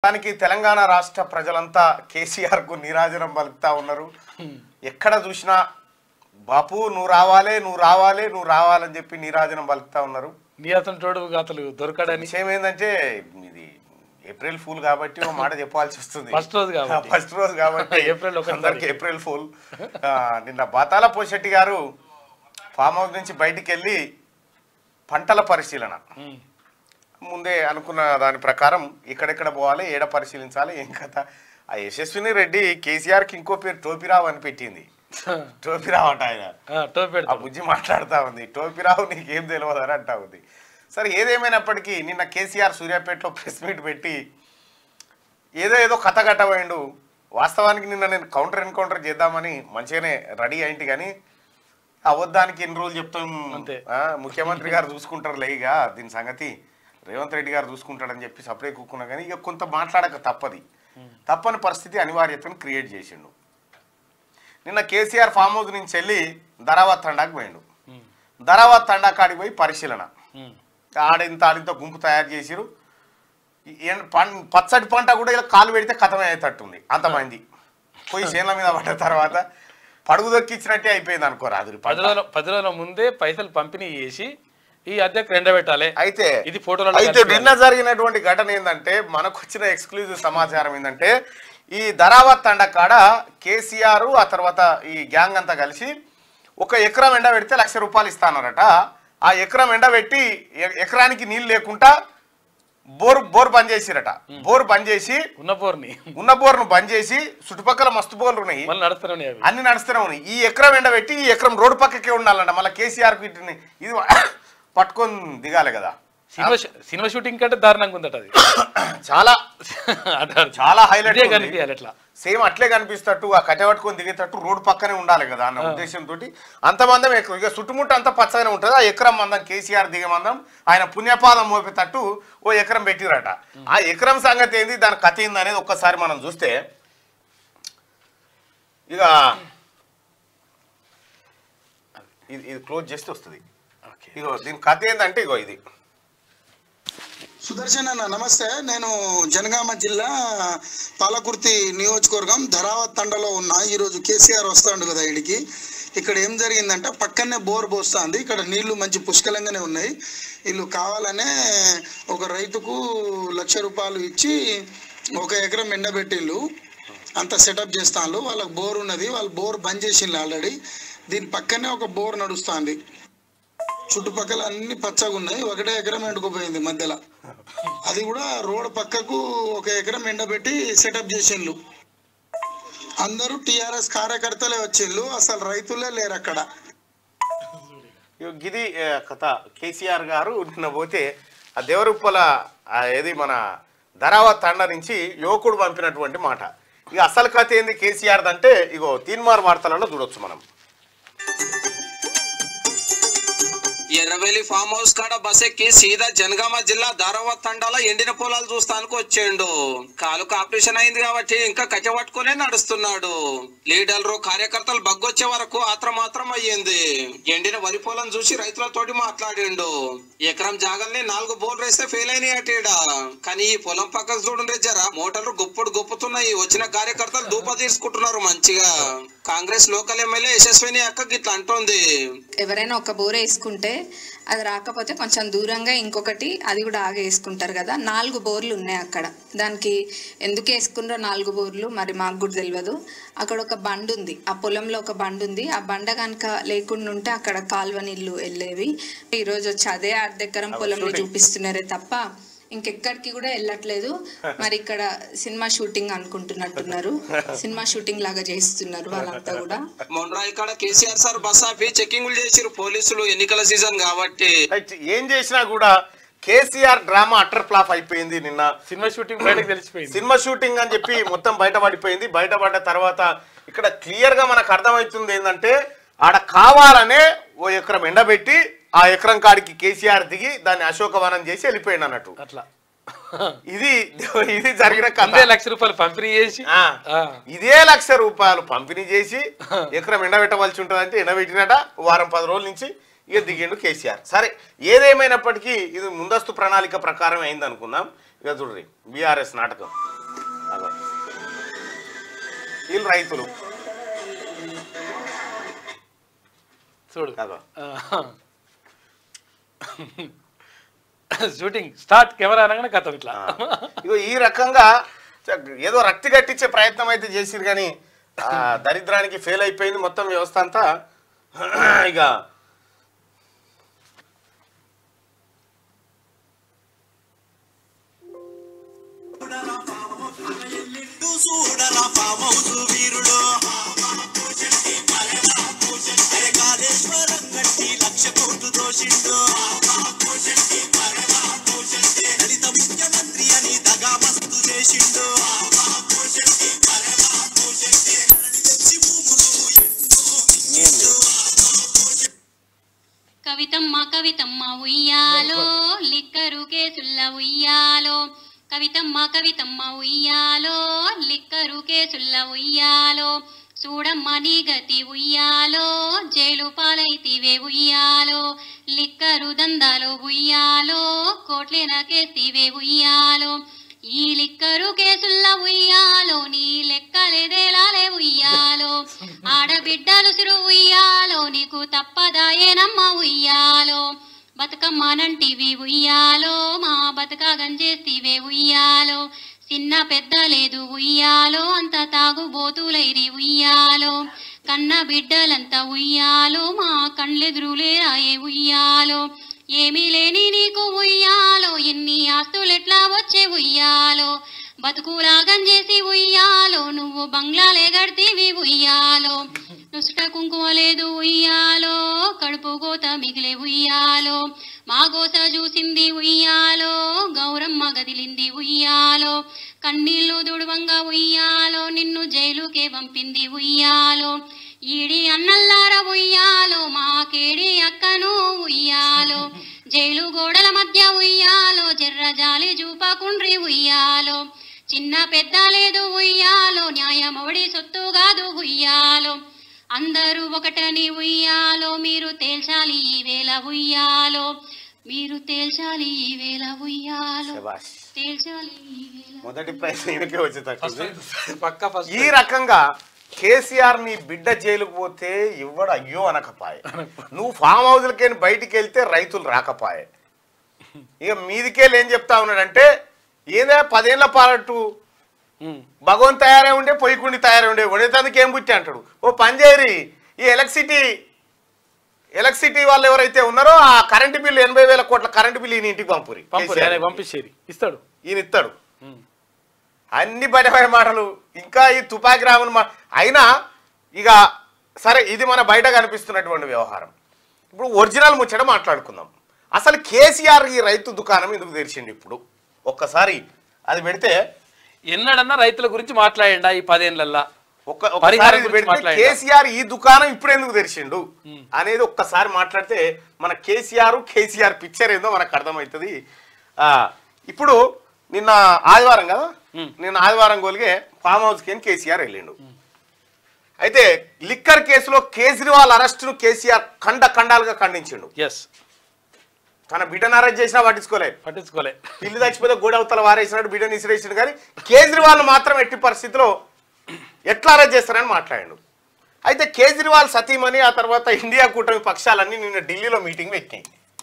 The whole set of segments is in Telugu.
మొత్తానికి తెలంగాణ రాష్ట్ర ప్రజలంతా కేసీఆర్ కు నీరాజనం పలుకుతా ఉన్నారు ఎక్కడ చూసినా బాపు నువ్వు రావాలే నువ్వు రావాలే నువ్వు రావాలని చెప్పి నీరాజనం పలుకుతా ఉన్నారు నీ అతను తోడు అతను దొరకడని విషయం ఏంటంటే ఇది ఏప్రిల్ ఫూల్ కాబట్టి ఒక మాట చెప్పాల్సి వస్తుంది ఫస్ట్ రోజు కాబట్టి ఫస్ట్ రోజు కాబట్టి ఏప్రిల్ ఒకటో అందరికి ఏప్రిల్ ఫూల్ ఆ, నిన్న బాతాల పోషెట్టి గారు ఫామ్ హౌస్ నుంచి బయటికి వెళ్ళి పంటల పరిశీలన ఉమ్. ముందే అనుకున్న దాని ప్రకారం ఎక్కడెక్కడ పోవాలి ఏడ పరిశీలించాలి ఏం కథ ఆ యశస్విని రెడ్డి కేసీఆర్కి ఇంకో పేరు టోపిరావు అని పెట్టింది టోపిరావు అంట ఆయన ఆ, టోపీ ఆ పెడతాడు బుజ్జి మాట్లాడుతా ఉంది టోపిరావు నీకేం తెలియదు అని అంటా ఉంది సరే ఏదేమైనప్పటికీ నిన్న కేసీఆర్ సూర్యాపేటలో ప్రెస్ మీట్ పెట్టి ఏదో ఏదో కథ కట్టబోయిండు వాస్తవానికి నిన్న నేను కౌంటర్ ఎన్కౌంటర్ చేద్దామని మంచిగానే రెడీ అయింటి కానీ అవద్దానికి ఎన్ని రోజులు చెప్తాం అంతే. ఆ, ముఖ్యమంత్రి గారు చూసుకుంటారు లేగా దీని సంగతి రేవంత్ రెడ్డి గారు చూసుకుంటాడని చెప్పి సపరేట్ కూకున్నా కానీ ఇక కొంత మాట్లాడక తప్పది తప్పని పరిస్థితి అనివార్యతను క్రియేట్ చేసిండు నిన్న కేసీఆర్ ఫామ్ హౌస్ నుంచి వెళ్ళి ధరావత్ తండాకు పోయిండు ఉమ్. ధరావత్ తండా కాడికి పోయి పరిశీలన ఉమ్. ఆడింత ఆడింత గుంపు తయారు చేసిరు ఈ ఎన్- పం- పచ్చడి పంట కూడా ఇలా కాలు పెడితే కథమే అయ్యేటట్టుంది అంతమంది పోయి చేనుల మీద పడ్డ తర్వాత పడుగు దొక్కిచ్చినట్టే అయిపోయింది అనుకోరా అది పది రోజుల పది రోజుల ముందే పైసలు పంపిణీ చేసి ఈ అద్దెకు ఎండబెట్టాలి అయితే ఇది ఫోటోలలో అయితే కనిపించాలి. నిన్న జరిగినటువంటి ఘటన ఏంటంటే మనకు వచ్చిన ఎక్స్క్లూజివ్ సమాచారం ఏంటంటే ఈ ధరావత్ తండ కాడ కేసీఆర్ ఆ తర్వాత ఈ గ్యాంగ్ అంతా కలిసి ఒక ఎకరం ఎండ పెడితే లక్ష రూపాయలు ఇస్తానరట ఆ ఎకరం ఎండ పెట్టి ఎ- ఎకరానికి నీళ్ళు లేకుండా బోర్ బోర్ బంద్ చేసిరట బోర్ బంద్ చేసి ఉన్న పోర్ని ఉన్న బోర్ను బంద్ చేసి చుట్టుపక్కల మస్తు బోర్లు ఉన్నాయి మళ్ళీ నడుస్తూనే అవి అన్ని నడుస్తూనే ఉన్నాయి ఈ ఎకరం ఎండ పెట్టి ఈ ఎకరం రోడ్డు పక్కకే ఉండాలంట మళ్ళీ కేసీఆర్ వీటిని ఇది పట్టుకొని దిగాలి కదా సినిమా షూ- సినిమా షూటింగ్ కంటే దారుణంగా ఉందట అది చాలా అంటారు. చాలా హైలైట్ ఇదే కనిపించాలి అట్లా సేమ్ అట్లే కనిపిస్తట్టు ఆ కట్టె పట్టుకొని దిగేటట్టు రోడ్డు పక్కనే ఉండాలి కదా అన్న ఉద్దేశంతో అంత మందం ఎక్కువ ఇక చుట్టుముట్టు అంతా పచ్చగానే ఉంటుంది ఆ ఎకరం మందం కేసీఆర్ దిగే మందం ఆయన పుణ్యపాదం మోపేటట్టు ఓ ఎకరం పెట్టిరట ఆ ఎకరం సంగతి ఏంది దాని కథ ఏంది అనేది ఒక్కసారి మనం చూస్తే ఇక ఇది ఇది క్లోజ్ చేస్తే వస్తుంది ఓకే ఇగో దీని కథ ఏంటంటే ఇగో ఇది సుదర్శన్ అన్న నమస్తే నేను జనగామ జిల్లా పాలకుర్తి నియోజకవర్గం ధరావత్ తండలో ఉన్నా ఈరోజు కేసీఆర్ వస్తాడు కదా ఇడికి ఇక్కడ ఏం జరిగిందంటే పక్కనే బోర్ పోస్తుంది ఇక్కడ నీళ్లు మంచి పుష్కలంగానే ఉన్నాయి వీళ్ళు కావాలనే ఒక రైతుకు లక్ష రూపాయలు ఇచ్చి ఒక ఎకరం ఎండబెట్టిళ్ళు అంత సెటప్ చేస్తాను వాళ్ళకి బోర్ ఉన్నది వాళ్ళు బోర్ బంద్ చేసిండ్రు ఆల్రెడీ దీని పక్కనే ఒక బోర్ నడుస్తుంది చుట్టుపక్కల అన్ని పచ్చగా ఉన్నాయి ఒకటే ఎకరం ఎండుకుపోయింది మధ్యలో అది కూడా రోడ్ పక్కకు ఒక ఎకరం ఎండబెట్టి సెటప్ చేసిండ్రు అందరూ టిఆర్ఎస్ కార్యకర్తలే వచ్చిండ్రు అసలు రైతులే లేరు అక్కడ ఇగో గిది ఆ, కథ కేసీఆర్ గారు నిన్న పోతే ఆ దేవరుప్పల ఆ, ఏది మన ధరావత్ తండ నుంచి యువకుడు పంపినటువంటి మాట ఇక అసలు కథ ఏంది కేసీఆర్ అంటే ఇగో తీన్మార్ వార్తలలో చూడొచ్చు మనం ఎర్రవెల్లి ఫామ్ హౌస్ కాడ బస్ ఎక్కి సీదా జనగామ జిల్లా ధారావత్ తండాల ఎండిన పొలాలు చూస్తానికి వచ్చిండు కాలుకు ఆపరేషన్ అయింది కాబట్టి ఇంకా కట్టె పట్టుకునే నడుస్తున్నాడు లీడర్లు కార్యకర్తలు బగ్గొచ్చే వరకు ఆత్రమాత్రం అయ్యింది ఎండిన వరి పొలం చూసి రైతులతోటి మాట్లాడిండు ఎకరం జాగల్ని నాలుగు బోర్లు వేస్తే ఫెయిల్ అయినాయి అటేడా కానీ ఈ పొలం పక్కకు చూడండి జరా మోటార్లు గొప్పడు గొప్పతున్నాయి వచ్చిన కార్యకర్తలు దూప తీసుకుంటున్నారు మంచిగా కాంగ్రెస్ లోకల్ ఎమ్మెల్యే యశస్విని అక్క గిట్లా అంటోంది ఎవరైనా ఒక బోర వేసుకుంటే అది రాకపోతే కొంచెం దూరంగా ఇంకొకటి అది కూడా ఆగే వేసుకుంటారు కదా నాలుగు బోర్లు ఉన్నాయి అక్కడ దానికి ఎందుకు వేసుకున్నారో నాలుగు బోర్లు మరి మాకు కూడా తెలియదు అక్కడ ఒక బండ్ ఉంది ఆ పొలంలో ఒక బండ్ ఉంది ఆ బండ కనుక లేకుండా ఉంటే అక్కడ కాలువ నీళ్ళు వెళ్ళేవి ఈరోజు వచ్చి అదే అర్ధెకరం పొలంలో చూపిస్తున్నారే తప్ప ఇంకెక్కడికి కూడా వెళ్ళట్లేదు మరి ఇక్కడ సినిమా షూటింగ్ అనుకుంటున్నట్టున్నారు సినిమా షూటింగ్ లాగా చేస్తున్నారు వాళ్ళంతా కూడా మొన్న ఇక్కడ కేసీఆర్ సార్ బస్ ఆపి చెక్కింగ్లు చేసిరు పోలీసులు ఎన్నికల సీజన్ కాబట్టి రైట్ ఏం చేసినా కూడా కేసీఆర్ డ్రామా అటర్ ఫ్లాప్ అయిపోయింది నిన్న సినిమా షూటింగ్ బయటకు తెలిసిపోయింది సినిమా షూటింగ్ అని చెప్పి మొత్తం బయటపడిపోయింది బయటపడ్డ తర్వాత ఇక్కడ క్లియర్ గా మనకు అర్థమవుతుంది ఏంటంటే ఆడ కావాలనే ఓ ఎకరం ఎండబెట్టి ఆ ఎకరం కాడికి కేసీఆర్ దిగి దాన్ని అశోకవనం చేసి వెళ్ళిపోయింది అన్నట్టు అట్లా ఇది ఇది జరిగిన అంతే కథ లక్ష రూపాయలు పంపిణీ చేసి ఆ, ఆ. ఇదే లక్ష రూపాయలు పంపిణీ చేసి ఎకరం ఎండబెట్టవలసి ఉంటుందంటే ఎండబెట్టినట వారం పది రోజుల నుంచి ఇక దిగిండు కేసీఆర్ సరే ఏదేమైనప్పటికీ ఇది ముందస్తు ప్రణాళిక ప్రకారం అయింది అనుకుందాం ఇక చూడండి బీఆర్ఎస్ నాటకం వీళ్ళు రైతులు చూడు కాదు షూటింగ్ స్టార్ట్ కెమెరా అనగానే కథం ఇట్లా ఇగో ఈ రకంగా చ- ఏదో రక్తి కట్టించే ప్రయత్నం అయితే చేసిరు కానీ ఆ, దరిద్రానికి ఫెయిల్ అయిపోయింది మొత్తం వ్యవస్థ అంతా ఇక చూడరా ఫామ్ హౌస్ వీరుడు అరే కాళేశ్వరం గట్టి లక్ష కోట్లు దోషిండు దళిత ముఖ్యమంత్రి అని దగా మస్తు చేసిండు తెచ్చి భూములు కవితమ్మ కవితమ్మ ఉయ్యాలో లిక్కరు కేసుల్ల ఉయ్యాలో కవితమ్మ కవితమ్మ ఉయ్యాలో లిక్కరు కేసుల్ల ఉయ్యాలో చూడమ్మ నీ గతి ఉయ్యాలో జైలు పాలైతివే ఉయ్యాలో లిక్కరు దందాలో ఉయ్యాలో కోట్లెన కేసివే ఉయ్యాలో ఈ లిక్కరు కేసుల్ల ఉయ్యాలో నీ లెక్కలేదేలాలే ఉయ్యాలో ఆడబిడ్డలు సిరు ఉయ్యాలో నీకు తప్పదాయేనమ్మ ఉయ్యాలో బతుకమ్మనంటివి ఉయ్యాలో మా బతుక గంజేస్తివే ఉయ్యాలో చిన్న పెద్ద లేదు ఉయ్యాలో అంత తాగుబోతులైరి ఉయ్యాలో కన్న బిడ్డలంతా ఉయ్యాలో మా కండ్లెదురులే రాయే ఉయ్యాలో ఏమీ లేని నీకు ఉయ్యాలో ఎన్ని ఆస్తులెట్లా వచ్చే ఉయ్యాలో బతుకులాగం చేసి ఉయ్యాలో నువ్వు బంగ్లాలే గడితీవి ఉయ్యాలో నుసుట కుంకుమ లేదు ఉయ్యాలో కడుపు కోత మిగిలే ఉయ్యాలో మా గోస చూసింది ఉయ్యాలో గౌరమ్మ గదిలింది ఉయ్యాలో కన్నీళ్లు దుడువంగా ఉయ్యాలో నిన్ను జైలుకే పంపింది ఉయ్యాలో ఈడి అన్నల్లార ఉయ్యాలో మాకేడి అక్కను ఉయ్యాలో జైలు గోడల మధ్య ఉయ్యాలో జర్ర జాలి చూపకుండ్రి ఉయ్యాలో చిన్న పెద్ద లేదు ఉయ్యాలో న్యాయమవడి సొత్తు కాదు ఉయ్యాలో అందరూ ఒకటని ఉయ్యాలో మీరు తేల్చాలి ఈ వేళ ఉయ్యాలో మీరు తేల్చాలి ఈ వేళ ఉయ్యాలో శభాష్. తేల్చాలి ఈ వేళ మొదటి ప్రయత్నం ఈయనకే వచ్చేటట్టుంది పక్క ఫస్ట్ ఈ రకంగా కేసీఆర్ నీ బిడ్డ జైలుకు పోతే ఇవ్వడు అయ్యో అనకపాయే నువ్వు ఫామ్ హౌస్లకి బయటికి వెళ్తే రైతులు రాకపాయే ఇక మీదికెళ్ళి ఏం చెప్తా ఉన్నాడంటే ఏదే పదేళ్ల పాలట్టు భగవంత్ తయారై ఉండే పొయ్యికుండి తయారై ఉండే వండేతందుకు ఏం పుట్టి అంటాడు ఓ పని చేయరి ఈ ఎలక్ట్రిసిటీ ఎలక్ట్రిసిటీ వాళ్ళు ఎవరైతే ఉన్నారో ఆ కరెంటు బిల్లు ఎనభై వేల కోట్ల కరెంటు బిల్లు ఈయన ఇంటికి పంపురి పంపు కేసీఆర్. ఆయన పంపించేది ఇస్తాడు ఈయన ఇస్తాడు అన్ని బయటపడే మాటలు ఇంకా ఈ తుపాకి రామని మా అయినా ఇక సరే ఇది మన బయట కనిపిస్తున్నటువంటి వ్యవహారం ఇప్పుడు ఒరిజినల్ ముచ్చట మాట్లాడుకుందాం అసలు కేసీఆర్ ఈ రైతు దుకాణం ఎందుకు తెరిచిండు ఇప్పుడు ఒక్కసారి అది పెడితే ఎన్నడన్నా రైతుల గురించి మాట్లాడండా ఈ పదేళ్లల్లా ఒక్క ఒక్కసారి పరిహారం ఇది గురించి పెడితే మాట్లాడండి. కేసీఆర్ ఈ దుకాణం ఇప్పుడు ఎందుకు తెరిచిండు అనేది ఒక్కసారి మాట్లాడితే మన కేసీఆర్ కేసీఆర్ పిక్చర్ ఏందో మనకు అర్థమవుతుంది ఆ, ఇప్పుడు నిన్న ఆదివారం కదా నిన్న ఆదివారం గోలిగే ఫామ్ హౌస్కి అని కేసీఆర్ వెళ్ళిండు అయితే లిక్కర్ కేసులో కేజ్రీవాల్ అరెస్టును కేసీఆర్ ఖండ ఖండాలుగా ఖండించిండు ఎస్ తన బిడ్డను అరెస్ట్ చేసినా పట్టించుకోలే పట్టించుకోలే పిల్లి చచ్చిపోతే గోడవతల వారేసినాడు బిడ్డను ఇసిరేసినాడు కానీ కేజ్రీవాల్ మాత్రం ఎట్టి పరిస్థితిలో ఎట్లా అరెస్ట్ చేస్తారని మాట్లాడాడు అయితే కేజ్రీవాల్ సతీమణి ఆ తర్వాత ఇండియా కూటమి పక్షాలన్నీ నిన్న ఢిల్లీలో మీటింగ్ పెట్టినాయి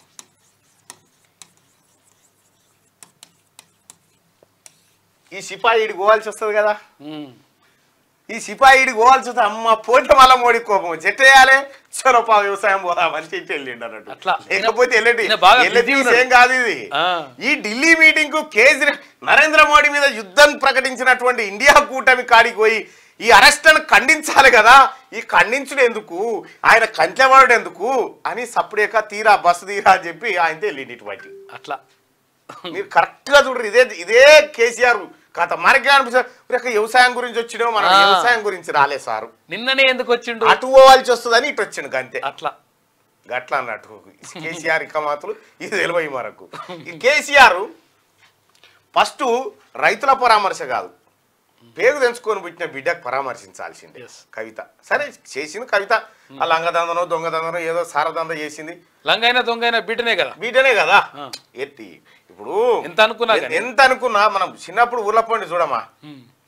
ఈ సిపాయి ఈడికి పోవాల్సి వస్తుంది కదా ఉమ్. ఈ సిపాయి ఈడికి పోవాల్సి వస్తుంది అమ్మ పోటీ మళ్ళా మోడీ కోపం చెట్టు వేయాలి చలోపా వ్యవసాయం పోదామని చెప్పి వెళ్ళిండు అన్నట్టు అట్లా. లేకపోతే వెళ్ళండి ఈయన బాగా వెళ్ళేది busy ఉన్నాడు. ఏం కాదు ఇది ఆ. ఈ ఢిల్లీ మీటింగ్ కు కేజ్రీ నరేంద్ర మోడీ మీద యుద్ధం ప్రకటించినటువంటి ఇండియా కూటమి కాడికి పోయి ఈ అరెస్ట్లను ఖండించాలి కదా ఈ ఖండించుడు ఎందుకు ఆయన కంచెవాడు ఎందుకు అని సప్పుడేక తీరా బస్సు తీరా అని చెప్పి ఆయనతో వెళ్ళిండి ఇటువంటి అట్లా మీరు కరెక్ట్ గా చూడరు ఇదే ఇదే కేసీఆర్ కథ మనకి అనిపిస్తుంది "ఒరేయ్, వ్యవసాయం గురించి వచ్చినావు మనం ఆ. వ్యవసాయం గురించి రాలే సారు నిన్ననే ఎందుకు వచ్చిండు అటు పోవాల్సి వస్తుందని ఇటు వచ్చిండు అంతే అట్లా గట్లా అన్నట్టు కేసీఆర్ ఇక మాత్రం ఇది తెలివై మనకు ఈ కేసీఆర్ ఫస్ట్ రైతుల పరామర్శ కాదు పేరు తెంచుకొని పుట్టిన బిడ్డకు పరామర్శించాల్సిందే Yes. కవిత సరే చేసింది కవిత ఆ లంగదందనో దొంగదందనో ఏదో సారదంద చేసింది లంగైనా దొంగైనా బిడ్డనే కదా బిడ్డనే కదా ఆ. ఎత్తి ఇప్పుడు ఎంత అనుకున్నా ఎ- కానీ. ఎంత అనుకున్నా మనం చిన్నప్పుడు ఊర్ల పండి చూడమా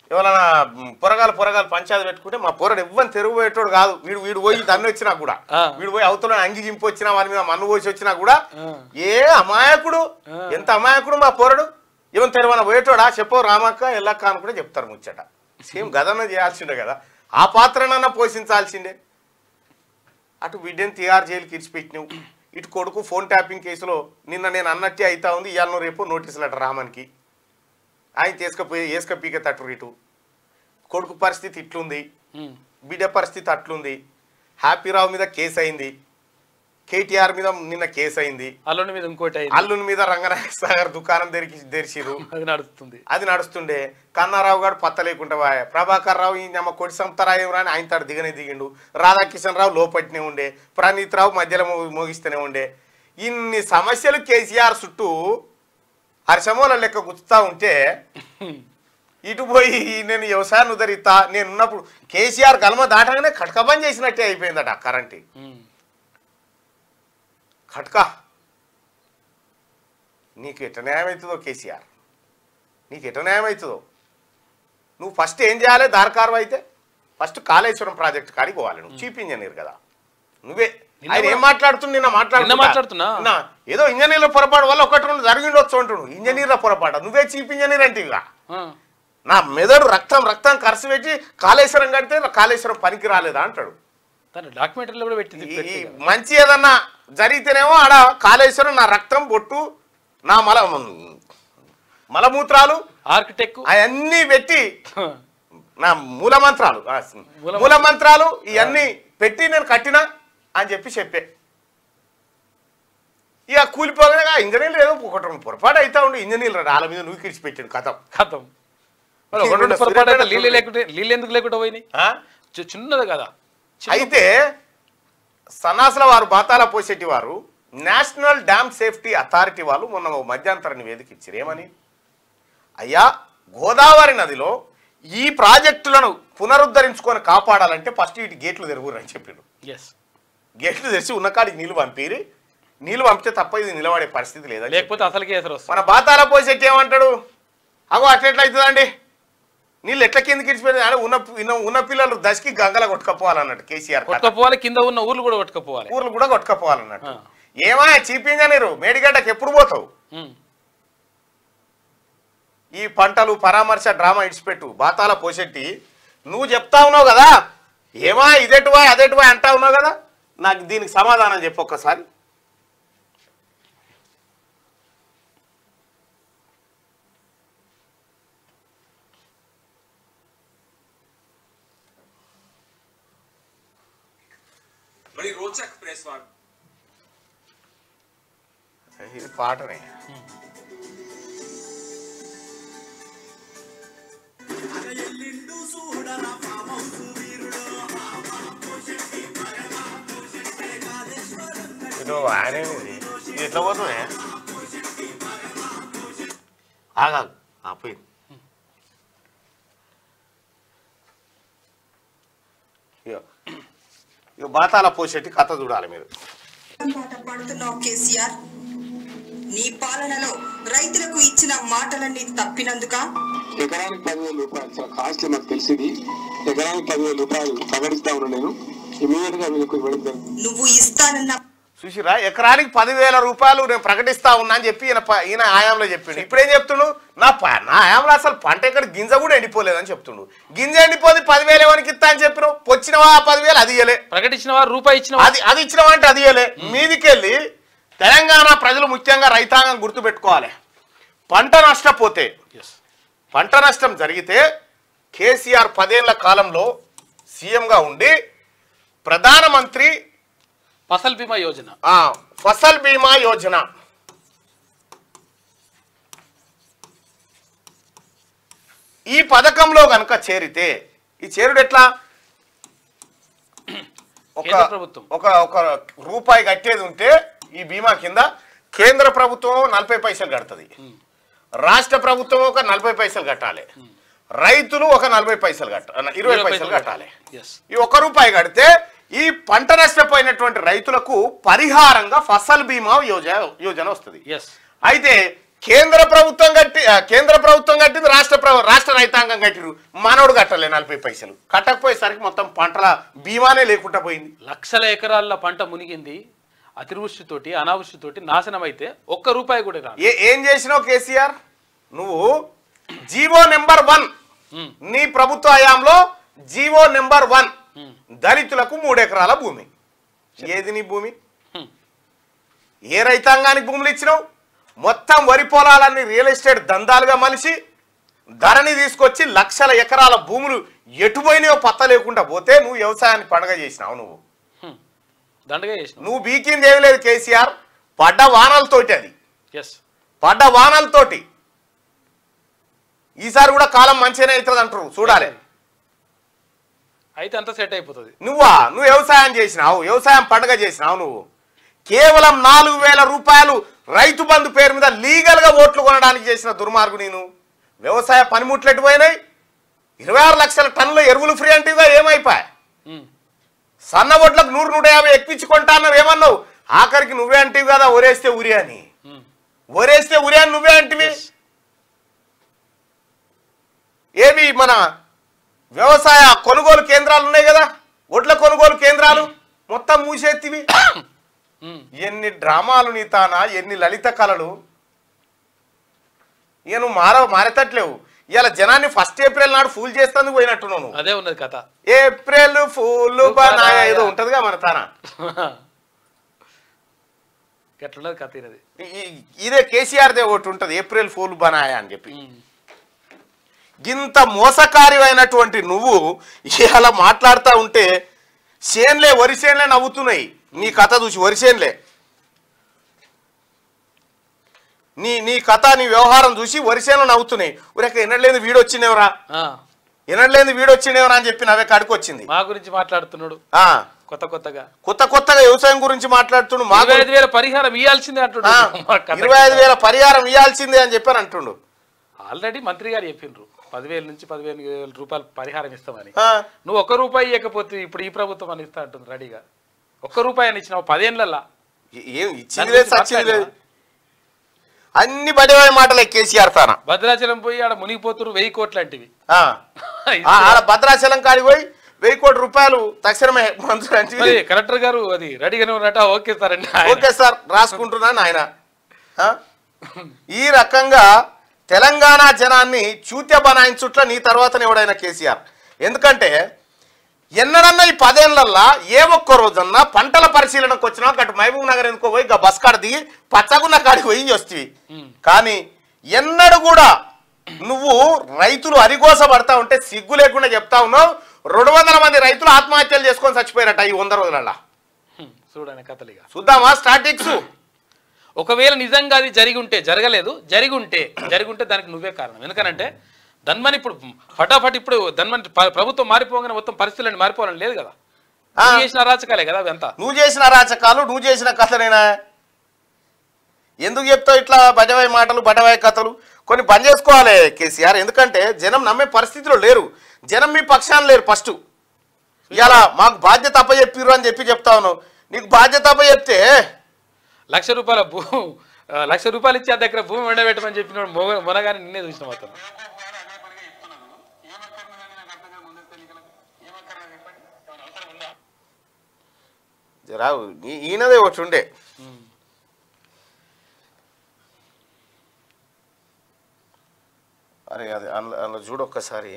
ఎవరైనా మ్, పొరగాలు పొరగాలు పంచాయతీ పెట్టుకుంటే మా పొరడు ఎవ్వని తెరుగు పోయేటోడు కాదు వీడు వీడు పోయి దన్ను వచ్చినా కూడా ఆ. వీడు పోయి అవతల అంగి జింపు వచ్చినా వాని మీద మన్ను పోసి వచ్చినా కూడా ఆ. ఏ అమాయకుడు ఎంత అమాయకుడు మా పొరడు ఏమని తెరవన పోయేటోడా చెప్పు రామక్క ఎల్లక్క అని కూడా చెప్తారు ముచ్చట సేమ్ గదన్న చేయాల్సిండే కదా ఆ పాత్రనన్నా పోషించాల్సిందే అటు బిడ్డని తిహార్ జైలుకి ఇడిచిపెట్టినావు ఇటు కొడుకు ఫోన్ ట్యాపింగ్ కేసులో నిన్న నేను అన్నట్టే అవుతా ఉంది ఇవాళ రేపు నోటీసులు అట రామన్కి ఆయన తీసుకపోయి వేసుకపోయిక తట్టు ఇటు కొడుకు పరిస్థితి ఇట్లుంది ఉమ్. బిడ్డ పరిస్థితి అట్లుంది హ్యాపీరావు మీద కేసు అయింది కేటీఆర్ మీద నిన్న కేసు అయింది అల్లుని మీద ఇంకోటి అయింది అల్లుని మీద రంగనాయక సాగర్ దుకాణం తెరికి తెరిచిరు అది నడుస్తుంది అది నడుస్తుండే కన్నారావు గారు పత్త లేకుండా వాయ ప్రభాకర్ రావు ఈ నమ్మ కొడి సంతరాయం రాని ఆయన తాడు దిగనే దిగిండు రాధాకిషన్ రావు లోపట్నే ఉండే ప్రణీత్ రావు మధ్యలో మో- మోగిస్తూనే ఉండే ఇన్ని సమస్యలు కేసీఆర్ చుట్టూ హర్షమూల లెక్క గుచ్చుతా ఉంటే ఇటు పోయి నేను వ్యవసాయాన్ని ఉదరిస్తా నేను ఉన్నప్పుడు కేసీఆర్ గల్మ దాటగానే కటకబంద్ చేసినట్టే అయిపోయిందట కరెంట్ ఉమ్. ఖట్కా నీకు ఎట న్యాయం అవుతుందో కేసీఆర్ నీకు ఎట న్యాయం అవుతుందో నువ్వు ఫస్ట్ ఏం చేయాలి దారకారు అయితే ఫస్ట్ కాళేశ్వరం ప్రాజెక్ట్ కాడికి పోవాలి నువ్వు చీఫ్ ఇంజనీర్ కదా నువ్వే నిన్న ఆయన ఏం కూడా- మాట్లాడుతుంది నిన్న నిన్న మాట్లాడుతున్నా. నా ఏదో ఇంజనీర్ల పొరపాటు వల్ల ఒకటి రెండు జరిగిండొచ్చు అంటుడు ఇంజనీర్ల పొరపాటు నువ్వే చీఫ్ ఇంజనీర్ అంటే ఇక ఆ. నా మెదడు రక్తం రక్తం ఖర్చు పెట్టి కాళేశ్వరం కడితే నా కాళేశ్వరం పనికి రాలేదా అంటాడు తన డాక్యుమెంటరీలో కూడా పెట్టింది ఈ- పెట్టి ఈ కదా. మంచి ఏదన్నా జరిగితేనేమో ఆడ కాళేశ్వరం నా రక్తం బొట్టు నా మల మలమూత్రాలు ఆర్కిటెక్ట్ అవన్నీ పెట్టి హ. నా మూల మంత్రాలు ఆ, మూల మూల మంత్రాలు ఇవన్నీ పెట్టి నేను కట్టినా అని చెప్పి చెప్పే ఇక కూలిపోగానే ఇంజనీర్లు ఏదో ఒకటి రెండు పొరపాటు అవుతా ఉండి ఇంజనీర్లు వాళ్ళ మీద నువ్వు కిడిచి పెట్టాడు కథం ఖతం మరి ఈ ఒకటి రెండు పొరపాటు అయితే సూర్యాపేట నీళ్ళు లేకుంటే నీళ్ళు ఎందుకు లేకుండా పోయినాయి ఆ? చి- చిన్నది కదా చిన్న- అయితే సన్నాసుల వారు బాతాల పోసేటి వారు నేషనల్ డ్యామ్ సేఫ్టీ అథారిటీ వాళ్ళు మొన్న ఓ మధ్యంతర నివేదిక ఇచ్చారు ఏమని అయ్యా గోదావరి నదిలో ఈ ప్రాజెక్టులను పునరుద్ధరించుకొని కాపాడాలంటే ఫస్ట్ ఇటు గేట్లు తెరుగురు అని చెప్పాడు ఎస్ గేట్లు తెరిచి ఉన్న కాడికి నీళ్లు పంపిరి నీళ్లు పంపితే తప్ప ఇది నిలబడే పరిస్థితి లేదని లేకపోతే అసలుకే ఎసరు వస్తుంది మన బాతాల పోసేటి ఏమంటాడు అగో అట్లా అవుతుందండి నీళ్ళు ఎట్ల కిందకి ఇడిచిపెట్టి ఆడ ఉన్న ఉన్న- ఉన్న పిల్లలు దశకి గంగల కొట్టుకపోవాలన్నట్టు కేసీఆర్ కథ. కొట్టుకపోవాలి కింద ఉన్న ఊర్లు కూడా కొట్టుకపోవాలి ఊర్లు కూడా కొట్టుకపోవాలన్నట్టు ఆ. ఏమా చీఫ్ ఇంజనీరు మేడిగడ్డకి ఎప్పుడు పోతావు ఉమ్. ఈ పంటలు పరామర్శ డ్రామా ఇడిచిపెట్టు బాతాల పోసెట్టి నువ్వు చెప్తా ఉన్నావు కదా ఏమా ఇదెటువా అదెటువా అంటా ఉన్నావు కదా నాకు దీనికి సమాధానం చెప్పు ఒక్కసారి बड़ी रोचक प्रेस वार्ता ఇది పాటనే ఎల్లిండు చూడరా ఫామ్ హౌస్ వీరుడు ఇది ఆయన ఇది ఇది ఎట్లా పోతుంది ఆగా పోయింది ఇగో ఇక బాతాల పోసేటి కథ చూడాలి మీరు పాట పాడుతున్నావు కేసీఆర్ నీ పాలనలో రైతులకు ఇచ్చిన మాటలన్నీ తప్పినందుక ఎకరానికి పదివేల రూపాయలు చాలా కాస్ట్లీ నాకు తెలిసింది ఎకరానికి పదివేల రూపాయలు ప్రకటిస్తా ఉన్నా నేను ఇమీడియట్ గా వీళ్ళకి ఇవ్వడం జరిగింది నువ్వు ఇస్తానన్న చూసిరా ఎకరానికి పదివేల రూపాయలు నేను ప్రకటిస్తా ఉన్నా అని చెప్పి ఈయన ప- ఈయన ఆయాంలో చెప్పిండు ఇప్పుడేం చెప్తుండు నా ప- నా ఆయాంలో అసలు పంట ఎక్కడ గింజ కూడా ఎండిపోలేదని చెప్తుండు గింజ ఎండిపోతే పదివేలు ఎవరికి ఇస్తా అని చెప్పినావు వచ్చినవా ఆ పదివేలు అది ఇయ్యలే ప్రకటించిన వారు రూపాయి ఇచ్చిన అది అది ఇచ్చినావంటే అది ఇయ్యలే మీదికెళ్ళి తెలంగాణ ప్రజలు ముఖ్యంగా రైతాంగం గుర్తుపెట్టుకోవాలి పంట నష్టపోతే ఎస్ పంట నష్టం జరిగితే కేసీఆర్ పదేళ్ల కాలంలో సీఎంగా ఉండి ప్రధానమంత్రి ఫసల్ బీమా యోజన ఆ, ఫసల్ బీమా యోజన ఈ పథకంలో గనక చేరితే ఈ చేరుడు ఎట్లా ఒక కేంద్ర ప్రభుత్వం. ఒక ఒక రూపాయి కట్టేది ఉంటే ఈ బీమా కింద కేంద్ర ప్రభుత్వం నలభై పైసలు కడుతుంది రాష్ట్ర ప్రభుత్వం ఒక నలభై పైసలు కట్టాలి రైతులు ఒక నలభై పైసలు కట్ట ఇరవై పైసలు కట్టాలి ఎస్ ఈ ఒక్క రూపాయి కడితే ఈ పంట నష్టపోయినటువంటి రైతులకు పరిహారంగా ఫసల్ బీమా యోజన యోజన వస్తుంది ఎస్ అయితే కేంద్ర ప్రభుత్వం కట్టి ఆ, కేంద్ర ప్రభుత్వం కట్టింది రాష్ట్ర ప్ర- రాష్ట్ర రైతాంగం కట్టిరు మనోడు కట్టలే నలభై పైసలు కట్టకపోయేసరికి మొత్తం పంటల బీమానే లేకుండా పోయింది లక్షల ఎకరాల పంట మునిగింది అతివృష్టితోటి అనావృష్టితోటి నాశనం అయితే ఒక్క రూపాయి కూడా రాదు ఏ ఏం చేసినావు కేసీఆర్ నువ్వు జీవో నెంబర్ వన్ ఉమ్, నీ ప్రభుత్వ హయాంలో జీవో నెంబర్ వన్ ఉమ్, దళితులకు మూడు ఎకరాల భూమి ఏది నీ భూమి ఉమ్. ఏ రైతాంగానికి భూములు ఇచ్చినావు మొత్తం వరి పొలాలన్నీ రియల్ ఎస్టేట్ దందాలుగా మలిసి ధరని తీసుకొచ్చి లక్షల ఎకరాల భూములు ఎటుపోయినాయో పత్త లేకుండా పోతే నువ్వు వ్యవసాయాన్ని పండగ చేసినావు నువ్వు దండగా చేసిన నువ్వు బీకింది ఏమి లేదు కేసీఆర్ పడ్డ వానలతోటి అది ఎస్ పడ్డ వానలతోటి ఈసారి కూడా కాలం మంచిగానే అవుతుంది అంటారు చూడాలి అయితే అంతా సెట్ అయిపోతుంది నువ్వా నువ్వు వ్యవసాయం చేసినావు వ్యవసాయం పండగ చేసినావు నువ్వు కేవలం నాలుగు వేల రూపాయలు రైతు బంధు పేరు మీద లీగల్ గా ఓట్లు కొనడానికి చేసిన దుర్మార్గు నేను వ్యవసాయ పనిముట్లు ఎటు పోయినాయి ఇరవై ఆరు లక్షల టన్నుల ఎరువులు ఫ్రీ అంటేగా ఏమైపోయా ఉమ్, సన్న ఒడ్లకు నూరు నూట యాభై ఎక్కించుకుంటా అన్నావు ఏమన్నావు ఆఖరికి నువ్వే అంటివి కదా ఒరేస్తే ఉరి అని ఉమ్. ఒరేస్తే ఉరి అని నువ్వే అంటివి ఏవి మన వ్యవసాయ కొనుగోలు కేంద్రాలు ఉన్నాయి కదా ఒడ్ల కొనుగోలు కేంద్రాలు మొత్తం మూసేత్తివి ఉమ్. ఎన్ని డ్రామాలు నీ తానా ఎన్ని లలిత కళలు ఇక నువ్వు మార మారేటట్లేవు ఇలా జనాన్ని ఫస్ట్ ఏప్రిల్ నాడు ఫూల్ చేస్తాను పోయినట్టున్నావు నువ్వు అదే ఉన్నది కథ ఏప్రిల్ ఫూల్ బనాయ ఏదో ఉంటదిగా మన తానా ఎట్లున్నది కథ ఇది ఈ- ఈ- ఇదే కేసీఆర్ దే ఒకటి ఉంటది ఏప్రిల్ ఫూల్ బనాయ అని చెప్పి ఇంత మోసకార్యమైనటువంటి నువ్వు ఇలా మాట్లాడుతూ ఉంటే చేన్లే వరి చేన్లే నవ్వుతున్నాయి నీ కథ చూసి వరి చేన్లే నీ నీ కథ నీ వ్యవహారం చూసి వరి చేన్లు నవ్వుతున్నాయి ఊరక ఎన్నడలేదు వీడు వచ్చిందేవరా ఎన్నడలేదు వీడు వచ్చిందేవరా అని చెప్పి నవ్వే కాడికి వచ్చింది మా గురించి మాట్లాడుతున్నాడు ఆ, కొత్త కొత్తగా కొత్త కొత్తగా వ్యవసాయం గురించి మాట్లాడుతుండు మా ఇరవై ఐదు వేల పరిహారం ఇవ్వాల్సిందే అంటుండు మా కథ ఇరవై ఐదు వేల పరిహారం ఇవ్వాల్సిందే అని చెప్పారు అంటుండు ఆల్రెడీ మంత్రి గారు చెప్పిండ్రు పదివేల నుంచి పదివేల వేల రూపాయలు పరిహారం ఇస్తామని ఆ, నువ్వు ఒక్క రూపాయి ఇవ్వకపోతే ఇప్పుడు ఈ ప్రభుత్వం అని ఇస్తా అంటుంది రెడీగా ఒక్క రూపాయి అని ఇచ్చినావు పదేళ్ళల్లా ఏం ఇచ్చింది లేదు సచ్చింది లేదు అన్ని బడివాయి మాటలే కేసీఆర్ తాన భద్రాచలం పోయి ఆడ మునిగిపోతురు వెయ్యి కోట్లు అంటివి ఆ. ఆ, ఆడ భద్రాచలం కాడికి పోయి వెయ్యి కోటి రూపాయలు తక్షణమే మంజూరు మరి అంటే కలెక్టర్ గారు అది రెడీగానే ఉన్నట్ట ఓకే సార్ అండి ఓకే సార్ రాసుకుంటున్నాను ఆయన ఆ? ఈ రకంగా తెలంగాణ జనాన్ని చూత్య బనాయించుట్ల నీ తర్వాతనే ఎవడైనా కేసీఆర్ ఎందుకంటే ఎన్నడన్నా ఈ పదేళ్లల్లా ఏ ఒక్క రోజన్నా పంటల పరిశీలనకు వచ్చినా గటు మహబూబ్ నగర్ ఎందుకో పోయి గా బస్ కాడ దిగి పచ్చగున్న కాడికి పోయి వస్తీవి కానీ ఎన్నడు కూడా నువ్వు రైతులు అరిగోస పడతా ఉంటే సిగ్గు లేకుండా చెప్తా ఉన్నావు రెండు వందల మంది రైతులు ఆత్మహత్యలు చేసుకొని చచ్చిపోయారట ఈ వంద రోజులల్లా చూడని కథలిగా చూద్దామా స్టాటిక్స్ ఒకవేళ నిజంగా అది జరిగి ఉంటే జరగలేదు జరిగి ఉంటే జరిగి ఉంటే దానికి నువ్వే కారణం ఎందుకనంటే ధన్మని ఇప్పుడు ఫటాఫట్ ఇప్పుడు ధన్మని ప్ర- ప్రభుత్వం మారిపోగానే మొత్తం పరిస్థితులు మారిపోవాలని లేదు కదా ఆ. నువ్వు చేసిన అరాచకాలే కదా అదంతా నువ్వు చేసిన రాచకాలు నువ్వు చేసిన కథలేనా ఎందుకు చెప్తావు ఇట్లా బజవాయి మాటలు బడవాయి కథలు కొన్ని బంద్ చేసుకోవాలి కేసీఆర్ ఎందుకంటే జనం నమ్మే పరిస్థితిలో లేరు జనం మీ పక్షాన లేరు ఫస్ట్ ఇలా మాకు బాధ్యత అప్పచెప్పిర్రు అని చెప్పి చెప్తా ఉన్నావు నీకు బాధ్యత అప్పచెప్తే లక్ష రూపాయల భూ ఆ, లక్ష రూపాయలు ఇచ్చి ఆ దగ్గర భూమి ఎండబెట్టమని చెప్పిన మొగ మొనగానే నిన్నే చూసిన మొత్తం రావు ఈయనదే ఒకటి ఉండే అరే అది అందులో అందులో చూడు ఒక్కసారి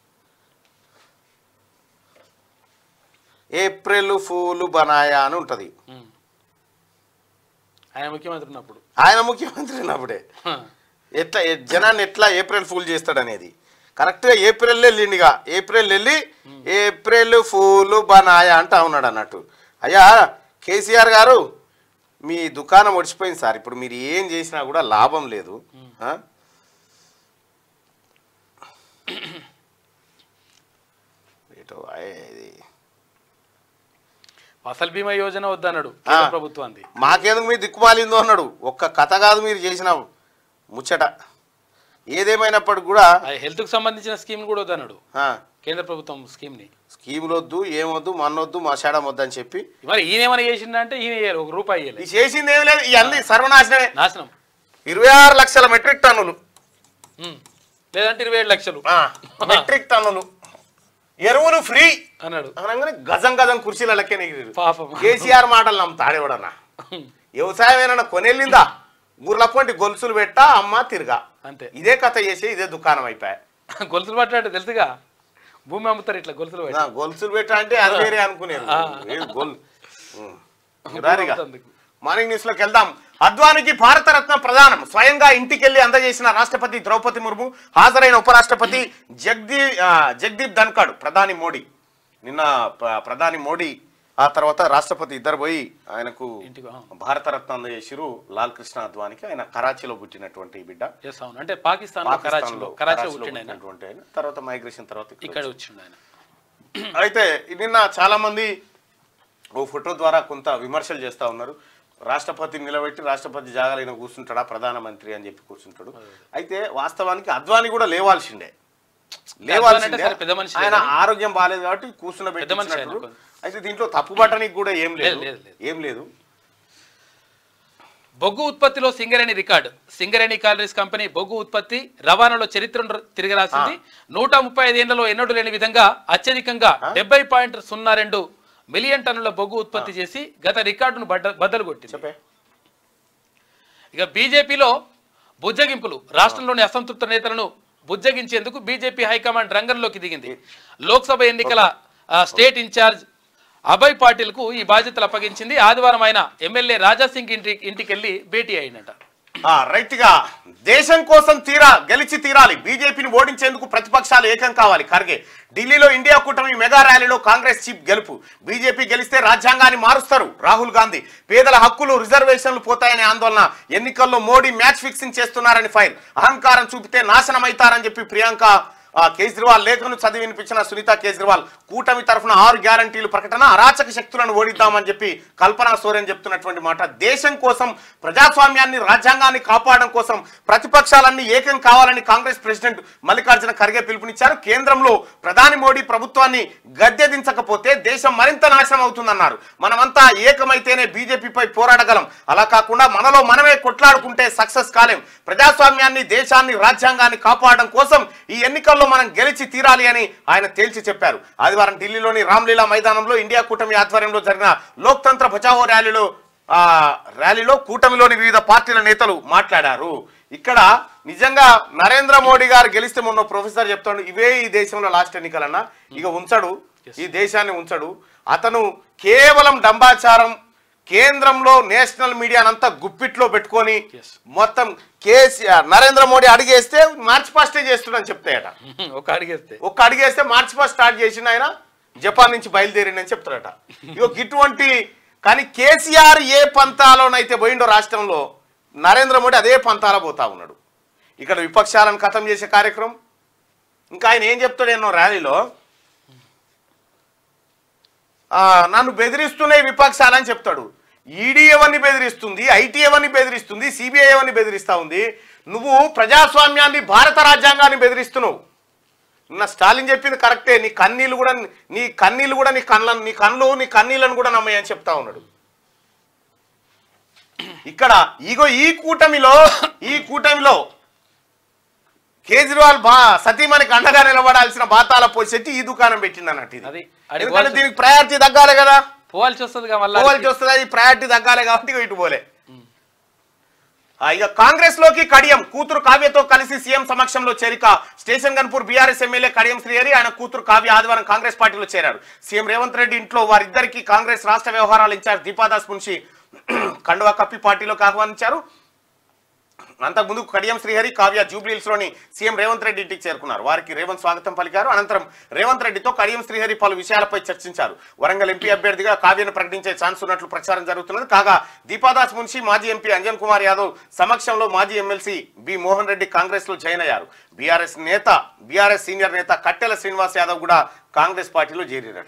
ఏప్రిల్ ఫూలు బనాయా అని ఉంటుంది ఉమ్. ఆయన ముఖ్యమంత్రి ఉన్నప్పుడు ఆయన ముఖ్యమంత్రి ఉన్నప్పుడే హ. ఎట్లా ఎ- జనాన్ని ఎట్లా ఏప్రిల్ ఫూల్ చేస్తాడనేది కరెక్ట్గా ఏప్రిల్ వెళ్ళిండిగా ఏప్రిల్ వెళ్ళి ఏప్రిల్ ఫూల్ బనాయా అంటా ఉన్నాడు అన్నట్టు అయ్యా కేసీఆర్ గారు మీ దుకాణం ఒడిచిపోయింది సార్ ఇప్పుడు మీరు ఏం చేసినా కూడా లాభం లేదు ఆ? ఏటో ఆయ్ ఇది. ఫసల్ బీమా యోజన వద్దన్నాడు కేంద్ర ప్రభుత్వాన్ని మాకేందుకు మీ దిక్కుమాలిందో అన్నాడు ఒక్క కథ కాదు మీరు చేసిన ముచ్చట ఏదేమైనప్పటికి కూడా హెల్త్ కు సంబంధించిన స్కీమ్ కూడా వద్దన్నాడు ఆ, కేంద్ర ప్రభుత్వం స్కీమ్ ని స్కీములు వద్దు ఏమొద్దు మన్నొద్దు మసాడం వద్దని చెప్పి మరి ఈయన ఏమైనా చేసిండ అంటే ఈయన ఇయ్యరు, ఒక రూపాయి ఇయ్యలేదు ఈ చేసింది ఏం లేదు ఇవన్నీ సర్వనాశనమే నాశనం ఇరవై ఆరు లక్షల మెట్రిక్ టన్నులు ఉమ్. లేదంటే ఇరవై ఏడు లక్షలు ఆ, మెట్రిక్ టన్నులు ఎరువులు ఫ్రీ అన్నాడు అనగానే గజం గజం కుర్చీల లెక్క ఎగిరిరు పాపం కేసీఆర్ మాటలు నమ్ముతాడు ఎవడన్నా వ్యవసాయం ఏమన్నా కొనెళ్ళిందా ఊర్ల పొంటి గొలుసులు పెట్టా అమ్మ తిరగా అంతే ఇదే కథ చేసి ఇదే దుకాణం అయిపోయా గొలుసులు పట్టాడు తెలుసుగా భూమి అమ్ముతారు ఇట్లా గొలుసులు పట్టి నా గొలుసులు పెట్టా అంటే అది వేరే అనుకునేది ఆ. ఏది గొల్ ఉం. రారిగా. అమ్ముతుంది. మార్నింగ్ న్యూస్ లోకి వెళ్దాం అద్వానికి భారతరత్న ప్రధానం స్వయంగా ఇంటికెళ్లి అందజేసిన రాష్ట్రపతి ద్రౌపది ముర్ము హాజరైన ఉపరాష్ట్రపతి జగదీప్ జగదీప్ ధన్కడ్ ప్రధాని మోడీ నిన్న ప్ర- ప్రధాని మోడీ ఆ తర్వాత రాష్ట్రపతి ఇద్దరు పోయి ఆయనకు ఇంటికి, ఆ. భారతరత్న అందజేసిరు లాల్ కృష్ణ అద్వానికి ఆయన కరాచీలో పుట్టినటువంటి బిడ్డ ఎస్ అవును అంటే పాకిస్తాన్ కరాచీలో పాకిస్తాన్లో కరాచీలో కరాచీలో పుట్టిండు ఆయన పుట్టినటువంటి ఆయన తర్వాత మైగ్రేషన్ తర్వాత ఇక్కడ ఇక్కడ వచ్చిండు ఆయన అయితే నిన్న చాలా మంది ఓ ఫోటో ద్వారా కొంత విమర్శలు చేస్తా ఉన్నారు రాష్ట్రపతి నిలబెట్టి రాష్ట్రపతి జాగాలైన కూర్చుంటాడా ప్రధానమంత్రి అని చెప్పి కూర్చుంటాడు అయితే వాస్తవానికి అద్వాని కూడా లేవాల్సిండే లేవాల్సిందే సరే, పెద్ద మనిషి ఆయన లేదని. ఆరోగ్యం బాగాలేదు కాబట్టి కూర్చున్న పెద్ద మనిషి ఆయన పెట్టినట్టు కొంచెం. అయితే దీంట్లో తప్పు పట్టడానికి కూడా ఏం లేదు లేదు, లేదు. ఏం లేదు బొగ్గు ఉత్పత్తిలో Singareni record Singareni collieries company బొగ్గు ఉత్పత్తి రవాణాలో చరిత్రను తిరగరాసింది నూట ముప్పై ఐదేళ్లలో ఎన్నడూ లేని విధంగా అత్యధికంగా డెబ్బై పాయింట్ సున్నా రెండు మిలియన్ టన్నుల బొగ్గు ఉత్పత్తి చేసి గత రికార్డును బడ్డ- బద్దలు కొట్టింది చెప్పే ఇక బీజేపీలో బుజ్జగింపులు రాష్ట్రంలోని అసంతృప్త నేతలను బుజ్జగించేందుకు బీజేపీ హైకమాండ్ రంగంలోకి దిగింది లోక్సభ ఎన్నికల ఆ, స్టేట్ ఇన్ఛార్జ్ అభయ్ పాటిల్కు ఈ బాధ్యతలు అప్పగించింది ఆదివారం ఆయన ఎమ్మెల్యే రాజాసింగ్ ఇంటి ఇంటికెళ్లి భేటీ అయిందట ఆ, రైట్ గా దేశం కోసం తీరా గెలిచి తీరాలి బీజేపీని ఓడించేందుకు ప్రతిపక్షాలు ఏకం కావాలి ఖర్గే ఢిల్లీలో ఇండియా కూటమి మెగా ర్యాలీలో కాంగ్రెస్ చీఫ్ గెలుపు బీజేపీ గెలిస్తే రాజ్యాంగాన్ని మారుస్తారు రాహుల్ గాంధీ పేదల హక్కులు రిజర్వేషన్లు పోతాయనే ఆందోళన ఎన్నికల్లో మోడీ మ్యాచ్ ఫిక్సింగ్ చేస్తున్నారని ఫైర్ అహంకారం చూపితే నాశనం అవుతారని చెప్పి ప్రియాంక ఆ, కేజ్రీవాల్ లేఖను చదివి వినిపించిన సునీత కేజ్రీవాల్ కూటమి తరఫున ఆరు గ్యారంటీలు ప్రకటన అరాచక శక్తులను ఓడిద్దామని చెప్పి కల్పనా సోరెన్ చెప్తున్నటువంటి మాట దేశం కోసం ప్రజాస్వామ్యాన్ని రాజ్యాంగాన్ని కాపాడడం కోసం ప్రతిపక్షాలన్నీ ఏకం కావాలని కాంగ్రెస్ ప్రెసిడెంట్ మల్లికార్జున ఖర్గే పిలుపునిచ్చారు కేంద్రంలో ప్రధాని మోడీ ప్రభుత్వాన్ని గద్దె దించకపోతే దేశం మరింత నాశనం అవుతుందన్నారు మనమంతా ఏకమైతేనే బీజేపీపై పోరాడగలం అలా కాకుండా మనలో మనమే కొట్లాడుకుంటే సక్సెస్ కాలేం ప్రజాస్వామ్యాన్ని దేశాన్ని రాజ్యాంగాన్ని కాపాడడం కోసం ఈ ఎన్నికల్లో మనం గెలిచి తీరాలి అని ఆయన తేల్చి చెప్పారు ఆదివారం ఢిల్లీలోని రామ్లీలా మైదానంలో ఇండియా కూటమి ఆధ్వర్యంలో జరిగిన లోక్తంత్ర బచావో ర్యాలీలో ఆ ర్యాలీలో కూటమిలోని వివిధ పార్టీల నేతలు మాట్లాడారు ఇక్కడ నిజంగా నరేంద్ర మోడీ గారు గెలిస్తే మొన్న ప్రొఫెసర్ చెప్తాడు ఇవే ఈ దేశంలో లాస్ట్ ఎన్నికలన్నా ఇక ఉంచడు ఈ దేశాన్ని ఉంచడు అతను కేవలం డంబాచారం కేంద్రంలో నేషనల్ మీడియానంతా గుప్పిట్లో పెట్టుకొని Yes. మొత్తం కేసీఆర్ నరేంద్ర మోడీ అడిగేస్తే మార్చి ఫస్టే చేస్తున్నాడని చెప్తాయట ఒక అడిగేస్తే ఒక్క అడిగేస్తే మార్చి ఫస్ట్ స్టార్ట్ చేసిన ఆయన జపాన్ నుంచి బయలుదేరిండని చెప్తారట ఇగో ఇటువంటి కానీ కేసీఆర్ ఏ పంతాలోనైతే పోయిండో రాష్ట్రంలో నరేంద్ర మోడీ అదే పంతాల పోతా ఉన్నాడు ఇక్కడ విపక్షాలను ఖతం చేసే కార్యక్రమం ఇంకా ఆయన ఏం చెప్తాడు ఎన్నో ర్యాలీలో ఆ, నన్ను బెదిరిస్తున్నాయి విపక్షాలని చెప్తాడు ఈడీ ఎవరిని బెదిరిస్తుంది ఐటీ ఎవరిని బెదిరిస్తుంది సిబిఐ ఎవరిని బెదిరిస్తా ఉంది నువ్వు ప్రజాస్వామ్యాన్ని భారత రాజ్యాంగాన్ని బెదిరిస్తున్నావు నిన్న స్టాలిన్ చెప్పింది కరెక్టే నీ కన్నీళ్ళు కూడా నీ కన్నీళ్ళు కూడా నీ కళ్ళ నీ కళ్ళు నీ కన్నీళ్ళను కూడా నమ్మయ్యని చెప్తా ఉన్నాడు ఇక్కడ ఇగో ఈ కూటమిలో ఈ కూటమిలో కేజ్రీవాల్ బా సతీమణికి అండగా నిలబడాల్సిన బాతాల పోసెట్టి ఈ దుకాణం పెట్టింది అన్నట్టు ఇది అది, అది ఎందుకంటే పోవాల్సి- దీనికి ప్రయారిటీ తగ్గాలి కదా పోవాల్సి వస్తుంది మళ్ళీ పోవాల్సి వస్తుంది ఈ ప్రయారిటీ తగ్గాలి కాబట్టి ఇక ఇటు పోలే ఆ, ఇక కాంగ్రెస్ లోకి కడియం కూతురు కావ్యతో కలిసి సీఎం సమక్షంలో చేరిక station Ghanpur BRS MLA Kadiyam Srihari ఆయన కూతురు కావ్య ఆదివారం కాంగ్రెస్ పార్టీలో చేరారు సీఎం రేవంత్ రెడ్డి ఇంట్లో వారిద్దరికి కాంగ్రెస్ రాష్ట్ర వ్యవహారాల ఇన్ఛార్జ్ దీపాదాస్ మున్షి కండువా కప్పి పార్టీలోకి ఆహ్వానించారు అంతకుముందు కడియం శ్రీహరి కావ్య జూబ్లీహిల్స్ లోని సీఎం రేవంత్ రెడ్డి ఇంటికి చేరుకున్నారు వారికి రేవంత్ స్వాగతం పలికారు అనంతరం రేవంత్ రెడ్డితో కడియం శ్రీహరి పలు విషయాలపై చర్చించారు వరంగల్ ఎంపీ అభ్యర్థిగా కావ్యను ప్రకటించే ఛాన్స్ ఉన్నట్లు ప్రచారం జరుగుతున్నది కాగా దీపాదాస్ మున్షి మాజీ ఎంపీ అంజన్ కుమార్ యాదవ్ సమక్షంలో మాజీ ఎమ్మెల్సీ బి మోహన్ రెడ్డి కాంగ్రెస్ లో జాయిన్ అయ్యారు బీఆర్ఎస్ నేత బీఆర్ఎస్ సీనియర్ నేత కట్టెల శ్రీనివాస్ యాదవ్ కూడా కాంగ్రెస్ పార్టీలో చేరారట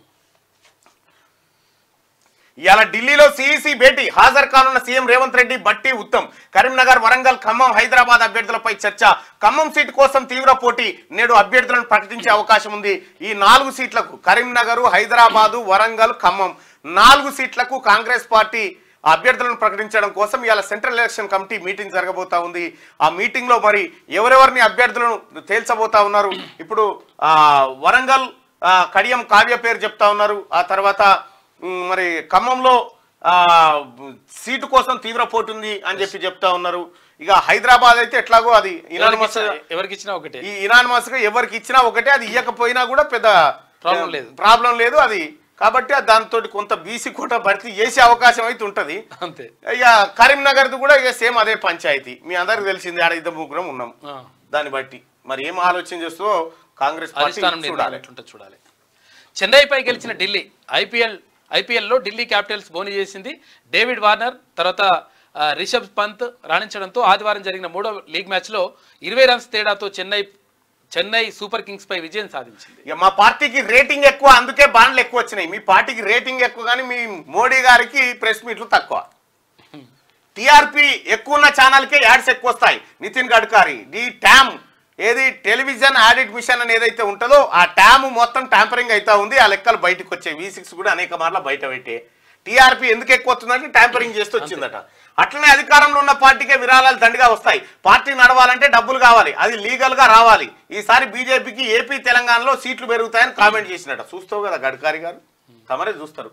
ఇవాళ ఢిల్లీలో సిఈసి భేటీ హాజరు కానున్న సీఎం రేవంత్ రెడ్డి బట్టి ఉత్తమ్ కరీంనగర్ వరంగల్ ఖమ్మం హైదరాబాద్ అభ్యర్థులపై చర్చ ఖమ్మం సీటు కోసం తీవ్ర పోటీ నేడు అభ్యర్థులను ప్రకటించే అవకాశం ఉంది ఈ నాలుగు సీట్లకు కరీంనగర్ హైదరాబాదు వరంగల్ ఖమ్మం నాలుగు సీట్లకు కాంగ్రెస్ పార్టీ ఆ అభ్యర్థులను ప్రకటించడం కోసం ఇవాళ సెంట్రల్ ఎలక్షన్ కమిటీ మీటింగ్ జరగబోతా ఉంది ఆ మీటింగ్ లో మరి ఎవరెవరిని అభ్యర్థులను తేల్చబోతా ఉన్నారు ఇప్పుడు ఆ వరంగల్ ఆ, కడియం కావ్య పేరు చెప్తా ఉన్నారు ఆ తర్వాత ఉమ్, మరి ఖమ్మంలో ఆ సీటు కోసం తీవ్ర పోటీ ఉంది అని చెప్పి చెప్తా ఉన్నారు ఇక హైదరాబాద్ అయితే ఎట్లాగో అది ఎవరికి ఇనానిమస్ ఇచ్చినా- ఎవరికి ఇచ్చినా ఒకటే ఈ ఇనానిమస్ గా ఎవరికి ఇచ్చినా ఒకటే అది ఇవ్వకపోయినా కూడా పెద్ద Problem లేదు. ప్రాబ్లం లేదు అది కాబట్టి దాంతో కొంత బీసీ కోట భర్తీ చేసే అవకాశం అయితే ఉంటది అంతే ఇక కరీంనగర్ది కూడా ఇక సేమ్ అదే పంచాయతీ మీ అందరికి తెలిసింది ఆడ ఇద్దరు ముగ్గురం ఉన్నాం ఆ. దాన్ని బట్టి మరి ఏం ఆలోచన చేస్తూ కాంగ్రెస్ పార్టీ అధిష్టానం చూడాలి నిర్ణయం ఎట్లుంటుందో చూడాలి చెన్నైపై గెలిచిన ఢిల్లీ ఐపీఎల్ ఐపీఎల్లో ఢిల్లీ క్యాపిటల్స్ బోని చేసింది డేవిడ్ వార్నర్ తర్వాత ఆ, రిషబ్ పంత్ రాణించడంతో ఆదివారం జరిగిన మూడో లీగ్ మ్యాచ్లో ఇరవై రన్స్ తేడాతో చెన్నై చెన్నై సూపర్ కింగ్స్ పై విజయం సాధించింది ఇక మా పార్టీకి రేటింగ్ ఎక్కువ అందుకే బాండ్లు ఎక్కువ వచ్చినాయి మీ పార్టీకి రేటింగ్ ఎక్కువ కానీ మీ మోడీ గారికి ప్రెస్ మీట్లు తక్కువ టీఆర్పీ ఎక్కువ ఉన్న ఛానల్కే యాడ్స్ ఎక్కువ వస్తాయి నితిన్ గడ్కరీ ది ట్యామ్ ఏది టెలివిజన్ ఆడిట్ మిషన్ అని ఏదైతే ఉంటుందో ఆ ట్యామ్ మొత్తం ట్యాంపరింగ్ అవుతా ఉంది ఆ లెక్కలు బయటకు వచ్చాయి వి సిక్స్ కూడా అనేక మార్లు బయట పెట్టే టీఆర్పీ ఎందుకు ఎక్కువ వస్తుందంటే ట్యాంపరింగ్ చేస్తూ వచ్చిందట అట్లనే అధికారంలో ఉన్న పార్టీకే విరాళాలు దండిగా వస్తాయి పార్టీ నడవాలంటే డబ్బులు కావాలి అది లీగల్ గా రావాలి ఈసారి బీజేపీకి ఏపీ తెలంగాణలో సీట్లు పెరుగుతాయని కామెంట్ చేసినట చూస్తావు కదా గడ్కరీ గారు తమరే చూస్తారు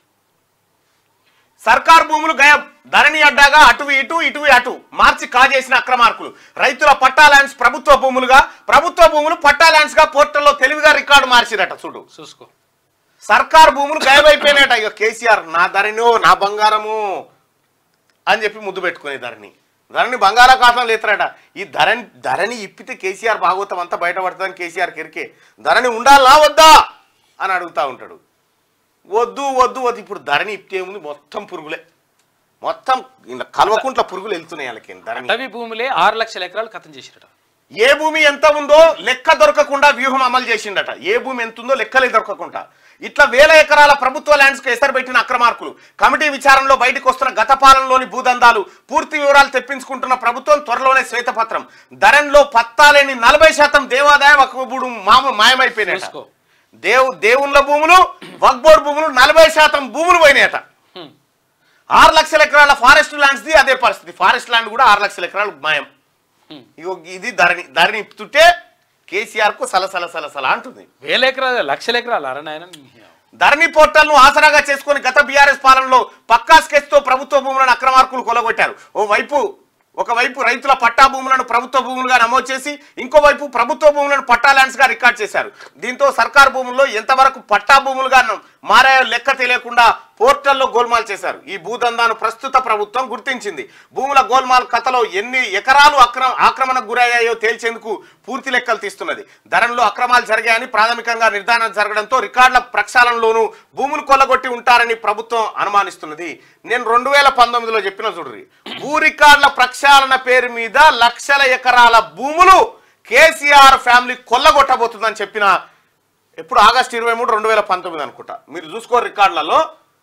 సర్కార్ భూములు గయం ధరణి అడ్డాగా అటు ఇటు ఇటు అటు మార్చి కాజేసిన అక్రమార్కులు రైతుల పట్టా ల్యాండ్స్ ప్రభుత్వ భూములుగా ప్రభుత్వ భూములు పట్టా ల్యాండ్స్ గా పోర్టల్లో తెలివిగా రికార్డు మార్చిరట చూడు చూసుకో సర్కార్ భూములు గాయమైపోయినాయట ఇక కేసీఆర్ నా ధరణినో నా బంగారము అని చెప్పి ముద్దు పెట్టుకునే ధరణి ధరణి బంగాళాఖాతం లేతరట ఈ ధరణి ధరణి ఇప్పితే కేసీఆర్ భాగవతం అంతా బయటపడుతుందని కేసీఆర్ కెరికే ధరణి ఉండాలా వద్దా అని అడుగుతా ఉంటాడు వద్దు వద్దు వద్దు ఇప్పుడు ధరణి ఇప్పితే ఏముంది మొత్తం పురుగులే మొత్తం ఇలా కల్వకుంట్ల పురుగులు వెళ్తున్నాయి వాళ్ళకి ధరణి అటవీ భూములే ఆరు లక్షల ఎకరాలు కథం చేసిరట ఏ భూమి ఎంత ఉందో లెక్క దొరకకుండా వ్యూహం అమలు చేసిండట ఏ భూమి ఎంత ఉందో లెక్కలే దొరకకుండా ఇట్లా వేల ఎకరాల ప్రభుత్వ ల్యాండ్స్ కు ఎసరు పెట్టిన అక్రమార్కులు కమిటీ విచారణలో బయటకు వస్తున్న గత పాలనలోని భూదందాలు పూర్తి వివరాలు తెప్పించుకుంటున్న ప్రభుత్వం త్వరలోనే శ్వేతపత్రం ధరణిలో పత్తాలేని నలభై శాతం దేవాదాయ వక్ఫబుడు మామ మాయమైపోయినాయి చూసుకో. దేవు దేవుళ్ళ భూములు వక్బోర్డ్ భూములు నలభై శాతం భూములు పోయినాయట హ్మ్. ఆరు లక్షల ఎకరాల ఫారెస్ట్ ల్యాండ్స్ ది అదే పరిస్థితి ఫారెస్ట్ ల్యాండ్ కూడా ఆరు లక్షల ఎకరాలు మాయం హ్మ్. ఇగో ఇది ధరణి ధరణి ఇప్పుతుంటే కేసీఆర్ కు సలసల సలసల అంటుంది వేల ఎకరాలు లక్షల ఎకరాలు అరణాయన ధరణి పోర్టల్ ను ఆసరాగా చేసుకుని గత బీఆర్ఎస్ పాలనలో పక్కా స్కెచ్ తో ప్రభుత్వ భూములను అక్రమార్కులు కొలగొట్టారు ఓ వైపు ఒకవైపు రైతుల పట్టా భూములను ప్రభుత్వ భూములుగా నమోదు చేసి ఇంకోవైపు ప్రభుత్వ భూములను పట్టా ల్యాండ్స్ గా రికార్డ్ చేశారు దీంతో సర్కార్ భూముల్లో ఎంతవరకు పట్టా భూములుగా న- మారాయో లెక్క తెలియకుండా పోర్టల్లో గోల్మాల్ చేశారు ఈ భూదందాను ప్రస్తుత ప్రభుత్వం గుర్తించింది భూముల గోల్మాల్ కథలో ఎన్ని ఎకరాలు అక్రమ ఆక్రమణకు గురయ్యాయో తేల్చేందుకు పూర్తి లెక్కలు తీస్తున్నది ధరణిలో అక్రమాలు జరిగాయని ప్రాథమికంగా నిర్ధారణ జరగడంతో రికార్డుల ప్రక్షాళనలోనూ భూములు కొల్లగొట్టి ఉంటారని ప్రభుత్వం అనుమానిస్తున్నది నేను రెండు వేల పంతొమ్మిదిలో చెప్పిన చూడ్రి భూ రికార్డుల ప్రక్షాళన పేరు మీద లక్షల ఎకరాల భూములు కేసీఆర్ ఫ్యామిలీ కొల్లగొట్టబోతుందని చెప్పిన ఎప్పుడు ఆగస్ట్ ఇరవై మూడు రెండు వేల పంతొమ్మిది అనుకుంటా మీరు చూసుకో రికార్డులలో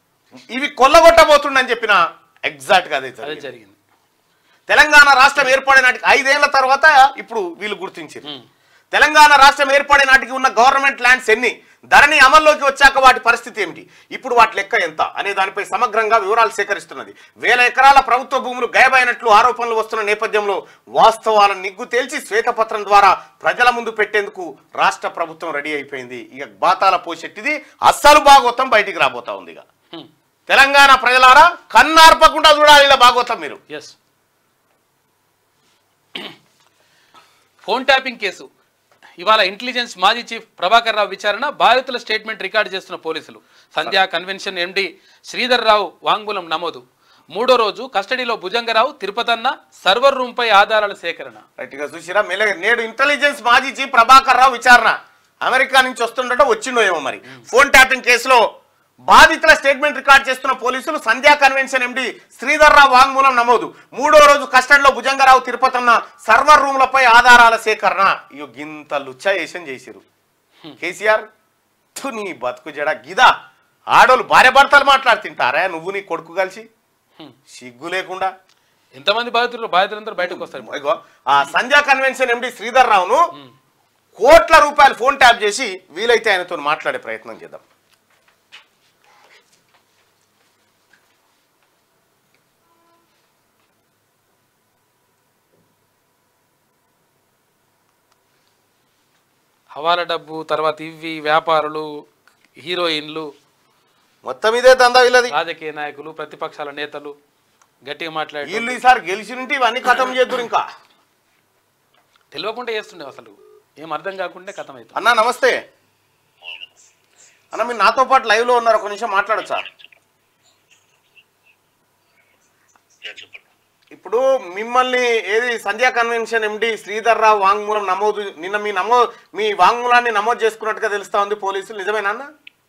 ఇవి కొల్లగొట్టబోతుండని చెప్పిన ఎగ్జాక్ట్ గా అదే అదే జరిగింది. జరిగింది తెలంగాణ రాష్ట్రం ఏర్పడే నాటికి ఐదేళ్ల తర్వాత ఇప్పుడు వీళ్ళు గుర్తించారు తెలంగాణ రాష్ట్రం ఏర్పడే నాటికి ఉన్న గవర్నమెంట్ ల్యాండ్స్ ఎన్ని ధరణి అమల్లోకి వచ్చాక వాటి పరిస్థితి ఏమిటి ఇప్పుడు వాటి లెక్క ఎంత అనే దానిపై సమగ్రంగా వివరాలు సేకరిస్తున్నది వేల ఎకరాల ప్రభుత్వ భూములు గాయమైనట్లు ఆరోపణలు వస్తున్న నేపథ్యంలో వాస్తవాలను నిగ్గు తేల్చి శ్వేతపత్రం ద్వారా ప్రజల ముందు పెట్టేందుకు రాష్ట్ర ప్రభుత్వం రెడీ అయిపోయింది ఇక బాతాల పోషెట్టిది అస్సలు భాగవతం బయటికి రాబోతా ఉంది ఇక హ్మ్. తెలంగాణ ప్రజలారా కన్నార్పకుండా చూడాలి ఇలా భాగవతం మీరు ఎస్ ఫోన్ ట్యాపింగ్ కేసు ఇవాళ ఇంటెలిజెన్స్ మాజీ చీఫ్ ప్రభాకర్ రావు విచారణ బాధితుల స్టేట్మెంట్ రికార్డు చేస్తున్న పోలీసులు సంధ్యా కన్వెన్షన్ ఎండి శ్రీధర్ రావు వాంగ్మూలం నమోదు మూడో రోజు కస్టడీలో భుజంగరావు తిరుపతన్న సర్వర్ రూమ్పై ఆధారాల సేకరణ రైట్ గా చూసిరా మెల్లగా నేడు ఇంటెలిజెన్స్ మాజీ చీఫ్ ప్రభాకర్ రావు విచారణ అమెరికా నుంచి వస్తుండట వచ్చిండో ఏమో మరి ఫోన్ ట్యాపింగ్ కేసులో బాధితుల స్టేట్మెంట్ రికార్డ్ చేస్తున్న పోలీసులు సంధ్యా కన్వెన్షన్ ఎండి శ్రీధర్ రావు వాంగ్మూలం నమోదు మూడో రోజు కస్టడీలో భుజంగరావు తిరుపతన్న సర్వర్ రూమ్లపై ఆధారాల సేకరణ ఇయో గింత లుచ్చాయేషన్ చేసిరు కేసీఆర్ థు నీ బతుకు జడ గిదా ఆడోళ్ళు భార్య భర్తలు మాట్లాడుతుంటారా నువ్వు నీ కొడుకు కలిసి సిగ్గు లేకుండా ఎంతమంది బాధితులు బాధితులందరూ బయటకు వస్తారు ఇగో ఆ సంధ్యా కన్వెన్షన్ ఎండి శ్రీధర్ రావును కోట్ల రూపాయలు ఫోన్ ట్యాప్ చేసి వీలైతే ఆయనతో మాట్లాడే ప్రయత్నం చేద్దాం హవాలా డబ్బు తర్వాత ఇవి వ్యాపారులు హీరోయిన్లు మొత్తం ఇదే దందా వీళ్ళది రాజకీయ నాయకులు ప్రతిపక్షాల నేతలు గట్టిగా మాట్లాడి వీళ్ళు ఈసారి గెలిచినుంటే ఇవన్నీ ఖతం చేద్దురు ఇంకా తెలియకుండా చేస్తుండే అసలు ఏం అర్థం కాకుండా కథం అవుతుంది అన్నా నమస్తే అన్న మీరు నాతో పాటు లైవ్ లో ఉన్నారు ఒక నిమిషం మాట్లాడచ్చా ఇప్పుడు మిమ్మల్ని ఏది సంధ్యా కన్వెన్షన్ ఎండి శ్రీధర్ రావు వాంగ్మూలం నమోదు నిన్న మీ నమో మీ వాంగ్మూలాన్ని నమోదు చేసుకున్నట్టుగా తెలుస్తా ఉంది పోలీసులు నిజమేనా అన్న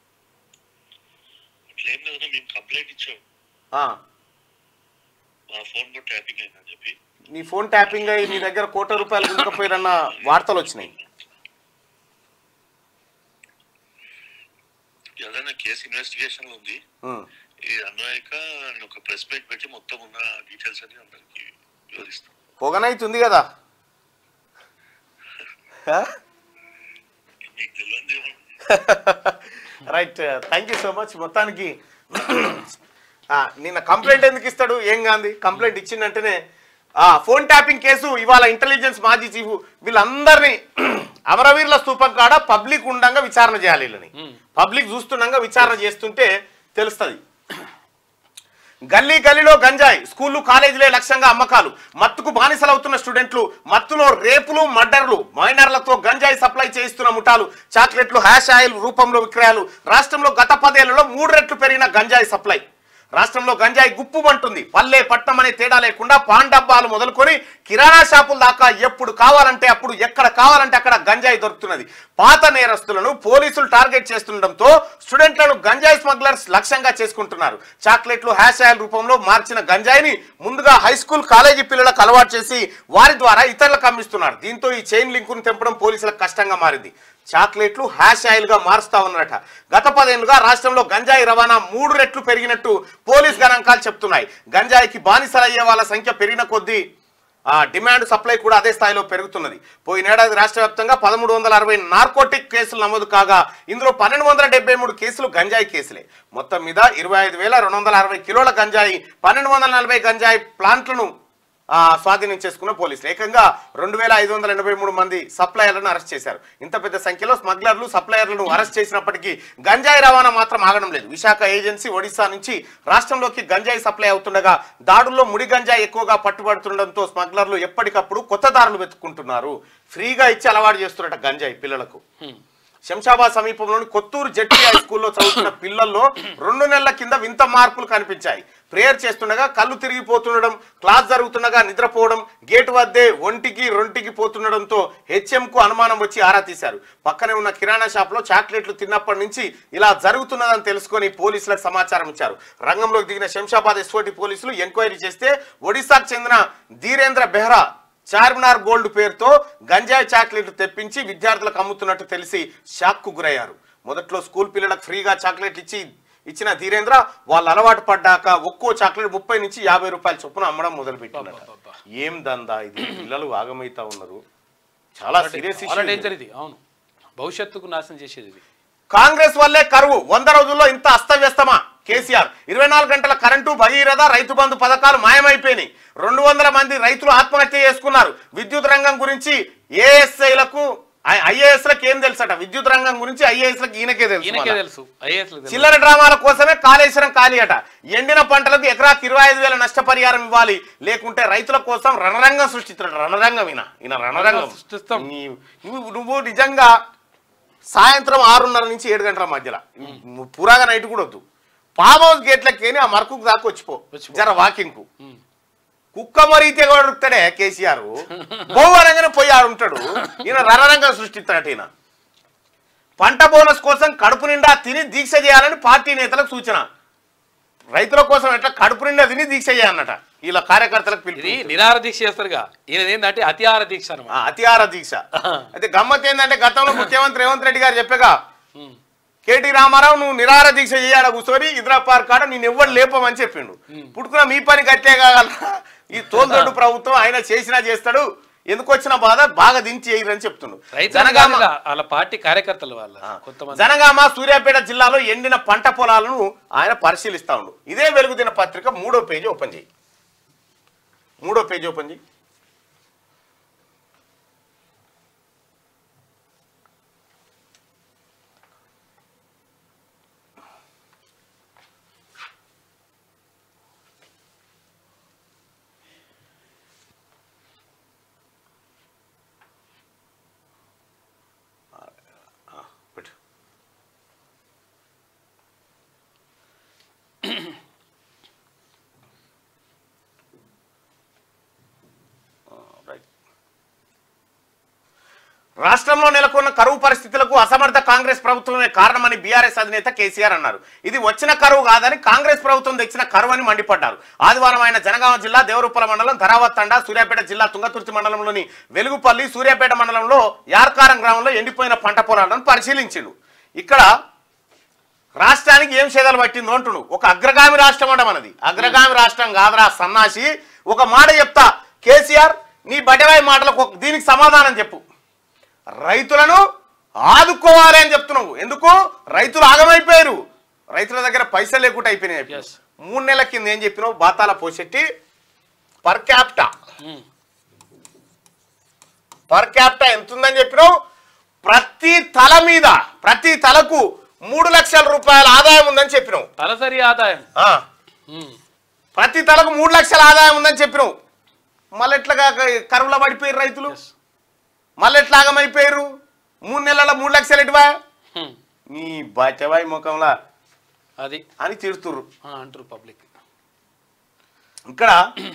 అట్లేం లేదు మేము కంప్లైంట్ ఇచ్చాం ఆ, మా ఫోన్ కూడా ట్యాపింగ్ అయిందని చెప్పి నీ ఫోన్ ట్యాపింగ్ అయ్యి నీ దగ్గర కోట్ల రూపాయలు గుంకపోయారన్న వార్తలు వచ్చినాయి ఏదైనా కేసు ఇన్వెస్టిగేషన్ లో ఉంది ఉం. ఇది అన్నాక నేను ఒక ప్రెస్ మీట్ పెట్టి మొత్తం ఉన్న డీటెయిల్స్ అని అందరికి వివరిస్తాను పొగనైతుంది కదా ఆ? మీకు తెలియదు right thank you so much మొత్తానికి ఆ, నిన్న కంప్లైంట్ ఎందుకు ఇస్తాడు ఏం కాంది కంప్లైంట్ ఇచ్చిందంటేనే ఆ ఫోన్ ట్యాపింగ్ కేసు ఇవాళ ఇంటెలిజెన్స్ మాజీ చీఫ్ వీళ్ళందరినీ అమరవీరుల స్తూపం కాడ పబ్లిక్ ఉండంగా విచారణ చేయాలి వీళ్ళని పబ్లిక్ చూస్తుండగా విచారణ చేస్తుంటే తెలుస్తుంది గల్లీ గల్లీలో గంజాయి స్కూళ్ళు కాలేజీలే లక్ష్యంగా అమ్మకాలు మత్తుకు బానిసలవుతున్న స్టూడెంట్లు మత్తులో రేపులు మర్డర్లు మైనర్లతో గంజాయి సప్లై చేయిస్తున్న ముఠాలు చాక్లెట్లు హ్యాష్ ఆయిల్ రూపంలో విక్రయాలు రాష్ట్రంలో గత పదేళ్లలో మూడు రెట్లు పెరిగిన గంజాయి సప్లై రాష్ట్రంలో గంజాయి గుప్పుమంటుంది పల్లె పట్నం అనే తేడా లేకుండా పాన్ డబ్బాలు మొదలుకొని కిరాణా షాపుల దాకా ఎప్పుడు కావాలంటే అప్పుడు ఎక్కడ కావాలంటే అక్కడ గంజాయి దొరుకుతున్నది పాత నేరస్తులను పోలీసులు టార్గెట్ చేస్తుండటంతో స్టూడెంట్లను గంజాయి స్మగ్లర్స్ లక్ష్యంగా చేసుకుంటున్నారు చాక్లెట్లు హ్యాష్ ఆయిల్ రూపంలో మార్చిన గంజాయిని ముందుగా హై స్కూల్ కాలేజీ పిల్లలకు అలవాటు చేసి వారి ద్వారా ఇతరులకు అమ్మిస్తున్నారు దీంతో ఈ చైన్ లింకును తెంపడం పోలీసులకు కష్టంగా మారింది చాక్లెట్లు హ్యాష్ ఆయిల్ గా మారుస్తా ఉన్నారట గత పదేళ్లుగా రాష్ట్రంలో గంజాయి రవాణా మూడు రెట్లు పెరిగినట్టు పోలీస్ గణాంకాలు చెప్తున్నాయి గంజాయికి బానిసలయ్యే వాళ్ళ సంఖ్య పెరిగిన కొద్దీ ఆ డిమాండ్ సప్లై కూడా అదే స్థాయిలో పెరుగుతున్నది పోయినేడాది రాష్ట్ర వ్యాప్తంగా పదమూడు వందల అరవై నార్కోటిక్ కేసులు నమోదు కాగా ఇందులో పన్నెండు వందల డెబ్బై మూడు కేసులు గంజాయి కేసులే మొత్తం మీద ఇరవై ఐదు వేల రెండు వందల అరవై కిలోల గంజాయి పన్నెండు వందల నలభై గంజాయి ప్లాంట్లను ఆ, స్వాధీనం చేసుకున్న పోలీసులు ఏకంగా రెండు వేల ఐదు వందల ఎనభై మూడు మంది సప్లయర్లను అరెస్ట్ చేశారు ఇంత పెద్ద సంఖ్యలో స్మగ్లర్లు సప్లయర్లను అరెస్ట్ చేసినప్పటికీ గంజాయి రవాణా మాత్రం ఆగడం లేదు విశాఖ ఏజెన్సీ ఒడిశా నుంచి రాష్ట్రంలోకి గంజాయి సప్లై అవుతుండగా దాడుల్లో ముడి గంజాయి ఎక్కువగా పట్టుబడుతుండడంతో స్మగ్లర్లు ఎప్పటికప్పుడు కొత్త దారులు వెతుక్కుంటున్నారు ఫ్రీగా ఇచ్చి అలవాటు చేస్తున్నట గంజాయి పిల్లలకు శంషాబాద్ సమీపంలోని కొత్తూరు జెడ్పీ హై స్కూల్లో చదువుతున్న పిల్లల్లో రెండు నెలల కింద వింత మార్పులు కనిపించాయి ప్రేయర్ చేస్తుండగా కళ్ళు తిరిగిపోతుండడం క్లాస్ జరుగుతుండగా నిద్రపోవడం గేటు వద్దే ఒంటికి రొంటికి పోతుండడంతో హెచ్ఎం కు అనుమానం వచ్చి ఆరా తీశారు పక్కనే ఉన్న కిరాణా షాప్ లో చాక్లెట్లు తిన్నప్పటి నుంచి ఇలా జరుగుతున్నదని తెలుసుకొని పోలీసులకు సమాచారం ఇచ్చారు రంగంలోకి దిగిన శంషాబాద్ ఎస్ఓటి పోలీసులు ఎంక్వైరీ చేస్తే ఒడిశాకు చెందిన ధీరేంద్ర బెహ్రా చార్మినార్ గోల్డ్ పేరుతో గంజాయి చాక్లెట్లు తెప్పించి విద్యార్థులకు అమ్ముతున్నట్టు తెలిసి షాక్కు గురయ్యారు మొదట్లో స్కూల్ పిల్లలకు ఫ్రీగా చాక్లెట్లు ఇచ్చి ఇచ్చిన ధీరేంద్ర వాళ్ళు అలవాటు పడ్డాక ఒక్కో చాక్లెట్ ముప్పై నుంచి యాభై రూపాయల చొప్పున అమ్మడం మొదలుపెట్టినట్టు ఏం దందా ఇది పిల్లలు ఆగమైతా ఉన్నారు చాలా సీరియస్ చాలా డేంజర్ ఇది అవును భవిష్యత్తుకు నాశనం చేసేది ఇది కాంగ్రెస్ వల్లే కరువు వంద రోజుల్లో ఇంత అస్తవ్యస్తమా కేసీఆర్ ఇరవై నాలుగు గంటల కరెంటు భగీరథ రైతు బంధు పథకాలు మాయమైపోయినాయి రెండు వందల మంది రైతులు ఆత్మహత్య చేసుకున్నారు విద్యుత్ రంగం గురించి ఏఎస్ఐలకు ఐఏఎస్లకు ఏం తెలుసట విద్యుత్ రంగం గురించి ఐఏఎస్లకు ఈయనకే తెలుసు ఈయనకే మళ్ళా. తెలుసు ఐఏఎస్ చిల్లర డ్రామాల కోసమే కాళేశ్వరం ఖాళీ అట ఎండిన పంటలకు ఎకరాకు ఇరవై ఐదు వేల నష్టపరిహారం ఇవ్వాలి లేకుంటే రైతుల కోసం రణరంగం సృష్టిస్తున్నాడు రణరంగం ఈయన ఈయన రణరంగం సృష్టిస్తాం. నీ- నువ్వు నువ్వు నిజంగా సాయంత్రం ఆరున్నర నుంచి ఏడు గంటల మధ్యలో నువ్వు పురాగా నైట్ కూడా వద్దు ఫామ్ హౌస్ గేట్లకేని ఆ మరకుకు దాకా వచ్చిపో వచ్చిపో. జర వాకింగ్ కు కుక్క మరీతే కొడుతాడే కేసీఆర్ బహు అనగానే పోయి ఆడుంటాడు ఈయన రణరంగం సృష్టిస్తాడట ఈయన పంట బోనస్ కోసం కడుపు నిండా తిని దీక్ష చేయాలని పార్టీ నేతలకు సూచన రైతుల కోసం ఎట్లా కడుపు నిండా తిని దీక్ష చేయాలన్నట ఇలా కార్యకర్తలకు ఇది పిలిపి నిరాహార దీక్ష చేస్తారుగా ఈయన ఏంటంటే అతిహార దీక్ష అనమాట ఆ, అతిహార దీక్ష అయితే గమ్మత్ ఏంటంటే గతంలో ముఖ్యమంత్రి రేవంత్ రెడ్డి గారు చెప్పగా కేటీ రామారావు నువ్వు నిరాహార దీక్ష చేయాడ కూర్చొని ఇందిరా పార్క్ కాడ నేను ఎవ్వరు లేపమని చెప్పిండు పుట్టుకున్న మీ పని గట్టే కాగలరా ఈ తోలుదొడ్డు ప్రభుత్వం ఆయన చేసినా చేస్తాడు ఎందుకు వచ్చిన బాధ బాగా దించి చేయరని చెప్తుండు రైతు జనగామ వాళ్ళ పార్టీ కార్యకర్తలు వాళ్ళ కొంతమంది జనగామ సూర్యాపేట జిల్లాలో ఎండిన పంట పొలాలను ఆయన పరిశీలిస్తా ఉండు ఇదే వెలుగుదిన పత్రిక మూడో పేజీ ఓపెన్ చేయి మూడో పేజీ ఓపెన్ చేయి రాష్ట్రంలో నెలకొన్న కరువు పరిస్థితులకు అసమర్థ కాంగ్రెస్ ప్రభుత్వమే కారణమని బీఆర్ఎస్ అధినేత కేసీఆర్ అన్నారు ఇది వచ్చిన కరువు కాదని కాంగ్రెస్ ప్రభుత్వం తెచ్చిన కరువు అని మండిపడ్డారు ఆదివారం ఆయన జనగామ జిల్లా దేవరూపల మండలం ధరావత్ తండా సూర్యాపేట జిల్లా తుంగతుర్తి మండలంలోని వెలుగుపల్లి సూర్యాపేట మండలంలో యార్కారం గ్రామంలో ఎండిపోయిన పంట పొలాలను పరిశీలించిండు ఇక్కడ రాష్ట్రానికి ఏం సేదలు పట్టిందో అంటుడు ఒక అగ్రగామి రాష్ట్రం అంట మనది అగ్రగామి రాష్ట్రం కాదురా సన్నాసి ఒక మాట చెప్తా కేసీఆర్ నీ బడవాయి మాటలకు ఒక- దీనికి సమాధానం చెప్పు రైతులను ఆదుకోవాలి అని చెప్తున్నావు ఎందుకు రైతులు ఆగమైపోయారు రైతుల దగ్గర పైసలు లేకుండా అయిపోయినాయి Yes. మూడు నెలల కింద ఏం చెప్పినావు బాతాల పోసెట్టి per capita um. Per capita ఎంత ఉందని చెప్పినావు ప్రతి తల మీద ప్రతి తలకు మూడు లక్షల రూపాయల ఆదాయం ఉందని చెప్పినావు తలసరి ఆదాయం ఆ, ఉమ్. ప్రతి తలకు మూడు లక్షల ఆదాయం ఉందని చెప్పినావు మళ్ళీ ఎట్లాగా కరువులో పడిపోయారు రైతులు Yes. మళ్ళీ ఎట్లా ఆగమైపోయారు మూడు నెలల మూడు లక్షలు ఎటువా ఉమ్. నీ బచవాయి ముఖంలా అది అని తిడుతుర్రు ఆ, అంటారు పబ్లిక్ ఇక్కడ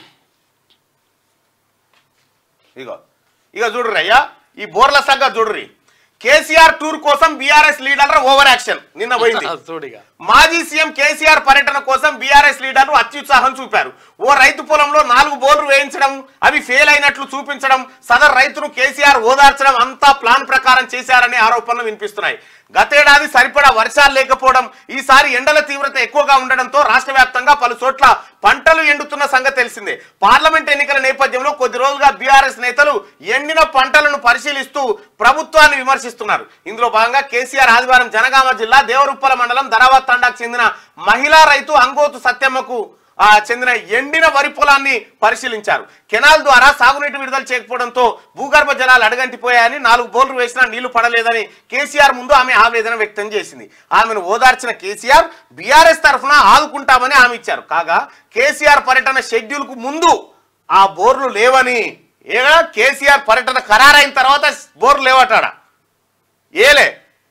ఇగో ఇక చూడుర్రి అయ్యా ఈ బోర్ల సంగ చూడుర్రి కేసీఆర్ టూర్ కోసం బీఆర్ఎస్ లీడర్ ఓవర్ యాక్షన్ నిన్న పోయింది చూడిగా మాజీ సీఎం కేసీఆర్ పర్యటన కోసం బీఆర్ఎస్ లీడర్లు అత్యుత్సాహం చూపారు ఓ రైతు పొలంలో నాలుగు బోర్లు వేయించడం అవి ఫెయిల్ అయినట్లు చూపించడం సదర్ రైతును కేసీఆర్ ఓదార్చడం అంతా ప్లాన్ ప్రకారం చేశారనే ఆరోపణలు వినిపిస్తున్నాయి గతేడాది సరిపడా వర్షాలు లేకపోవడం ఈసారి ఎండల తీవ్రత ఎక్కువగా ఉండడంతో రాష్ట్ర వ్యాప్తంగా పలు చోట్ల పంటలు ఎండుతున్న సంగతి తెలిసిందే పార్లమెంట్ ఎన్నికల నేపథ్యంలో కొద్ది రోజులుగా బీఆర్ఎస్ నేతలు ఎండిన పంటలను పరిశీలిస్తూ ప్రభుత్వాన్ని విమర్శిస్తున్నారు ఇందులో భాగంగా కేసీఆర్ ఆదివారం జనగామ జిల్లా దేవరుప్పల మండలం ధరావత్ తండాకు చెందిన మహిళా రైతు అంగోతు సత్యమ్మకు ఆ చెందిన ఎండిన వరి పొలాన్ని పరిశీలించారు కెనాల్ ద్వారా సాగునీటి విడుదల చేయకపోవడంతో భూగర్భ జలాలు అడగంటిపోయాయని నాలుగు బోర్లు వేసినా నీళ్లు పడలేదని కేసీఆర్ ముందు ఆమె ఆవేదన వ్యక్తం చేసింది ఆమెను ఓదార్చిన కేసీఆర్ బీఆర్ఎస్ తరఫున ఆదుకుంటామని హామీ ఇచ్చారు కాగా కేసీఆర్ పర్యటన షెడ్యూల్ కు ముందు ఆ బోర్లు లేవని ఏగా కేసీఆర్ పర్యటన ఖరారైన తర్వాత బోర్లు లేవటాడా ఏలే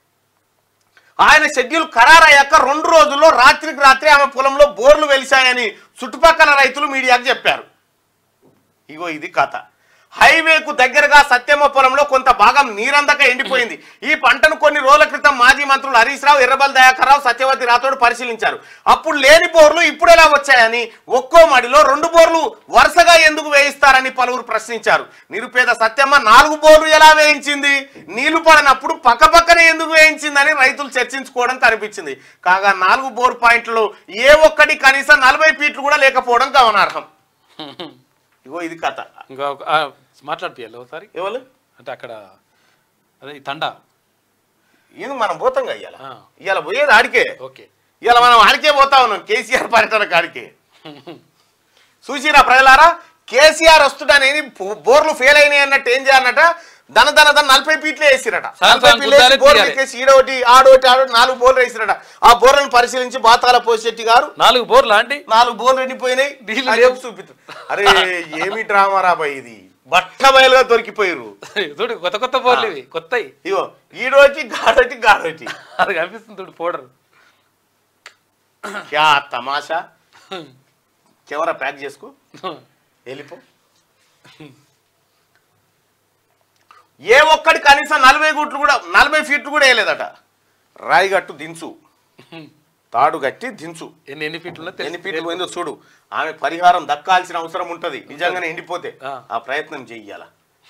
ఆయన షెడ్యూల్ ఖరారయ్యాక రెండు రోజుల్లో రాత్రికి రాత్రి ఆమె పొలంలో బోర్లు వెలిశాయని చుట్టుపక్కల రైతులు మీడియాకు చెప్పారు ఇగో ఇది కథ హైవేకు దగ్గరగా సత్యమ్మ పొలంలో కొంత భాగం నీరందక ఎండిపోయింది ఈ పంటను కొన్ని రోజుల క్రితం మాజీ మంత్రులు హరీష్ రావు ఎర్రబల్ దయాకర్ రావు సత్యవతి రాథోడ్ పరిశీలించారు అప్పుడు లేని బోర్లు ఇప్పుడు ఎలా వచ్చాయని ఒక్కో మడిలో రెండు బోర్లు వరుసగా ఎందుకు వేయిస్తారని పలువురు ప్రశ్నించారు నిరుపేద సత్యమ్మ నాలుగు బోర్లు ఎలా వేయించింది నీళ్లు పడనప్పుడు పక్కపక్కనే ఎందుకు వేయించిందని రైతులు చర్చించుకోవడం కనిపించింది కాగా నాలుగు బోర్ పాయింట్లు ఏ ఒక్కటి కనీసం నలభై ఫీట్లు కూడా లేకపోవడం గమనార్హం ఇగో ఇది కథ ఇంకా ఒక- ఆ, మాట్లాడిపియాలి ఒకసారి ఎవరు అంటే అక్కడ అదే ఈ తండా ఇది మనం పోతాం ఇవాళ ఆ. ఇవాళ పోయేది ఆడికే ఓకే ఇవాళ మనం ఆడికే పోతా ఉన్నాం కేసీఆర్ పర్యటన కాడికే చూసిరా ప్రజలారా కేసీఆర్ వస్తుడనేది బో- బోర్లు ఫెయిల్ అయినాయి అన్నట్టు ఏం చేయాలన్నట దన దన దన నలభై ఫీట్లు వేసిరట సాయం నలభై సాయం ఫీట్లు వేసి గుద్దాలే బోర్లు తీయాలి. ఎక్కేసి ఈడోటి ఆడోటి ఆడోటి నాలుగు బోర్లు వేసిరట ఆ బోర్లను పరిశీలించి బాతాల పోషెట్టి గారు నాలుగు బోర్లా అండి నాలుగు బోర్లు ఎండిపోయినాయి నీళ్ళు అని చెప్పి చూపిస్తారు అరే ఏమి డ్రామా రాబాయ్ ఇది బట్ట బయలుగా దొరికిపోయారు చూడు కొత్త కొత్త బోర్లు ఇవి కొత్తవి ఇగో ఈడోటి గాడోటి గాడోటి అది కనిపిస్తుంది చూడు పౌడర్ క్యా తమాషా కెమెరా ప్యాక్ చేసుకో వెళ్ళిపో ఏ ఒక్కడి కనీసం నలభై గుట్లు కూడా నలభై ఫీట్లు కూడా వేయలేదట రాయిగట్టు దించు తాడు కట్టి దించు ఎన్ని ఎన్ని ఫీట్లు ఉన్నా ఎన్ని ఫీట్లు పోయిందో చూడు ఆమె పరిహారం దక్కాల్సిన అవసరం ఉంటది నిజంగానే ఎండిపోతే ఆ. ఆ ప్రయత్నం చెయ్యాల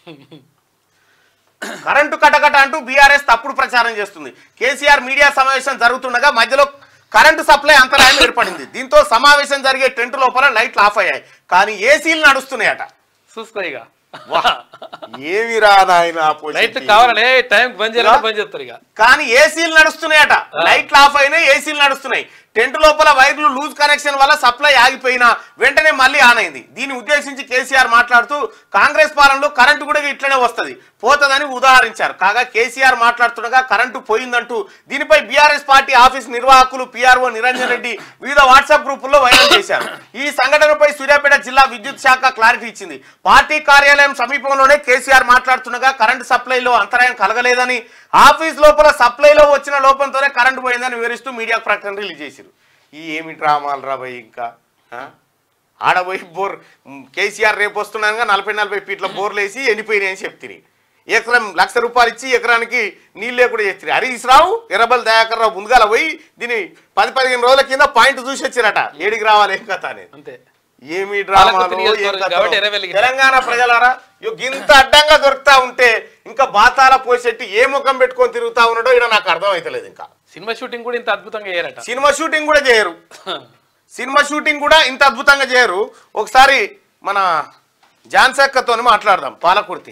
కరెంటు కటకట అంటూ బీఆర్ఎస్ తప్పుడు ప్రచారం చేస్తుంది కేసీఆర్ మీడియా సమావేశం జరుగుతుండగా మధ్యలో కరెంటు సప్లై అంతరాయం ఏర్పడింది దీంతో సమావేశం జరిగే టెంట్ లోపల లైట్లు ఆఫ్ అయ్యాయి కానీ ఏసీలు నడుస్తున్నాయట చూసుకో ఇక వా, ఏమిరా నాయన లైట్లు కావాలనే టైం బంద్ చేయాలంటే బంద్ చేస్తారు ఇక కానీ ఏసీలు నడుస్తున్నాయట లైట్లు ఆఫ్ అయినాయి ఏసీలు నడుస్తున్నాయి టెంట్ లోపల వైర్లు లూజ్ కనెక్షన్ వల్ల సప్లై ఆగిపోయినా వెంటనే మళ్ళీ ఆన్ అయింది దీన్ని ఉద్దేశించి కేసీఆర్ మాట్లాడుతూ కాంగ్రెస్ పాలనలో కరెంటు కూడా ఇట్లనే వస్తది పోతదని ఉదాహరించారు కాగా కేసీఆర్ మాట్లాడుతుండగా కరెంటు పోయిందంటూ దీనిపై బీఆర్ఎస్ పార్టీ ఆఫీస్ నిర్వాహకులు పీఆర్ఓ నిరంజన్ రెడ్డి వివిధ వాట్సాప్ గ్రూపుల్లో వైరల్ చేశారు ఈ సంఘటనపై సూర్యాపేట జిల్లా విద్యుత్ శాఖ క్లారిటీ ఇచ్చింది పార్టీ కార్యాలయం సమీపంలోనే కేసీఆర్ మాట్లాడుతుండగా కరెంటు సప్లైలో అంతరాయం కలగలేదని ఆఫీస్ లోపల సప్లైలో వచ్చిన లోపంతోనే కరెంటు పోయిందని వివరిస్తూ మీడియా ప్రకటన రిలీజ్ చేశారు ఈ ఏమి డ్రామాలు రా భయ్ ఇంకా ఆ? ఆడబోయి బోర్ మ్, కేసీఆర్ రేపు వస్తున్నానుగా నలభై నలభై ఫీట్ల బోర్లు వేసి ఎండిపోయినాయి అని చెప్తిని ఎకరం లక్ష రూపాయలు ఇచ్చి ఎకరానికి నీళ్ళు లేకుండా చేస్తారు హరీష్ రావు ఎర్రబల్ దయాకర్ రావు ముందుగాల పోయి దీన్ని పది పదిహేను రోజుల కింద పాయింట్ చూసి వచ్చారట ఏడికి రావాలి ఏం కథ అనేది అంతే ఏమి డ్రామాలో పాలకుర్తి ఏం నియోజకవర్గం కథలో. కాబట్టి ఎర్రవెల్లికి. తెలంగాణ ప్రజలారా ఇగో గింత అడ్డంగా దొరుకుతా ఉంటే ఇంకా బాతాల పోసేట్టు ఏ ముఖం పెట్టుకొని తిరుగుతా ఉన్నాడో ఇక్కడ నాకు అర్థం అవుతలేదు ఇంకా సినిమా షూటింగ్ కూడా ఇంత అద్భుతంగా చేయరట సినిమా షూటింగ్ కూడా చేయరు సినిమా షూటింగ్ కూడా ఇంత అద్భుతంగా చేయరు ఒకసారి మన జాన్సక్కతో మాట్లాడదాం పాలకుర్తి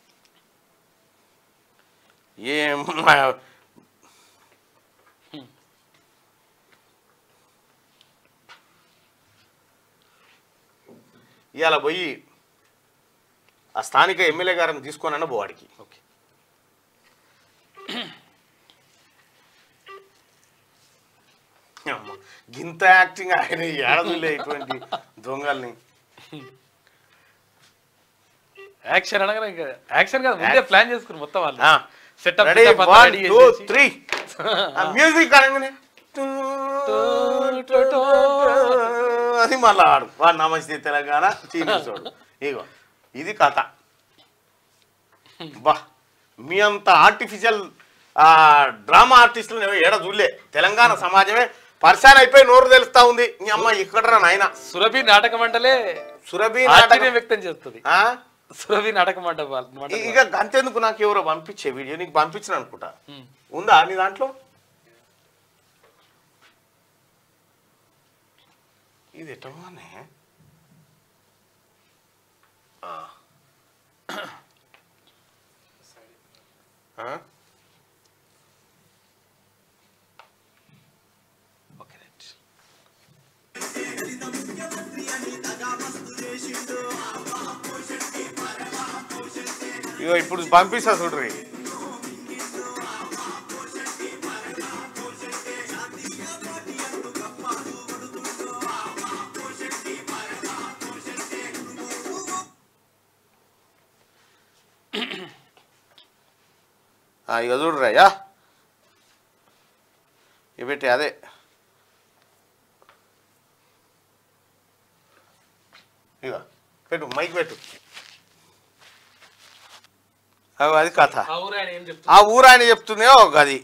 ఏం ఇవాళ పోయి ఆ స్థానిక ఎమ్మెల్యే గారిని తీసుకొనన్న బోవాడికి ఓకే అమ్మ, గింత యాక్టింగ్ ఆయన ఏడదులే ఇటువంటి దొంగల్ని యాక్షన్ అనగా ఇంకా యాక్షన్ కాదు ముందే ప్లాన్ చేసుకుని మొత్తం వాళ్ళు ఆ. Setup ready one two three music అనగానే అది మళ్ళా ఆడు వాడు నమస్తే తెలంగాణ చీనీసోడు ఇగో ఇది కథ బా మీ అంత ఆర్టిఫిషియల్ డ్రామా ఆర్టిస్టులు ఏడ చూడలే తెలంగాణ సమాజమే పరిశాన్ అయిపోయి నోరు తెలుస్తా ఉంది నీ అమ్మ ఇక్కడ నాయన సురభి నాటక మండలే సురభి ఆశ్చర్యం నాటకం వ్యక్తం చేస్తుంది ఆ? సురభి నాటక మండప ఇ- ఇక అంతెందుకు నాకు ఎవరో పంపించే వీడియో నీకు పంపించిన అనుకుంటా ఉందా నీ దాంట్లో ఇది ఎటమానే ఆ. ఆ? ఓకే రైట్ ఇగో ఇప్పుడు పంపిస్తా చూడ్రి ఇక చూడరాయ్యా ఇక పెట్టి అదే ఇక పెట్టు మైక్ పెట్టు అగో అది కథ ఆ ఊరు ఆయన ఏం చెప్తుంది ఆ ఊరు ఆయన చెప్తుందే ఒక గది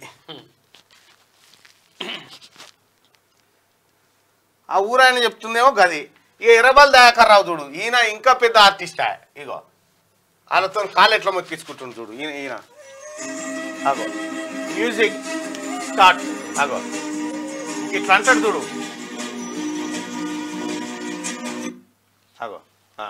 ఆ ఊరు ఆయన చెప్తుందేమో గది ఇక ఎర్రబల్ దయాకర్ రావు చూడు ఈయన ఇంకా పెద్ద ఆర్టిస్ట్ ఇగో వాళ్ళతో కాలు ఎట్లా మొక్కించుకుంటుంది చూడు ఈయన ఈయన అగో మ్యూజిక్ స్టార్ట్ అగో ఇంక ఇట్లా అంటాడు చూడు అగో ఆ.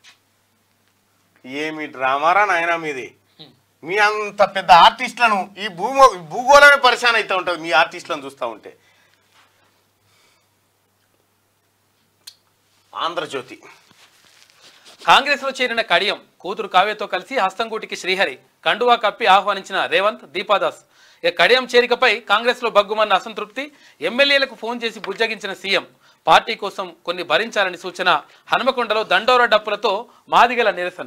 ఏమి డ్రామారా నాయనా మీది మీ అంత పెద్ద ఆర్టిస్టులను ఈ భూమో భూగోళమే పరిశాన్ అవుతూ ఉంటుంది మీ ఆర్టిస్టులను చూస్తూ ఉంటే ఆంధ్రజ్యోతి కాంగ్రెస్ లో చేరిన కడియం కూతురు కావ్యతో కలిసి హస్తంగూటికి శ్రీహరి కండువా కప్పి ఆహ్వానించిన రేవంత్ దీపాదాస్ ఇక కడియం చేరికపై కాంగ్రెస్ లో బగ్గుమన్న అసంతృప్తి ఎమ్మెల్యేలకు ఫోన్ చేసి బుజ్జగించిన సీఎం పార్టీ కోసం కొన్ని భరించాలని సూచన హనుమకొండలో దండోర డప్పులతో మాదిగల నిరసన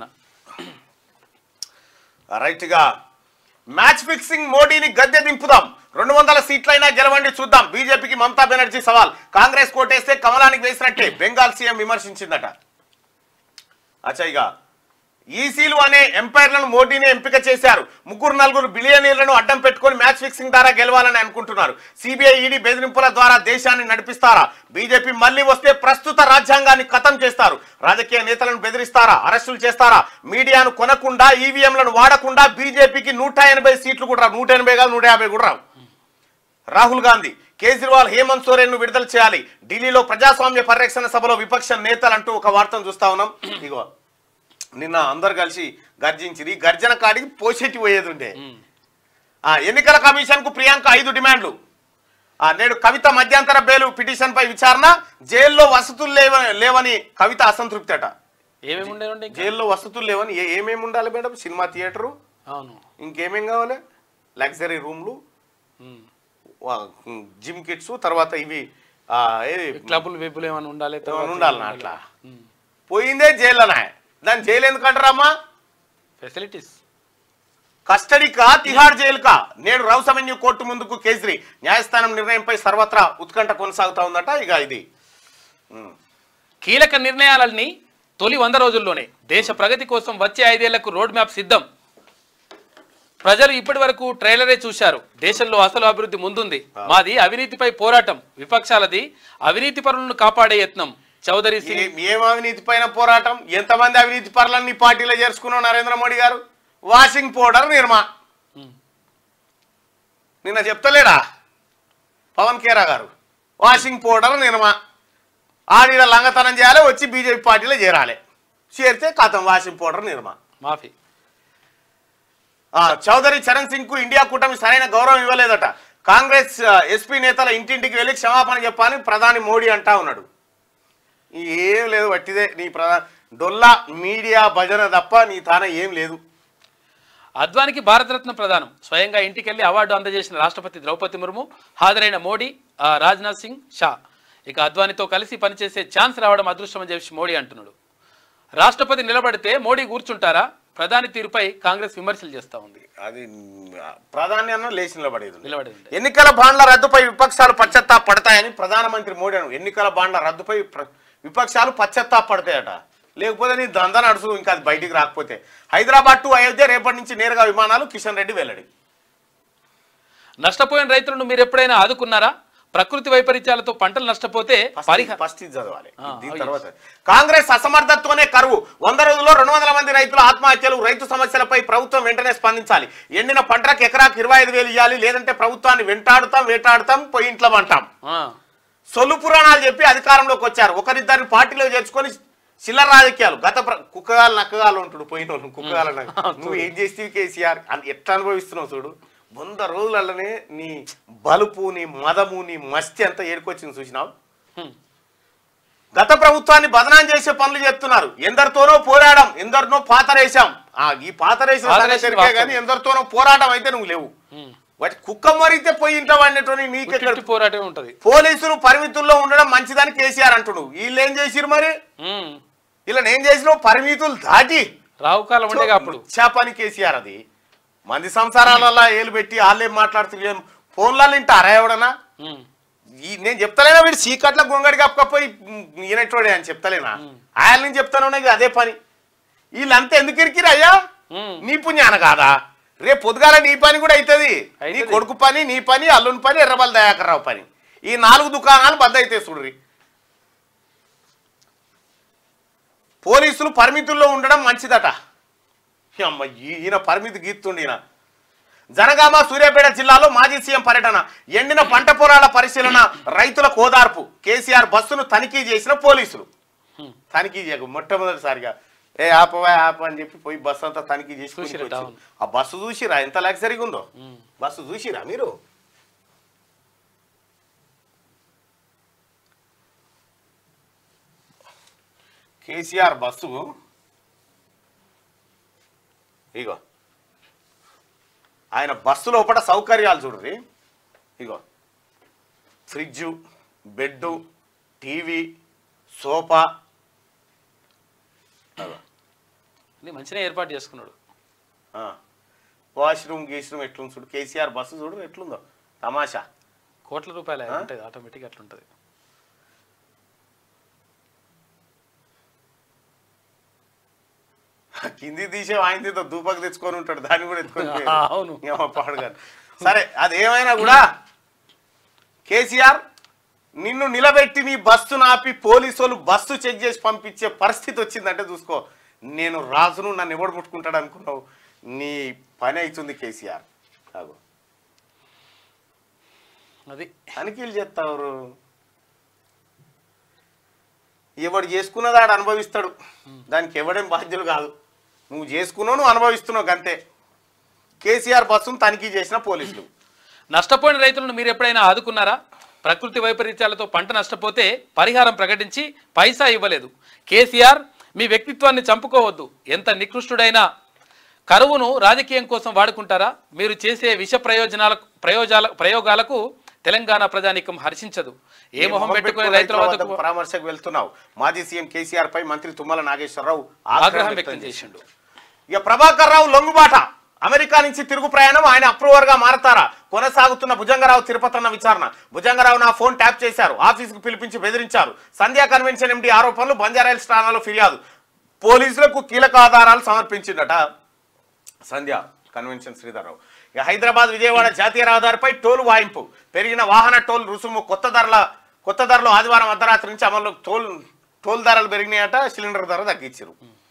రైట్గా మ్యాచ్ ఫిక్సింగ్ మోడీని గద్దె దింపుదాం రెండు వందల సీట్లైనా గెలవండి చూద్దాం బీజేపీకి మమతా బెనర్జీ సవాల్ కాంగ్రెస్ కోటేస్తే కమలానికి వేసినట్టే బెంగాల్ సీఎం విమర్శించిందట అచ్చా ఇక ఈసీలు అనే ఎంపైర్లను మోడీని ఎంపిక చేశారు ముగ్గురు నలుగురు బిలియనీర్లను అడ్డం పెట్టుకొని మ్యాచ్ ఫిక్సింగ్ ద్వారా గెలవాలని అనుకుంటున్నారు సిబిఐ ఈడీ బెదిరింపుల ద్వారా దేశాన్ని నడిపిస్తారా బీజేపీ మళ్ళీ వస్తే ప్రస్తుత రాజ్యాంగాన్ని ఖతం చేస్తారు రాజకీయ నేతలను బెదిరిస్తారా అరెస్టులు చేస్తారా మీడియాను కొనకుండా ఈవీఎంలను వాడకుండా బీజేపీకి నూట ఎనభై సీట్లు కూడా రావు నూట ఎనభై కాదు నూట యాభై కూడా రావు రాహుల్ గాంధీ కేజ్రీవాల్ హేమంత్ సోరెన్ ను విడుదల చేయాలి ఢిల్లీలో ప్రజాస్వామ్య పరిరక్షణ సభలో విపక్ష నేతలు అంటూ ఒక వార్తను చూస్తా ఉన్నాం ఇగో నిన్న అందరు కలిసి గర్జించిరి గర్జన కాడికి పోసేటి పోయేది ఉండే ఆ ఎన్నికల కమిషన్ కు ప్రియాంక ఐదు డిమాండ్లు ఆ నేడు కవిత మధ్యంతర బెయిల్ పిటిషన్ పై విచారణ జైల్లో వసతులు లేవని లేవని కవిత అసంతృప్తి అట ఏమేమి ఉండేవండి ఇంకా? జైల్లో వసతులు లేవని ఏ- ఏమేమి ఉండాలి మేడం సినిమా థియేటరు అవును ఇంకేమేం కావాలి లగ్జరీ రూమ్లు ఉమ్. జిమ్ కిట్స్ తర్వాత ఇవి ఆ, ఏది క్లబ్బులు వెబ్బులు ఏమైనా ఉండాలి ఏమైనా ఉండాలనా అట్లా పోయిందే జైల్లోనా దాన్ని జైలు ఎందుకంటారమ్మా ఫెసిలిటీస్ కస్టడీకా తిహార్ జైలుకా నేడు రౌస్ అవెన్యూ కోర్టు ముందుకు కేజ్రీ న్యాయస్థానం నిర్ణయంపై సర్వత్రా ఉత్కంఠ కొనసాగుతా ఉందట ఇక ఇది ఉమ్. కీలక నిర్ణయాలన్నీ తొలి వంద రోజుల్లోనే దేశ ప్రగతి కోసం వచ్చే ఐదేళ్లకు రోడ్ మ్యాప్ సిద్ధం ప్రజలు ఇప్పటి వరకు ట్రైలరే చూశారు దేశంలో అసలు అభివృద్ధి ముందుంది మాది అవినీతిపై పోరాటం విపక్షాలది అవినీతి పరులను కాపాడే యత్నం చౌదరి సింగ్ ఏ- ఏం అవినీతి పైన పోరాటం ఎంతమంది అవినీతి పరులను నీ పార్టీలో చేర్చుకున్నావు నరేంద్ర మోడీ గారు వాషింగ్ పౌడర్ నిర్మా నిన్న చెప్తలేడా పవన్ కేరా గారు వాషింగ్ పౌడర్ నిర్మా ఆడిన లంగతనం చేయాలి వచ్చి బీజేపీ పార్టీలో చేరాలి చేరితే కథం వాషింగ్ పౌడర్ నిర్మా మాఫీ ఆ, చౌదరి చరణ్ సింగ్ కు ఇండియా కూటమి సరైన గౌరవం ఇవ్వలేదట కాంగ్రెస్ ఆ, ఎస్పీ నేతల ఇంటింటికి వెళ్ళి క్షమాపణ చెప్పాలని ప్రధాని మోడీ అంటా ఉన్నాడు ఏం లేదు వట్టిదే నీ ప్రధాన డొల్లా మీడియా భజన తప్ప నీ తాన ఏం లేదు అద్వానికి భారతరత్న ప్రదానం స్వయంగా ఇంటికెళ్లి అవార్డు అందజేసిన రాష్ట్రపతి ద్రౌపది ముర్ము హాజరైన మోడీ ఆ, రాజ్నాథ్ సింగ్ షా ఇక అద్వానితో కలిసి పనిచేసే ఛాన్స్ రావడం అదృష్టమని చెప్పి మోడీ అంటున్నాడు రాష్ట్రపతి నిలబడితే మోడీ కూర్చుంటారా ప్రధాని తీరుపై కాంగ్రెస్ విమర్శలు చేస్తా ఉంది అది ప్రాధాన్యాన్ని లేచి నిలబడేది నిలబడి ఉంది ఎన్నికల బాండ్ల రద్దుపై విపక్షాలు పశ్చాత్తాప పడతాయని ప్రధానమంత్రి మోడీ అను ఎన్నికల బాండ్ల రద్దుపై ప్ర- విపక్షాలు పశ్చాత్తాప పడతాయట లేకపోతే నీ దంద నడుసు ఇంకా అది బయటికి రాకపోతే హైదరాబాద్ టు అయోధ్య రేపటి నుంచి నేరుగా విమానాలు కిషన్ రెడ్డి వెల్లడి నష్టపోయిన రైతులను మీరు ఎప్పుడైనా ఆదుకున్నారా ప్రకృతి వైపరీత్యాలతో పంటలు నష్టపోతే పరిహారం ఫస్ట్ ఇది చదవాలి ఆ, దీని oh, తర్వాత కాంగ్రెస్ అసమర్థతతోనే కరువు వంద రోజుల్లో రెండు వందల మంది రైతుల ఆత్మహత్యలు రైతు సమస్యలపై ప్రభుత్వం వెంటనే స్పందించాలి ఎండిన పంటలకు ఎకరాకు ఇరవై ఐదు వేలు ఇవ్వాలి లేదంటే ప్రభుత్వాన్ని వెంటాడుతాం వేటాడుతాం పోయి ఇంట్లో అంటాం ఆ, సొల్లు పురాణాలు చెప్పి అధికారంలోకి వచ్చారు ఒకరిద్దరిని పార్టీలో చేర్చుకొని చిల్లర రాజకీయాలు గత ప్ర- కుక్కగాలు నక్కగాలు ఉంటాడు పోయిన వాళ్ళు కుక్కగాలు నక్క నువ్వు ఏం చేస్తేవి కేసీఆర్ అని ఎట్లా అనుభవిస్తున్నావు చూడు వంద రోజులలోనే నీ బలుపు నీ మదము నీ మస్తి అంతా ఏడుకొచ్చింది చూసినావు హ్మ్. గత ప్రభుత్వాన్ని బదనాం చేసే పనులు చేస్తున్నారు ఎందరితోనో పోరాడం ఎందరినో పాతరేశాం ఆ ఈ పాతరేసిన పాతరేసిన సంగతి ఎరికే కానీ ఎందరితోనో పోరాటం అయితే నువ్వు లేవు హ్మ్. వాటి కుక్క మరిగితే పోయి ఇంట్లో వాడినటువంటి నీకెక్కడ ఉట్టి పోరాటమే ఉంటది పోలీసులు పరిమితుల్లో ఉండడం మంచిదని కేసీఆర్ అంటుడు వీళ్ళు ఏం చేసిరు మరి హ్మ్. ఇలా ఏం చేసినావు పరిమితులు దాటి రావు కాలం ఉండేగా అప్పుడు పని కేసీఆర్ అది మంది సంసారాలలో ఏలు పెట్టి వాళ్ళేం మాట్లాడుతున్నారు ఫోన్లలో వింటారా ఎవడన్నా హ్మ్. ఈ నేను చెప్తలేనా వీడు చీకట్ల గొంగడి కప్పకపోయి ఈయనటోడే అని చెప్తలేనా ఆయన నుంచి చెప్తాను ఇక అదే పని వీళ్ళంతా ఎందుకు ఇరికిరు అయ్యా హ్మ్. నీ పుణ్యాన కాదా రేపు పొద్దుగాల నీ పని కూడా అవుతుంది నీ అయితది. కొడుకు పని నీ పని అల్లుని పని ఎర్రబల్ దయాకర్రావు పని ఈ నాలుగు దుకాణాలు బంద్ అయితే చూడ్రి పోలీసులు పరిమితుల్లో ఉండడం మంచిదట అమ్మ ఈయన పరిమితి గీస్తుండి ఈయన జనగామ సూర్యాపేట జిల్లాలో మాజీ సీఎం పర్యటన ఎండిన పంట పొలాల పరిశీలన రైతుల కోదార్పు కేసీఆర్ బస్సును తనిఖీ చేసిన పోలీసులు తనిఖీ చేయకు మొట్టమొదటిసారిగా ఏ ఆపవా ఆప అని చెప్పి పోయి బస్సు అంతా తనిఖీ చేసి చూసిరట, కొనుక్కొచ్చి. అవును. ఆ బస్సు చూసిరా ఎంత లగ్జరీగా ఉందో బస్సు చూసిరా మీరు కేసీఆర్ బస్సు ఇగో ఆయన బస్సు లోపల సౌకర్యాలు చూడండి ఇగో ఫ్రిడ్జు బెడ్డు టీవీ సోఫా అగో. ఇది మంచిగా ఏర్పాటు చేసుకున్నాడు ఆ. వాష్రూమ్ గీష్రూమ్ ఎట్లుంది చూడు కేసీఆర్ బస్సు చూడు ఎట్లుందో తమాషా కోట్ల రూపాయలు ఉంటుంది ఆటోమేటిక్ అట్లుంటది కింది తీసే ఆయన తీతో దూపకు తెచ్చుకొని ఉంటాడు దాన్ని కూడా ఎత్తుకొని పోయాడు. అవును. ఏమో పాడుగాను సరే అది ఏమైనా కూడా కేసీఆర్ నిన్ను నిలబెట్టి నీ బస్సు నాపి పోలీసు వాళ్ళు బస్సు చెక్ చేసి పంపించే పరిస్థితి వచ్చిందంటే చూసుకో నేను రాజును నన్ను ఎవడు ముట్టుకుంటాడు అనుకున్నావు నీ పని అవుతుంది కేసీఆర్ కాదు అది తనిఖీలు చేస్తారు ఎవడు చేసుకున్నది ఆడు అనుభవిస్తాడు దానికి ఎవడేం బాధ్యులు కాదు నువ్వు చేసుకున్నావు నువ్వు అనుభవిస్తున్నావు అంతే కేసీఆర్ బస్సును తనిఖీ చేసిన పోలీసులు నష్టపోయిన రైతులను మీరు ఎప్పుడైనా ఆదుకున్నారా ప్రకృతి వైపరీత్యాలతో పంట నష్టపోతే పరిహారం ప్రకటించి పైసా ఇవ్వలేదు కేసీఆర్ మీ వ్యక్తిత్వాన్ని చంపుకోవద్దు ఎంత నికృష్టుడైనా కరువును రాజకీయం కోసం వాడుకుంటారా మీరు చేసే విష ప్రయోజనాల ప్రయోజాల ప్రయోగాలకు తెలంగాణ ప్రజానీకం హర్షించదు ఏ మొహం పెట్టుకుని రైతుల వద్దకు పరామర్శకు వెళ్తున్నావు మాజీ సీఎం కేసీఆర్ పై మంత్రి తుమ్మల నాగేశ్వరరావు ఆగ్రహం వ్యక్తం చేసిండు ఇక ప్రభాకర్ రావు లొంగుబాట అమెరికా నుంచి తిరుగు ప్రయాణం ఆయన అప్రూవర్ గా మారతారా కొనసాగుతున్న భుజంగరావు తిరుపతన్న విచారణ భుజంగరావు నా ఫోన్ ట్యాప్ చేశారు ఆఫీసుకు పిలిపించి బెదిరించారు సంధ్యా కన్వెన్షన్ ఎండి ఆరోపణలు బంజారాయిల్స్ ఠాణాలో ఫిర్యాదు పోలీసులకు కీలక ఆధారాలు సమర్పించిందట సంధ్య కన్వెన్షన్ శ్రీధర్రావు ఇక హైదరాబాద్ విజయవాడ జాతీయ రహదారిపై టోల్ వాయింపు పెరిగిన వాహన టోల్ రుసుము కొత్త ధరల కొత్త ధరలు ఆదివారం అర్ధరాత్రి నుంచి అమలు టోల్ టోల్ ధరలు పెరిగినాయట సిలిండర్ ధర తగ్గించారు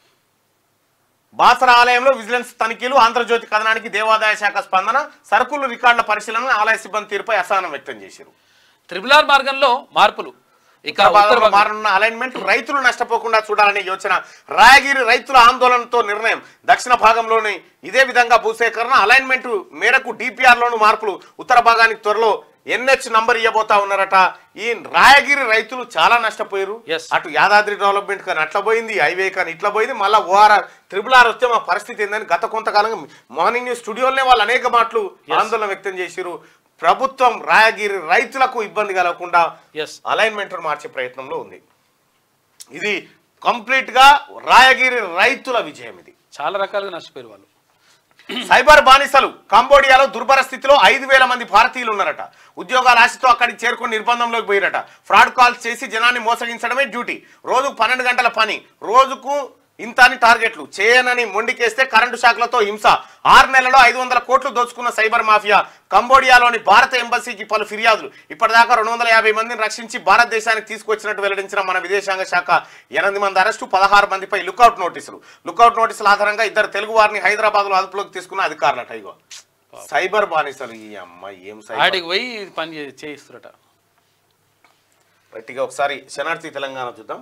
బాసర ఆలయంలో విజిలెన్స్ తనిఖీలు ఆంధ్రజ్యోతి కథనానికి దేవాదాయ శాఖ స్పందన సరుకులు రికార్డుల పరిశీలన ఆలయ సిబ్బంది తీరుపై అసహనం వ్యక్తం చేశారు త్రిబుల్ ఆర్ మార్గంలో మార్పులు ఇక ఉత్తర ఉత్తర భాగంలో భాగం- మారనున్న అలైన్మెంట్ రైతులు నష్టపోకుండా చూడాలనే యోచన రాయగిరి రైతుల ఆందోళనతో నిర్ణయం దక్షిణ భాగంలోని ఇదే విధంగా భూసేకరణ అలైన్మెంట్ మేరకు డిపిఆర్ లోను మార్పులు ఉత్తర భాగానికి త్వరలో ఎన్హెచ్ నంబర్ ఇవ్వబోతా ఉన్నారట ఈ రాయగిరి రైతులు చాలా నష్టపోయారు Yes. అటు యాదాద్రి డెవలప్మెంట్ కానీ అట్లా పోయింది హైవే కానీ ఇట్లా పోయింది మళ్ళీ ఓఆర్ఆర్ త్రిబుల్ ఆర్ వస్తే మా పరిస్థితి ఏందని గత కొంతకాలంగా మార్నింగ్ న్యూస్ స్టూడియోలోనే వాళ్ళు అనేక మాటలు ఆందోళన వ్యక్తం చేసిరు ప్రభుత్వం రాయగిరి రైతులకు ఇబ్బంది కలగకుండా Yes. అలైన్మెంట్ మార్చే ప్రయత్నంలో ఉంది ఇది కంప్లీట్ గా రాయగిరి రైతుల విజయం ఇది చాలా రకాలుగా నష్టపోయారు వాళ్ళు సైబర్ బానిసలు కంబోడియాలో దుర్భర స్థితిలో ఐదు వేల మంది భారతీయులు ఉన్నారట ఉద్యోగాల ఆశతో అక్కడికి చేరుకుని నిర్బంధంలోకి పోయారట ఫ్రాడ్ కాల్స్ చేసి జనాన్ని మోసగించడమే డ్యూటీ రోజుకు పన్నెండు గంటల పని రోజుకు ఇంత అని టార్గెట్లు చేయనని మొండికేస్తే కరెంటు శాఖలతో హింస ఆరు నెలల్లో ఐదు వందల కోట్లు దోచుకున్న సైబర్ మాఫియా కంబోడియాలోని భారత ఎంబసీకి పలు ఫిర్యాదులు ఇప్పటిదాకా రెండు వందల యాభై మందిని రక్షించి భారతదేశానికి తీసుకొచ్చినట్టు వెల్లడించిన మన విదేశాంగ శాఖ ఎనిమిది మంది అరెస్టు పదహారు మందిపై లుకౌట్ నోటీసులు లుకౌట్ నోటీసుల ఆధారంగా ఇద్దరు తెలుగు వారిని హైదరాబాద్ లో అదుపులోకి తీసుకున్న అధికారులట ఇగో సైబర్ బానిసలు ఈ అమ్మ ఏం సైబర్ ఆడికి పోయి పని చే- చేయిస్తురట గట్టిగా ఒకసారి శనార్థి తెలంగాణ చూద్దాం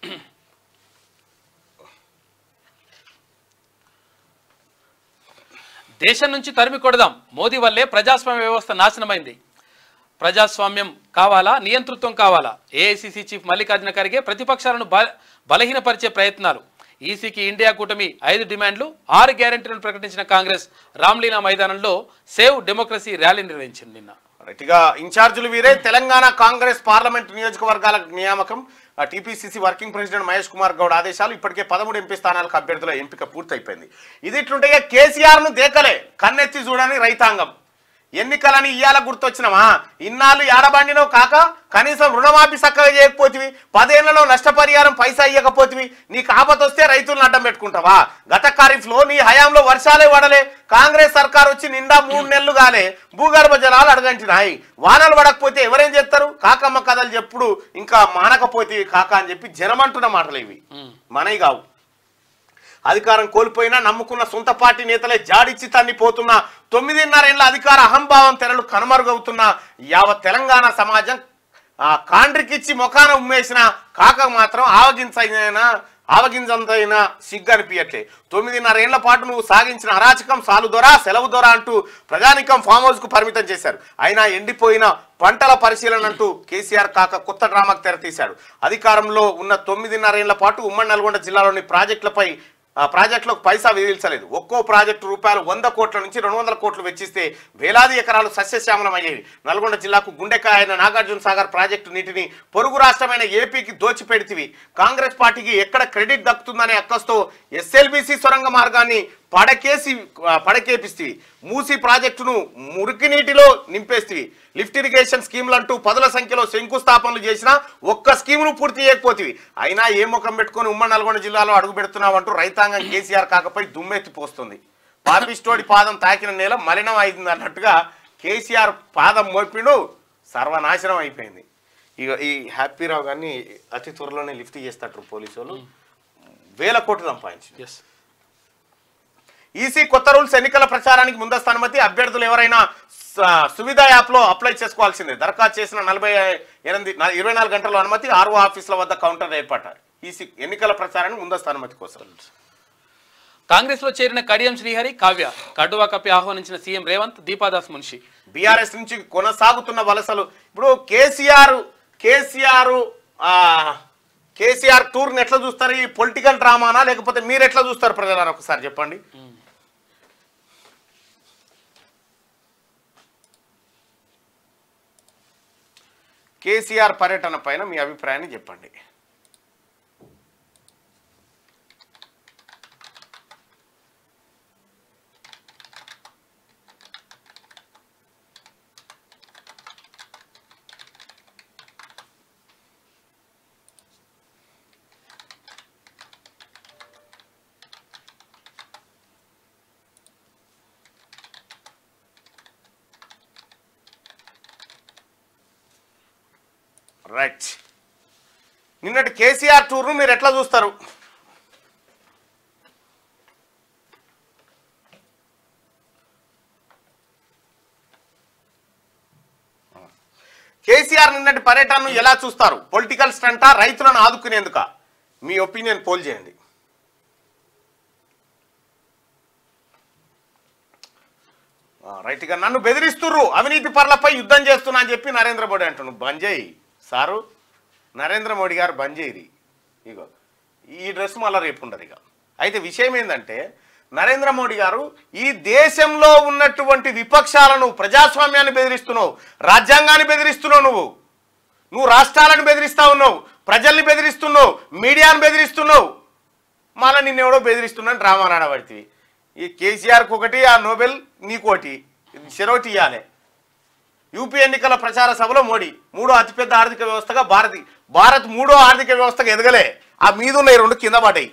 దేశం నుంచి తరిమి కొడదాం మోదీ వల్లే ప్రజాస్వామ్య వ్యవస్థ నాశనమైంది ప్రజాస్వామ్యం కావాలా నియంతృత్వం కావాలా ఏఐసిసి చీఫ్ మల్లికార్జున ఖర్గే ప్రతిపక్షాలను బ బలహీనపరిచే ప్రయత్నాలు ఈసీకి ఇండియా కూటమి ఐదు డిమాండ్లు ఆరు గ్యారెంటీలను ప్రకటించిన కాంగ్రెస్ రామ్లీలా మైదానంలో సేవ్ డెమోక్రసీ ర్యాలీ నిర్వహించింది నిన్న గట్టిగా ఇన్ఛార్జీలు వీరే తెలంగాణ కాంగ్రెస్ పార్లమెంట్ నియోజకవర్గాల నియామకం TPCC working president Mahesh Kumar Goud ఆదేశాలు ఇప్పటికే పదమూడు ఎంపీ స్థానాలకు అభ్యర్థుల ఎంపిక పూర్తయిపోయింది ఇది ఇట్లుంటే కేసీఆర్ ను దేకలే కన్నెత్తి చూడని రైతాంగం ఎన్నికలని ఇయ్యాల గుర్తొచ్చినమా ఇన్నాళ్ళు ఏడబండినో కాక కనీసం రుణమాఫీ చక్కగా చేయకపోతివి పదేళ్లలో నష్టపరిహారం పైసా ఇవ్వకపోతివి నీకు ఆపత వస్తే రైతులను అడ్డం పెట్టుకుంటావా గత ఖరీఫ్ లో నీ హయాంలో వర్షాలే పడలే కాంగ్రెస్ సర్కార్ వచ్చి నిండా మూడు నెలలు గాలే భూగర్భ జలాలు అడగంటినాయి వానలు పడకపోతే ఎవరేం చేస్తారు కాకమ్మ కథలు చెప్పుడు ఇంకా మానకపోతే కాక అని చెప్పి జనమంటున్న మాటలు ఇవి మనవి కావు అధికారం కోల్పోయినా నమ్ముకున్న సొంత పార్టీ నేతలే జాడిచ్చి తన్నిపోతున్న తొమ్మిదిన్నరేళ్ల అధికార అహంభావం తెరలు కనుమరుగవుతున్న యావత్ తెలంగాణ సమాజం ఆ కాండ్రికిచ్చి ముఖాన ఉమ్మేసిన కాక మాత్రం ఆవగించైనా ఆవగింజంతైనా సిగ్గు అనిపించట్లే తొమ్మిదిన్నరేళ్ల పాటు నువ్వు సాగించిన అరాచకం సాలు దొర సెలవు దొర అంటూ ప్రజానికం ఫామ్ హౌస్ కు పరిమితం చేశారు అయినా ఎండిపోయిన పంటల పరిశీలన అంటూ కేసీఆర్ కాక కొత్త డ్రామాకు తెరతీశాడు అధికారంలో ఉన్న తొమ్మిదిన్నరేళ్ల పాటు ఉమ్మడి నల్గొండ జిల్లాలోని ప్రాజెక్టులపై ఆ ప్రాజెక్టులకు పైసా విధించలేదు ఒక్కో ప్రాజెక్టు రూపాయలు వంద కోట్ల నుంచి రెండు వందల కోట్లు వెచ్చిస్తే వేలాది ఎకరాలు సస్యశ్యామలం అయ్యేవి నల్గొండ జిల్లాకు గుండెకాయ అయిన నాగార్జున సాగర్ ప్రాజెక్టు నీటిని పొరుగు రాష్ట్రమైన ఏపీకి దోచిపెడితివి కాంగ్రెస్ పార్టీకి ఎక్కడ క్రెడిట్ దక్కుతుందనే అక్కస్తో ఎస్ఎల్బిసి సొరంగ మార్గాన్ని పడకేసి ఆ, పడకేపిస్తివి మూసి ప్రాజెక్టును మురికి నీటిలో నింపేస్తివి లిఫ్ట్ ఇరిగేషన్ స్కీమ్లు అంటూ పదుల సంఖ్యలో శంకుస్థాపనలు చేసినా ఒక్క స్కీమును పూర్తి చేయకపోతివి అయినా ఏ ముఖం పెట్టుకొని ఉమ్మడి నల్గొండ జిల్లాలో అడుగు పెడుతున్నావు అంటూ రైతాంగం కేసీఆర్ కాకపోై దుమ్మెత్తి పోస్తుంది పాపిస్టోడి పాదం తాకిన నేల మలినం అయింది అన్నట్టుగా కేసీఆర్ పాదం మోపిండు సర్వనాశనం అయిపోయింది ఇక ఈ హ్యాపీరావు గారిని అతి త్వరలోనే లిఫ్ట్ చేస్తారు పోలీసు వాళ్ళు వేల కోట్లు సంపాదించింది ఎస్ ఈసీ కొత్త రూల్స్ ఎన్నికల ప్రచారానికి ముందస్తు అనుమతి అభ్యర్థులు ఎవరైనా స- సువిధ యాప్లో అప్లై చేసుకోవాల్సిందే దరఖాస్తు చేసిన నలభై ఎనిమిది నా- ఇరవై నాలుగు గంటల అనుమతి ఆర్ఓ ఆఫీసుల వద్ద కౌంటర్ ఏర్పాటు ఈసీ ఎన్నికల ప్రచారానికి ముందస్తు అనుమతి కోసం కాంగ్రెస్ లో చేరిన కడియం శ్రీహరి కావ్య కడువా కప్పి ఆహ్వానించిన సీఎం రేవంత్ దీపాదాస్ మున్షి బీఆర్ఎస్ నుంచి కొనసాగుతున్న వలసలు ఇప్పుడు కేసీఆర్ కేసీఆర్ ఆ, కేసీఆర్ టూర్ని ఎట్లా చూస్తారు ఈ పొలిటికల్ డ్రామానా లేకపోతే మీరు ఎట్లా చూస్తారు ప్రజలను ఒకసారి చెప్పండి కేసీఆర్ పర్యటన పైన మీ అభిప్రాయాన్ని చెప్పండి రైట్ నిన్నటి కేసీఆర్ టూర్ను మీరు ఎట్లా చూస్తారు కేసీఆర్ నిన్నటి పర్యటనను ఎలా చూస్తారు పొలిటికల్ స్టంటా రైతులను ఆదుకునేందుక మీ ఒపీనియన్ పోల్ చేయండి ఆ, రైట్ ఇక నన్ను బెదిరిస్తుర్రు అవినీతి పరులపై యుద్ధం చేస్తున్నా అని చెప్పి నరేంద్ర మోడీ అంటున్నాడు బంజేయి సారు నరేంద్ర మోడీ గారు బంజేయిరి ఇగో ఈ డ్రెస్ మళ్ళీ రేపు ఉండదు ఇక అయితే విషయం ఏంటంటే నరేంద్ర మోడీ గారు ఈ దేశంలో ఉన్నటువంటి విపక్షాలను ప్రజాస్వామ్యాన్ని బెదిరిస్తున్నావు రాజ్యాంగాన్ని బెదిరిస్తున్నావు నువ్వు నువ్వు రాష్ట్రాలను బెదిరిస్తా ఉన్నావు ప్రజల్ని బెదిరిస్తున్నావు మీడియాను బెదిరిస్తున్నావు మళ్ళీ నిన్నెవడో బెదిరిస్తున్నాను డ్రామా పడితే ఈ కేసీఆర్కి ఒకటి ఆ నోబెల్ నీకోటి ఇది చెరోటి ఇవ్వాలి యూపీ ఎన్నికల ప్రచార సభలో మోడీ మూడో అతిపెద్ద ఆర్థిక వ్యవస్థగా భారత్ భారత్ మూడో ఆర్థిక వ్యవస్థగా ఎదగలే ఆ మీద ఉన్న ఈ రెండు కింద పడ్డాయి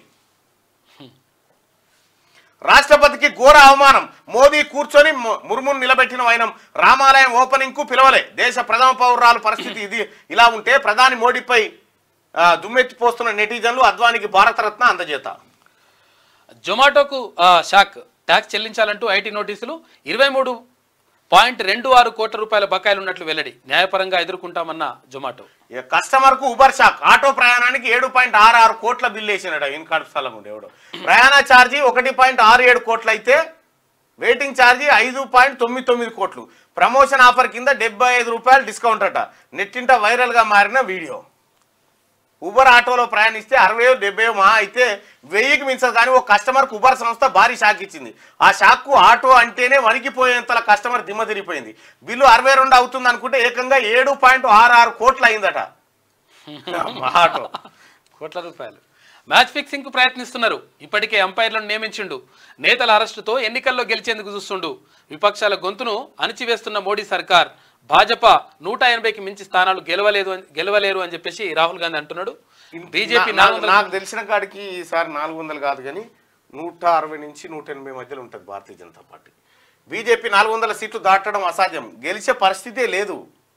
రాష్ట్రపతికి ఘోర అవమానం మోదీ కూర్చొని ము- ముర్మును నిలబెట్టిన వైనం రామాలయం ఓపెనింగ్ కు పిలవలే దేశ ప్రథమ పౌరాల పరిస్థితి ఇది ఇలా ఉంటే ప్రధాని మోడీపై ఆ, దుమ్మెత్తిపోస్తున్న నెటిజన్లు అద్వానికి భారతరత్న అందజేత జొమాటోకు ఆ, షాక్ ట్యాక్స్ చెల్లించాలంటూ ఐటీ నోటీసులు ఇరవై మూడు పాయింట్ రెండు ఆరు కోట్ల రూపాయల బకాయిలు ఉన్నట్లు వెల్లడి న్యాయపరంగా ఎదుర్కొంటామన్న జొమాటో ఇక కస్టమర్ కు ఉబర్ షాక్ ఆటో ప్రయాణానికి ఏడు పాయింట్ ఆరు ఆరు కోట్ల బిల్లు వేసినాడు ఇన్కార్డ్ స్థలం ఉండే ఎవడు ప్రయాణ ఛార్జీ ఒకటి పాయింట్ ఆరు ఏడు కోట్లు అయితే వెయిటింగ్ ఛార్జీ ఐదు పాయింట్ తొమ్మిది తొమ్మిది కోట్లు ప్రమోషన్ ఆఫర్ కింద డెబ్బై ఐదు రూపాయలు డిస్కౌంట్ అట నెట్టింట వైరల్ గా మారిన వీడియో ఉబర్ ఆటోలో ప్రయాణిస్తే అరవై డెబ్బై మా అయితే వెయ్యికి మించదు కానీ ఒక కస్టమర్కు ఉబర్ సంస్థ భారీ షాక్ ఇచ్చింది ఆ షాక్కు ఆటో అంటేనే వణికిపోయేంతల కస్టమర్ దిమ్మ తిరిగిపోయింది బిల్లు అరవై రెండు అవుతుంది అనుకుంటే ఏకంగా ఏడు పాయింట్ ఆరు ఆరు కోట్లు అయిందట మా ఆటో కోట్ల రూపాయలు మ్యాచ్ ఫిక్సింగ్ కు ప్రయత్నిస్తున్నారు ఇప్పటికే అంపైర్లను నియమించిండు నేతల అరెస్టుతో ఎన్నికల్లో గెలిచేందుకు చూస్తుండు విపక్షాల గొంతును అణిచివేస్తున్న మోడీ సర్కార్ భాజపా నూట ఎనభైకి మించి స్థానాలు గెలవలేదు అని- గెలవలేరు అని చెప్పేసి రాహుల్ గాంధీ అంటున్నాడు బీజేపీ నా- నాలుగు నాకు- వందల నాకు తెలిసిన కాడికి ఈసారి నాలుగు వందలు కాదు కానీ నూట అరవై నుంచి నూట ఎనభై మధ్యలో ఉంటుంది భారతీయ జనతా పార్టీ బీజేపీ నాలుగు వందల సీట్లు దాటడం అసాధ్యం గెలిచే పరిస్థితే లేదు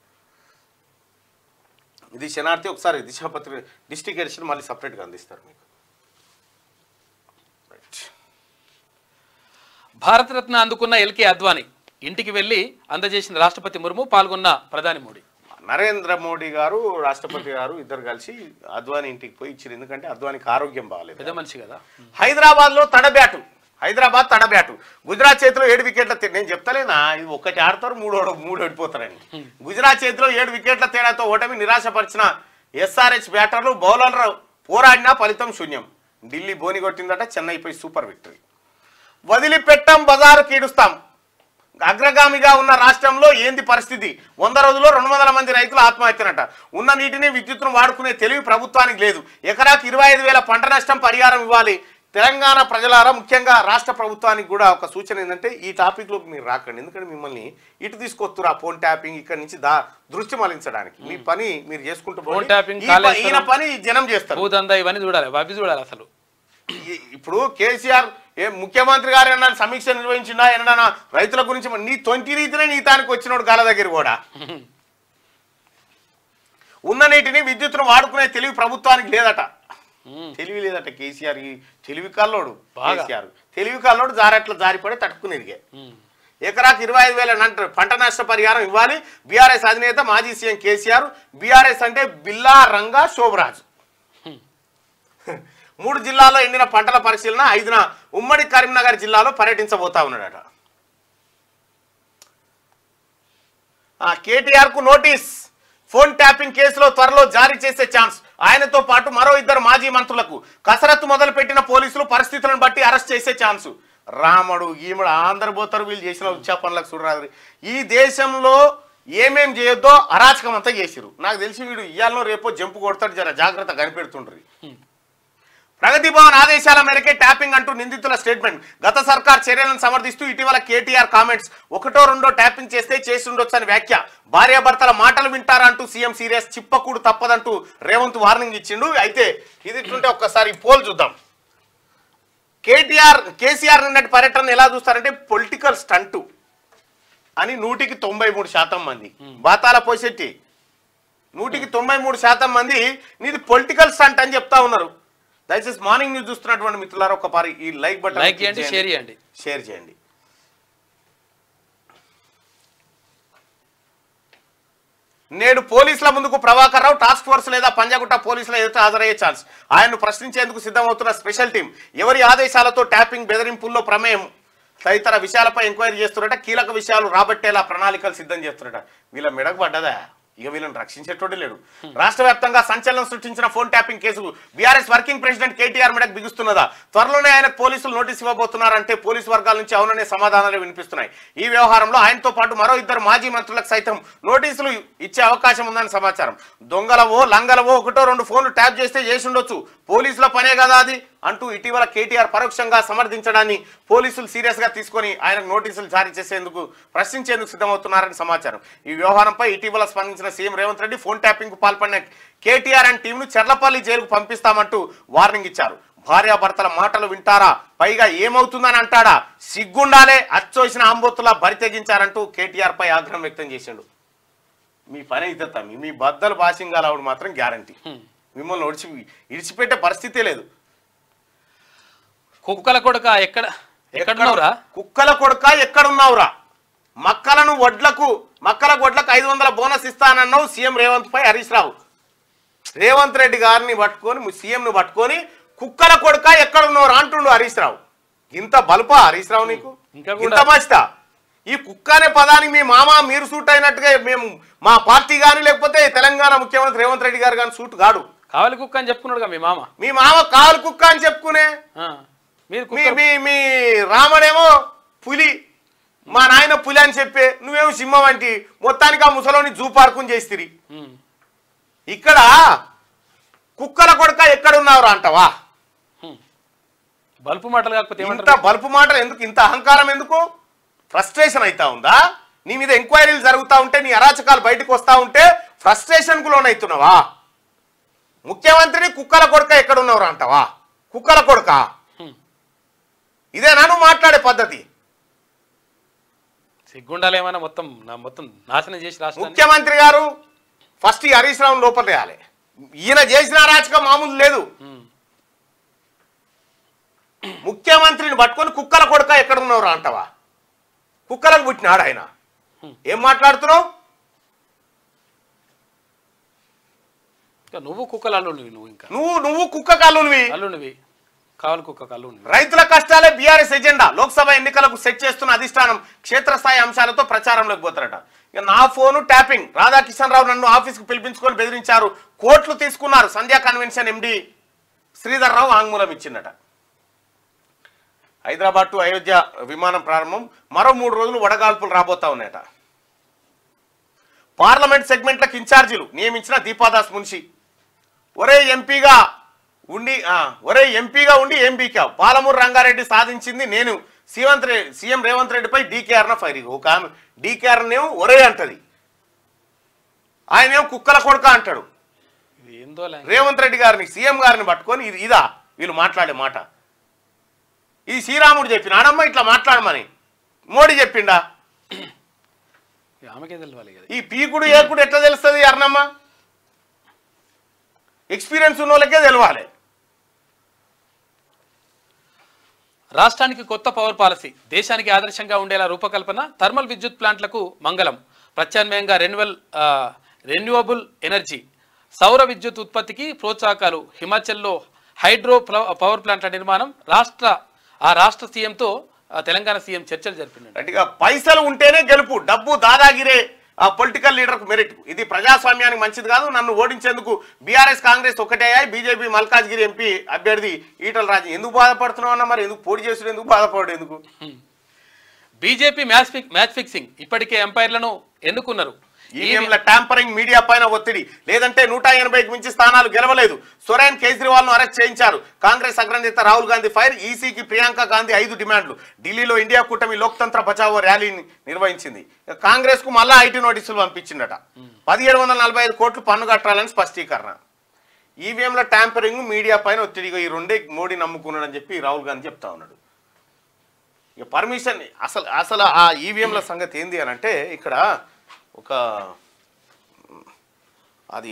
ఇది శనార్థి ఒకసారి దిశాపత్రి డిస్టిక్ ఎడిషన్ మళ్ళీ సపరేట్గా అందిస్తారు మీకు రైట్ భారతరత్న అందుకున్న ఎల్కే అద్వానీ ఇంటికి వెళ్లి అందజేసిన రాష్ట్రపతి ముర్ము పాల్గొన్న ప్రధాని మోడీ నరేంద్ర మోడీ గారు రాష్ట్రపతి గారు ఇద్దరు కలిసి అద్వానీ ఇంటికి పోయి ఇచ్చారు ఎందుకంటే అద్వానికి ఆరోగ్యం బాగాలేదు పెద్ద మనిషి కదా హైదరాబాద్ లో తడబ్యాటు హైదరాబాద్ తడబ్యాటు గుజరాత్ చేతిలో ఏడు వికెట్ల తే- నేను చెప్తలేనా ఇది ఒకటి ఆడతారు మూడు ఓడ- మూడు ఓడిపోతారని గుజరాత్ చేతిలో ఏడు వికెట్ల తేడాతో ఓటమి నిరాశపరిచిన ఎస్ఆర్హెచ్ బ్యాటర్లు బౌలర్లు పోరాడినా ఫలితం శూన్యం ఢిల్లీ బోని కొట్టిందట చెన్నైపై సూపర్ విక్టరీ వదిలిపెట్టాం బజారు కీడుస్తాం అగ్రగామిగా ఉన్న రాష్ట్రంలో ఏంది పరిస్థితి వంద రోజుల్లో రెండు వందల మంది రైతులు ఆత్మహత్యనట ఉన్న నీటిని విద్యుత్తును వాడుకునే తెలివి ప్రభుత్వానికి లేదు ఎకరాకు ఇరవై ఐదు వేల పంట నష్టం పరిహారం ఇవ్వాలి తెలంగాణ ప్రజలారా ముఖ్యంగా రాష్ట్ర ప్రభుత్వానికి కూడా ఒక సూచన ఏంటంటే ఈ టాపిక్లోకి మీరు రాకండి ఎందుకంటే మిమ్మల్ని ఇటు తీసుకొస్తున్నారు ఆ ఫోన్ ట్యాపింగ్ ఇక్కడ నుంచి దా దృష్టి మళ్లించడానికి మీ పని మీరు చేసుకుంటూ పోండి. ఫోన్ ట్యాపింగ్, ఈ ప- ఈయన కాళేశ్వరం, పని జనం చేస్తారు భూదందా ఇవన్నీ చూడాలి అవి చూడాలి అసలు ఈ- ఇప్పుడు కేసీఆర్ ఏ ముఖ్యమంత్రి గారు ఏమన్నా సమీక్ష నిర్వహించిందా ఏమన్నా రైతుల గురించి నీ తొంటి రీతినే నీ తానికి వచ్చినోడు గాల దగ్గర కూడా ఉన్న నీటిని విద్యుత్తును వాడుకునే తెలివి ప్రభుత్వానికి లేదట తెలివి లేదట కేసీఆర్ ఈ తెలివి కల్లోడు బాగా. కేసీఆర్ తెలివి కల్లోడు జారెట్ల జారిపడి తట్టుకునేదిగే ఎకరాకు ఇరవై ఐదు వేల నంట- పంట నష్ట పరిహారం ఇవ్వాలి బీఆర్ఎస్ అధినేత మాజీ సీఎం కేసీఆర్ బీఆర్ఎస్ అంటే బిల్లా రంగా శోభరాజ్ మూడు జిల్లాల్లో ఎండిన పంటల పరిశీలన ఐదున ఉమ్మడి కరీంనగర్ జిల్లాలో పర్యటించబోతా ఉన్నాడట ఆ, కేటీఆర్ కు నోటీస్ ఫోన్ ట్యాపింగ్ కేసులో త్వరలో జారీ చేసే ఛాన్స్ ఆయనతో పాటు మరో ఇద్దరు మాజీ మంత్రులకు కసరత్తు మొదలుపెట్టిన పోలీసులు పరిస్థితులను బట్టి అరెస్ట్ చేసే ఛాన్స్ రాముడు ఈముడు ఆంధ్ర పోతారు వీళ్ళు చేసిన ఉచ్చాపనలకు చూడరాదు ఈ దేశంలో ఏమేం చేయొద్దో అరాచకం అంతా చేసిరు నాకు తెలిసి వీడు ఇయ్యాలను రేపో జంపు కొడతాడు జర జాగ్రత్త కనిపెడుతుండ్రి ప్రగతి భవన్ ఆదేశాల మేరకే ట్యాపింగ్ అంటూ నిందితుల స్టేట్మెంట్ గత సర్కార్ చర్యలను సమర్థిస్తూ ఇటీవల కేటీఆర్ కామెంట్స్ ఒకటో రెండో ట్యాపింగ్ చేస్తే చేసి ఉండొచ్చని వ్యాఖ్య భార్యాభర్తల మాటలు వింటారా అంటూ సీఎం సీరియస్ చిప్పకూడు తప్పదంటూ రేవంత్ వార్నింగ్ ఇచ్చిండు అయితే ఇది ఇట్లుంటే ఒక్కసారి ఈ పోల్ చూద్దాం కేటీఆర్ కేసీఆర్ నిన్నటి పర్యటన ఎలా చూస్తారంటే పొలిటికల్ స్టంటు అని నూటికి తొంభై మూడు శాతం మంది బాతాల పోసెట్టి నూటికి తొంభై మూడు శాతం మంది నీది పొలిటికల్ స్టంట్ అని చెప్తా ఉన్నారు దయచేసి మార్నింగ్ న్యూస్ చూస్తున్నటువంటి మిత్రులారా ఒక పారి ఈ లైక్ బటన్ లైక్ చేయండి షేర్ చేయండి షేర్ చేయండి నేడు పోలీసుల ముందుకు ప్రభాకర్ రావు టాస్క్ ఫోర్స్ లేదా పంజాగుట్ట పోలీసుల ఎదుట హాజరయ్యే ఛాన్స్ ఆయన్ను ప్రశ్నించేందుకు సిద్ధమవుతున్న స్పెషల్ టీం ఎవరి ఆదేశాలతో ట్యాపింగ్ బెదిరింపుల్లో ప్రమేయం తదితర విషయాలపై ఎంక్వైరీ చేస్తున్నట కీలక విషయాలు రాబట్టేలా ప్రణాళికలు సిద్ధం చేస్తున్నట వీళ్ళ మెడకు పడ్డదా ఇక వీళ్ళని రక్షించేటోడు లేడు రాష్ట్ర వ్యాప్తంగా సంచలనం సృష్టించిన phone tapping case BRS working president KTR మెడకు బిగుస్తున్నదా త్వరలోనే ఆయనకు పోలీసులు నోటీస్ ఇవ్వబోతున్నారంటే పోలీసు వర్గాల నుంచి అవుననే సమాధానాలు వినిపిస్తున్నాయి ఈ వ్యవహారంలో ఆయనతో పాటు మరో ఇద్దరు మాజీ మంత్రులకు సైతం నోటీసులు ఇచ్చే అవకాశం ఉందని సమాచారం దొంగలవో లంగలవో ఒకటో రెండు ఫోన్లు ట్యాప్ చేస్తే చేసి ఉండొచ్చు పోలీసుల పనే కదా అది అంటూ ఇటీవల కేటీఆర్ పరోక్షంగా సమర్థించడాన్ని పోలీసులు సీరియస్ గా తీసుకొని ఆయనకు నోటీసులు జారీ చేసేందుకు ప్రశ్నించేందుకు సిద్ధమవుతున్నారని సమాచారం ఈ వ్యవహారంపై ఇటీవల స్పందించిన CM Revanth Reddy phone tapping కు పాల్పడిన కేటీఆర్ అండ్ టీంను చెర్లపల్లి జైలుకు పంపిస్తామంటూ వార్నింగ్ ఇచ్చారు భార్యాభర్తల మాటలు వింటారా పైగా ఏమవుతుందని అంటాడా సిగ్గుండాలే అచ్చోసిన ఆంబోతులా బరి తెగించారంటూ కేటీఆర్ పై ఆగ్రహం వ్యక్తం చేసిండు మీ పని అయితే తమ్మి మీ బద్దలు భాషింగాలవుడు మాత్రం గ్యారంటీ మిమ్మల్ని ఒడిచి ఇడిచిపెట్టే పరిస్థితే లేదు కుక్కల కొడుక ఎక్కడ ఎక్కడున్నావురా కుక్కల కొడుక ఎక్కడున్నావురా మక్కలను వడ్లకు మక్కల వడ్లకు ఐదు వందల బోనస్ ఇస్తానన్నావు సీఎం రేవంత్ పై హరీష్ రావు రేవంత్ రెడ్డి గారిని పట్టుకొని సీఎంను పట్టుకొని కుక్కల కొడుక ఎక్కడున్నావురా అంటుండు హరీష్ రావు ఇంత బలుపా హరీష్ రావు నీకు ఇంకా కూడా- ఇంత మంచిదా ఈ కుక్క అనే పదానికి మీ మామ మీరు సూట్ అయినట్టుగా మేము మా పార్టీ కానీ లేకపోతే తెలంగాణ ముఖ్యమంత్రి రేవంత్ రెడ్డి గారు కానీ సూట్ కాడు కావలి కుక్క అని చెప్పుకున్నాడుగా మీ మామ మీ మామ కాలు కుక్క అని చెప్పుకునే ఆ, మీరు మీ కుక్క మీ మీ రాముడేమో పులి మా నాయన పులి అని చెప్పే నువ్వేమో సింహం అంటే మొత్తానికి ఆ ముసలోని జూ పార్కుని చేస్తిరి ఉమ్. ఇక్కడ కుక్కల కొడక ఎక్కడున్నావురా అంటావా బల్పు మాటలు కాకపోతే ఇంత ఏమంటారు బల్పు మాటలు ఎందుకు ఇంత అహంకారం ఎందుకు ఫ్రస్ట్రేషన్ అవుతా ఉందా నీ మీద ఎంక్వైరీలు జరుగుతూ ఉంటే నీ అరాచకాలు బయటకు వస్తా ఉంటే ఫ్రస్ట్రేషన్ కు లోనవుతున్నావా ముఖ్యమంత్రిని కుక్కల కొడక ఎక్కడున్నావురా అంటావా కుక్కల కొడక ఇదేనా నువ్వు మాట్లాడే పద్ధతి సిగ్గుండాలి ఏమైనా మొత్తం నా మొత్తం నాశనం చేసి రాష్ట్రాన్ని ముఖ్యమంత్రి గారు ఫస్ట్ ఈ హరీష్ రావు లోపల వేయాలి ఈయన చేసిన అరాచకం మామూలు లేదు ఉమ్. ముఖ్యమంత్రిని పట్టుకొని కుక్కల కొడుక ఎక్కడ ఉన్నవరా అంటావా కుక్కలకు పుట్టినాడు ఆయన ఏం మాట్లాడుతున్నావు ఇంకా నువ్వు కుక్కలు అల్లునివి నువ్వు ఇంకా నువ్వు నువ్వు కుక్క కల్లునివి అల్లునివి కావాలి కుక్క అల్లునివి రైతుల కష్టాలే బీఆర్ఎస్ ఎజెండా లోక్సభ ఎన్నికలకు సెట్ చేస్తున్న అధిష్టానం క్షేత్రస్థాయి అంశాలతో ప్రచారంలోకి పోతారట ఇక నా ఫోను ట్యాపింగ్ రాధాకిషన్ రావు నన్ను ఆఫీస్కు పిలిపించుకొని బెదిరించారు కోట్లు తీసుకున్నారు సంధ్యా కన్వెన్షన్ ఎండి శ్రీధర్ రావు ఆంగ్మూలం ఇచ్చిందట హైదరాబాద్ టు అయోధ్య విమానం ప్రారంభం మరో మూడు రోజులు వడగాల్పులు రాబోతా ఉన్నాయట పార్లమెంట్ సెగ్మెంట్లకు ఇన్ఛార్జీలు నియమించిన దీపాదాస్ మున్షి ఒరే ఎంపీగా ఉండి ఆ, ఒరే ఎంపీగా ఉండి ఏం బీకావు పాలమూరు రంగారెడ్డి సాధించింది నేను సీవంత్ రె సీఎం రేవంత్ రెడ్డిపై డీకేఆర్న ఫైరింగ్ ఒక ఆమె డీకేఆర్నేమో ఒరే అంటది ఆయనేమో కుక్కల కొడుక అంటాడు ఇది ఏందో లే. రేవంత్ రెడ్డి గారిని సీఎం గారిని పట్టుకొని ఇది ఇదా వీళ్ళు మాట్లాడే మాట ఇది శ్రీరాముడు చెప్పిన ఆడమ్మ ఇట్లా మాట్లాడమని మోడీ చెప్పిండా ఇక ఆమెకే తెలియాలి కదా ఈ పీకుడు ఏకుడు ఎట్లా తెలుస్తుంది అర్ణమ్మ ఎక్స్పీరియన్స్ ఉన్న వాళ్ళకే తెలవాలి రాష్ట్రానికి కొత్త పవర్ పాలసీ దేశానికి ఆదర్శంగా ఉండేలా రూపకల్పన థర్మల్ విద్యుత్ ప్లాంట్లకు మంగళం ప్రత్యామ్నాయంగా రెన్యువల్ రెన్యూవబుల్ ఎనర్జీ సౌర విద్యుత్ ఉత్పత్తికి ప్రోత్సాహకాలు హిమాచల్లో హైడ్రో ప్ల- పవర్ ప్లాంట్ల నిర్మాణం రాష్ట్ర ఆ రాష్ట్ర సీఎంతో ఆ, తెలంగాణ సీఎం చర్చలు జరిపినాడు గట్టిగా పైసలు ఉంటేనే గెలుపు డబ్బు దాదాగిరే ఆ పొలిటికల్ లీడర్కు మెరిట్ ఇది ప్రజాస్వామ్యానికి మంచిది కాదు నన్ను ఓడించేందుకు బీఆర్ఎస్ కాంగ్రెస్ ఒకటే అయ్యాయి బీజేపీ మల్కాజ్గిరి ఎంపీ అభ్యర్థి ఈటల రాజు ఎందుకు బాధపడుతున్నావు అన్న మరి ఎందుకు పోటీ చేసుడు ఎందుకు బాధపడు ఎందుకు BJP match fix match fixing ఇప్పటికే ఎంపైర్లను ఎన్నుకున్నారు ఈవీఎంల ట్యాంపరింగ్ మీడియా పైన ఒత్తిడి లేదంటే నూట ఎనభైకి మించి స్థానాలు గెలవలేదు సొరైన్ కేజ్రీవాల్ ను అరెస్ట్ చేయించారు కాంగ్రెస్ అగ్రనేత రాహుల్ గాంధీ ఫైర్ ఈసీకి ప్రియాంక గాంధీ ఐదు డిమాండ్లు ఢిల్లీలో ఇండియా కూటమి లోక్తంత్ర బచావో ర్యాలీని నిర్వహించింది ఇక కాంగ్రెస్ కు మళ్ళా ఐటీ నోటీసులు పంపించిందట పదిహేడు వందల నలభై ఐదు కోట్లు పన్ను కట్టాలని స్పష్టీకరణ ఈవీఎంల ట్యాంపరింగ్ మీడియా పైన ఒత్తిడి ఇగో ఈ రెండే మోడీ నమ్ముకున్నాడని చెప్పి రాహుల్ గాంధీ చెప్తా ఉన్నాడు ఇక పర్మిషన్ అసలు అసలు ఆ ఈవీఎంల సంగతి ఏంది అని అంటే ఇక్కడ ఒక అది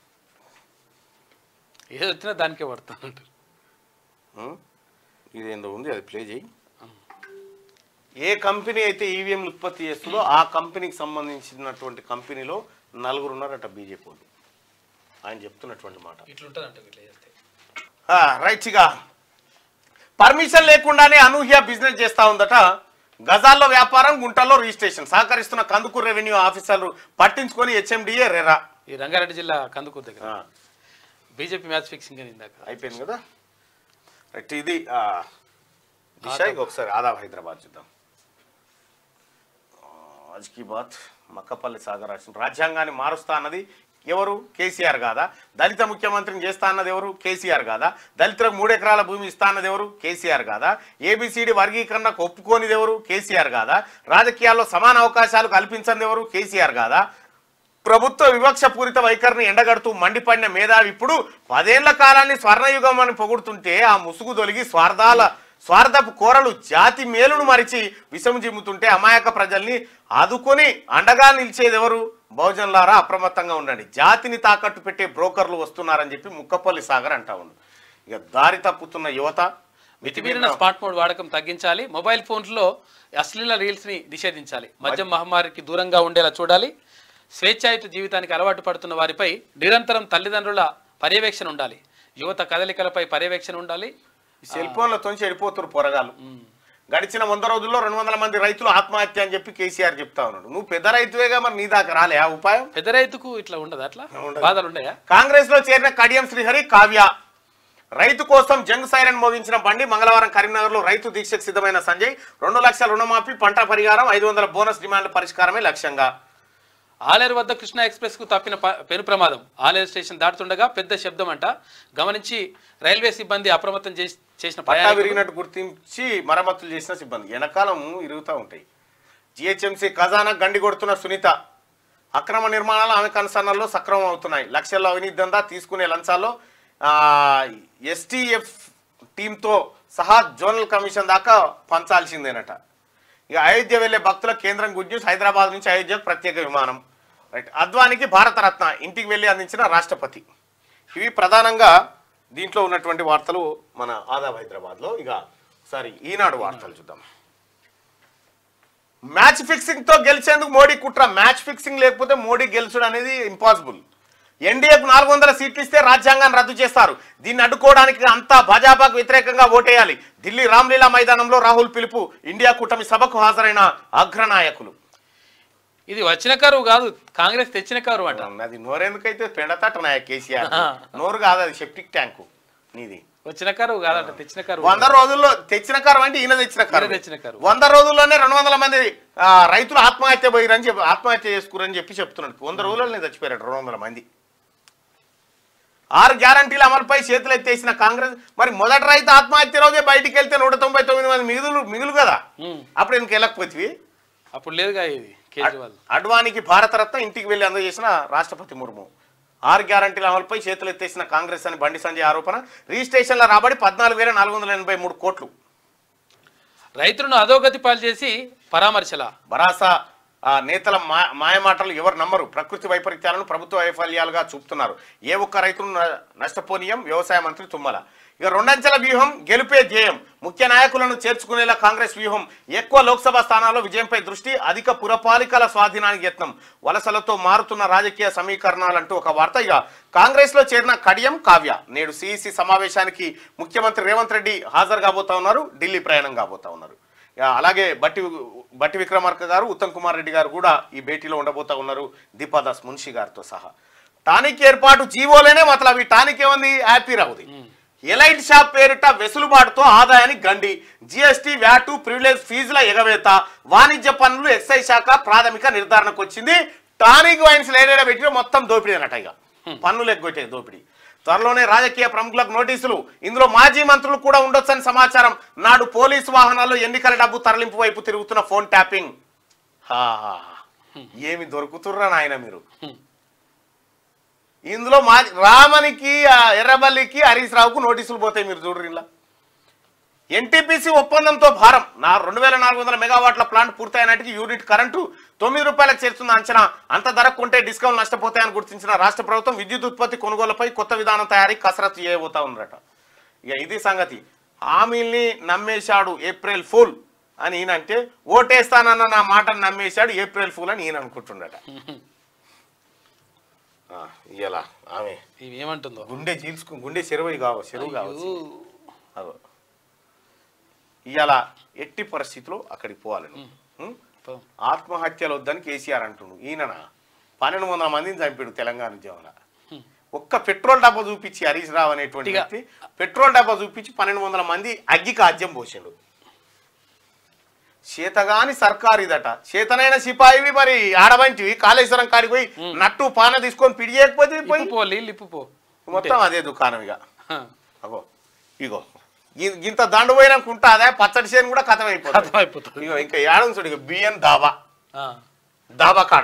ఏది వచ్చినా దానికే పడతానంటారు ఉం? ఇదేందో ఉంది అది ప్లే చేయి ఏ కంపెనీ అయితే ఈవీఎంలు ఉత్పత్తి చేస్తుందో ఆ కంపెనీకి సంబంధించినటువంటి కంపెనీలో నలుగురు ఉన్నారట బీజేపీ వాళ్ళు ఆయన చెప్తున్నటువంటి మాట ఇట్లుంటుందంట ఇట్లా చేస్తే ఆ, రైట్ ఇక పర్మిషన్ లేకుండానే అనూహ్య బిజినెస్ చేస్తా ఉందట గజాల్లో వ్యాపారం గుంటల్లో రిజిస్ట్రేషన్ సహకరిస్తున్న కందుకూరు రెవెన్యూ ఆఫీసర్లు పట్టించుకొని హెచ్ఎండిఏ రెరా ఈ రంగారెడ్డి జిల్లా కందుకూరు దగ్గర ఆ, బీజేపీ మ్యాచ్ ఫిక్సింగ్ అని ఇందాక అయిపోయింది కదా రైట్ ఇది ఆ, దిశ ఇక ఒకసారి ఆదాబ్ హైదరాబాద్ చూద్దాం ఆజ్ కీ బాత్ మక్కపల్లి సాగర్ రాసిన రాజ్యాంగాన్ని మారుస్తా అన్నది ఎవరు కేసీఆర్ కాదా దళిత ముఖ్యమంత్రిని చేస్తా అన్నది ఎవరు కేసీఆర్ కాదా దళితులకు మూడు ఎకరాల భూమి ఇస్తా అన్నది ఎవరు కేసీఆర్ కాదా ఏబిసిడి వర్గీకరణకు ఒప్పుకోనిది ఎవరు కేసీఆర్ కాదా రాజకీయాల్లో సమాన అవకాశాలు కల్పించనిది ఎవరు కేసీఆర్ కాదా ప్రభుత్వ వివక్షపూరిత వైఖరిని ఎండగడుతూ మండిపడిన మేధావి ఇప్పుడు పదేళ్ల కాలాన్ని స్వర్ణయుగం అని పొగుడుతుంటే ఆ ముసుగు తొలగి స్వార్థాల స్వార్థపు కోరలు జాతి మేలును మరిచి విషము జిమ్ముతుంటే అమాయక ప్రజల్ని ఆదుకొని అండగా నిలిచేది ఎవరు బహుజనులారా అప్రమత్తంగా ఉండండి జాతిని తాకట్టు పెట్టే బ్రోకర్లు వస్తున్నారని చెప్పి ముక్కపల్లి సాగర్ అంటా ఉండు ఇక దారి తప్పుతున్న యువత మితిమీరిన స్మార్ట్ ఫోన్ వాడకం తగ్గించాలి మొబైల్ ఫోన్స్లో అశ్లీల రీల్స్ ని నిషేధించాలి మద్యం మహమ్మారికి దూరంగా ఉండేలా చూడాలి స్వేచ్ఛాయుత జీవితానికి అలవాటు పడుతున్న వారిపై నిరంతరం తల్లిదండ్రుల పర్యవేక్షణ ఉండాలి యువత కదలికలపై పర్యవేక్షణ ఉండాలి ఈ సెల్ ఫోన్లతో చెడిపోతున్నారు పొరగాలు గడిచిన వంద రోజుల్లో రెండు వందల మంది రైతులు ఆత్మహత్య అని చెప్పి కేసీఆర్ చెప్తా ఉన్నాడు నువ్వు పెద్ద రైతువేగా మరి నీ దాకా రాలే ఆ ఉపాయం పెద్ద రైతుకు ఇట్లా ఉండదు అట్లా ఉండదు. బాధలు ఉండయా కాంగ్రెస్ లో చేరిన కడియం శ్రీహరి కావ్య రైతు కోసం జంగ్ సైరన్ మోగించిన బండి మంగళవారం కరీంనగర్ లో రైతు దీక్షకు సిద్ధమైన సంజయ్ రెండు లక్షల రుణమాఫీ పంట పరిహారం ఐదు వందల బోనస్ డిమాండ్ల పరిష్కారమే లక్ష్యంగా ఆలేరు వద్ద కృష్ణా ఎక్స్ప్రెస్ కు తప్పిన ప- పెను ప్రమాదం ఆలేరు స్టేషన్ దాటుతుండగా పెద్ద శబ్దం అంట గమనించి రైల్వే సిబ్బంది అప్రమత్తం చేసి చేసిన పట్టా ప్రయాణికులు విరిగినట్టు గుర్తించి మరమ్మతులు చేసిన సిబ్బంది వెనకాలం ఇరుగుతూ ఉంటాయి జిహెచ్ఎంసీ ఖజానా గండి కొడుతున్న సునీత అక్రమ నిర్మాణాలు ఆమె కన్సర్నల్లో సక్రమం అవుతున్నాయి లక్షల్లో అవినీతి దందా తీసుకునే లంచాల్లో ఎస్టీఎఫ్ టీంతో సహా జోనల్ కమిషన్ దాకా పంచాల్సిందేనట ఇక అయోధ్య వెళ్లే భక్తుల కేంద్రం గుడ్ న్యూస్ హైదరాబాద్ నుంచి అయోధ్యకు ప్రత్యేక విమానం రైట్ అద్వానికి భారతరత్న ఇంటికి వెళ్ళి అందించిన రాష్ట్రపతి ఇవి ప్రధానంగా దీంట్లో ఉన్నటువంటి వార్తలు మన ఆదాబ్ హైదరాబాద్లో ఇక ఒకసారి ఈనాడు వార్తలు చూద్దాం మ్యాచ్ ఫిక్సింగ్ తో గెలిచేందుకు మోడీ కుట్ర మ్యాచ్ ఫిక్సింగ్ లేకపోతే మోడీ గెలుచుడు అనేది ఇంపాసిబుల్ ఎన్డీఏకు నాలుగు వందల సీట్లు ఇస్తే రాజ్యాంగాన్ని రద్దు చేస్తారు దీన్ని అడ్డుకోవడానికి అంతా భాజపాకు వ్యతిరేకంగా ఓటేయాలి ఢిల్లీ రామ్లీలా మైదానంలో రాహుల్ పిలుపు ఇండియా కూటమి సభకు హాజరైన అగ్రనాయకులు ఇది వచ్చిన కరువు కాదు కాంగ్రెస్ తెచ్చిన కరువు అంట అది నోరెందుకైతే పెండతట నాయ కేసీఆర్ నోరు కాదు అది సెప్టిక్ ట్యాంకు నీది వచ్చిన కరువు కాదంట తెచ్చిన కరువు వంద రోజుల్లో తెచ్చిన కారు అంటే ఈయన తెచ్చిన కారు ఈయన తెచ్చిన కరువు. వంద రోజుల్లోనే రెండు వందల మంది ఆ, రైతులు ఆత్మహత్య పోయిరని చెప్పి ఆత్మహత్య చేసుకురని చెప్పి చెప్తున్నాడు వంద రోజుల్లోనే చచ్చిపోయారు రెండు వందల మంది ఆరు గ్యారంటీల అమలుపై చేతులు ఎత్తేసిన కాంగ్రెస్ మరి మొదటి రైతు ఆత్మహత్య రోజే బయటికి వెళ్తే నూట తొంభై తొమ్మిది మంది మిగులు మిగులు కదా ఉమ్. అప్పుడు ఎందుకు వెళ్ళకపోతివి అప్పుడు లేదుగా ఇది కేజ్రీవాల్ అడ్వానికి భారతరత్న ఇంటికి వెళ్లి అందజేసిన రాష్ట్రపతి ముర్ము ఆరు గ్యారంటీల అమలుపై చేతులు ఎత్తేసిన కాంగ్రెస్ అని బండి సంజయ్ ఆరోపణ రిజిస్ట్రేషన్ల రాబడి పద్నాలుగు వేల నాలుగు వందల ఎనభై మూడు కోట్లు రైతులను అధోగతి పాలు చేసి పరామర్శల భరాసా ఆ నేతల మా మాయమాటలు ఎవరు నమ్మరు ప్రకృతి వైపరీత్యాలను ప్రభుత్వ వైఫల్యాలుగా చూపుతున్నారు ఏ ఒక్క రైతును న- నష్టపోనీయం వ్యవసాయ మంత్రి తుమ్మల ఇక రెండంచెల వ్యూహం గెలుపే ధ్యేయం ముఖ్య నాయకులను చేర్చుకునేలా కాంగ్రెస్ వ్యూహం ఎక్కువ లోక్సభ స్థానాల్లో విజయంపై దృష్టి అధిక పురపాలికల స్వాధీనానికి యత్నం వలసలతో మారుతున్న రాజకీయ సమీకరణాలంటూ ఒక వార్త ఇక కాంగ్రెస్ లో చేరిన కడియం కావ్య నేడు సిఇసి సమావేశానికి ముఖ్యమంత్రి రేవంత్ రెడ్డి హాజరు కాబోతా ఉన్నారు ఢిల్లీ ప్రయాణం కాబోతా ఉన్నారు ఇక అలాగే బట్టి బట్టి విక్రమార్క గారు ఉత్తమ్ కుమార్ రెడ్డి గారు కూడా ఈ భేటీలో ఉండబోతా ఉన్నారు దీపాదాస్ మున్షి గారితో సహా టానిక్ ఏర్పాటు జీవోలేనే మతలబ్ ఈ టానిక్ ఏముంది హ్యాపీ రావుది ఎలైట్ షాప్ పేరిట వెసులుబాటుతో ఆదాయానికి గండి జిఎస్టీ వ్యాటు ప్రివిలేజ్ ఫీజుల ఎగవేత వాణిజ్య పన్నులు ఎక్సైజ్ శాఖ ప్రాథమిక నిర్ధారణకు వచ్చింది టానిక్ వైన్స్ లేడేడ పెట్టిన మొత్తం దోపిడీ అన్నట్టు ఇక పన్నులు ఎగ్గొట్టే దోపిడీ త్వరలోనే రాజకీయ ప్రముఖులకు నోటీసులు ఇందులో మాజీ మంత్రులు కూడా ఉండొచ్చని సమాచారం నాడు పోలీసు వాహనాల్లో ఎన్నికల డబ్బు తరలింపు వైపు తిరుగుతున్న ఫోన్ ట్యాపింగ్ హా హా, హా. ఏమి దొరుకుతుర్రా నాయన మీరు ఇందులో మా రామనికి ఆ ఎర్రబల్లికి హరీష్ రావుకు నోటీసులు పోతాయి మీరు చూడరు ఇలా ఎన్టీపీసీ ఒప్పందంతో భారం నా రెండు వేల నాలుగు వందల మెగావాట్ల ప్లాంట్ పూర్తయినట్టుకి యూనిట్ కరెంటు తొమ్మిది రూపాయలకు చేరుతున్న అంచనా అంత ధర కొంటే డిస్కౌంట్ నష్టపోతాయని గుర్తించిన రాష్ట్ర ప్రభుత్వం విద్యుత్ ఉత్పత్తి కొనుగోలుపై కొత్త విధానం తయారీ కసరత్తు చేయబోతా ఉందట ఇక ఇది సంగతి హామీల్ని నమ్మేశాడు ఏప్రిల్ ఫుల్ అని ఈయన అంటే ఓటేస్తానన్న నా మాటను నమ్మేశాడు ఏప్రిల్ ఫుల్ అని ఈయన అనుకుంటుండట ఆ, ఇలా ఆమె ఇవి ఏమంటుందో గుండె చీల్చుకు గుండె చెరువు కావు చెరువు కావచ్చు అదో ఇవాళ ఎట్టి పరిస్థితిలో అక్కడికి పోవాలి నువ్వు. ఉం? పో. ఆత్మహత్యలు వద్దని కేసీఆర్ అంటుండు ఈయన పన్నెండు వందల మందిని చంపాడు తెలంగాణ ఉద్యమంలో ఒక్క పెట్రోల్ డబ్బా చూపించి హరీష్ రావు అనేటువంటి ఇక- వ్యక్తి పెట్రోల్ డబ్బా చూపించి పన్నెండు వందల మంది అగ్గి కాజ్యం పోసిండు చేతగాని సర్కారు ఇదట చేతనైన సిపాయివి మరి ఆడబంటివి కాళేశ్వరం కాడికి పోయి నట్టు పాన తీసుకొని పిడి చేయకపోతే పోయి ఇప్పు పో నీళ్ళు ఇప్పు పో మొత్తం అదే దుకాణం ఇక హ. అగో ఇగో ఇ- ఇంత దండు పోయినాక ఉంటుందా పచ్చడి చేను కూడా కథం అయిపోతుంది అర్థమైపోతుంది ఇగో ఇంకా ఏడం చూడు ఇక బియ్యం దాబా ఆ. దాబా కాడ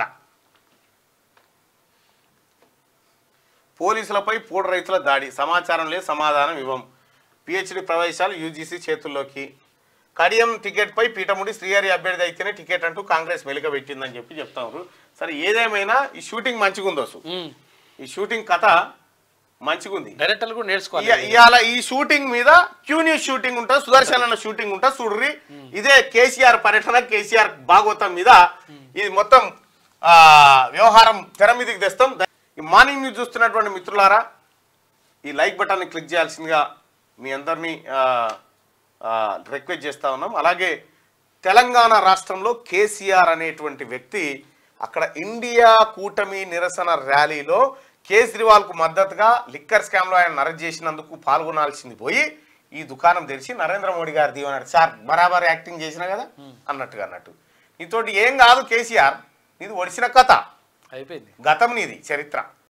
పోలీసులపై పూడ రైతుల దాడి సమాచారం లేదు సమాధానం ఇవ్వం పిహెచ్డి ప్రవేశాలు యూజీసీ చేతుల్లోకి కడియం టికెట్పై పీఠముడి శ్రీహరి అభ్యర్థి అయితేనే టికెట్ అంటూ కాంగ్రెస్ మెలిక పెట్టిందని చెప్పి చెప్తారు సరే ఏదేమైనా ఈ షూటింగ్ మంచిగా ఉంది అసలు ఉమ్. ఈ షూటింగ్ కథ మంచిగా ఉంది డైరెక్టర్లు కూడా నేర్చుకోవాలి ఇయ- ఇవాళ ఈ షూటింగ్ మీద క్యూ న్యూస్ షూటింగ్ ఉంటుంది సుదర్శన్ అన్న షూటింగ్ ఉంటుంది చూడ్రి ఇదే కేసీఆర్ పర్యటన కేసీఆర్ భాగవతం మీద ఇది మొత్తం ఆ, వ్యవహారం తెర మీదకి తెస్తాం ఈ మార్నింగ్ న్యూస్ చూస్తున్నటువంటి మిత్రులారా ఈ లైక్ బటన్ని క్లిక్ చేయాల్సిందిగా మీ అందరినీ రిక్వెస్ట్ చేస్తా ఉన్నాం అలాగే తెలంగాణ రాష్ట్రంలో కేసీఆర్ అనేటువంటి వ్యక్తి అక్కడ ఇండియా కూటమి నిరసన ర్యాలీలో కేజ్రీవాల్కు మద్దతుగా లిక్కర్ స్కామ్లో ఆయన అరెస్ట్ చేసినందుకు పాల్గొనాల్సింది పోయి ఈ దుకాణం తెరిచి నరేంద్ర మోడీ గారు దీవనాడు సార్ బరాబర్ యాక్టింగ్ చేసిన కదా అన్నట్టుగా అన్నట్టు నీతోటి ఏం కాదు కేసీఆర్ ఇది ఒడిసిన కథ అయిపోయింది గతం నీది చరిత్ర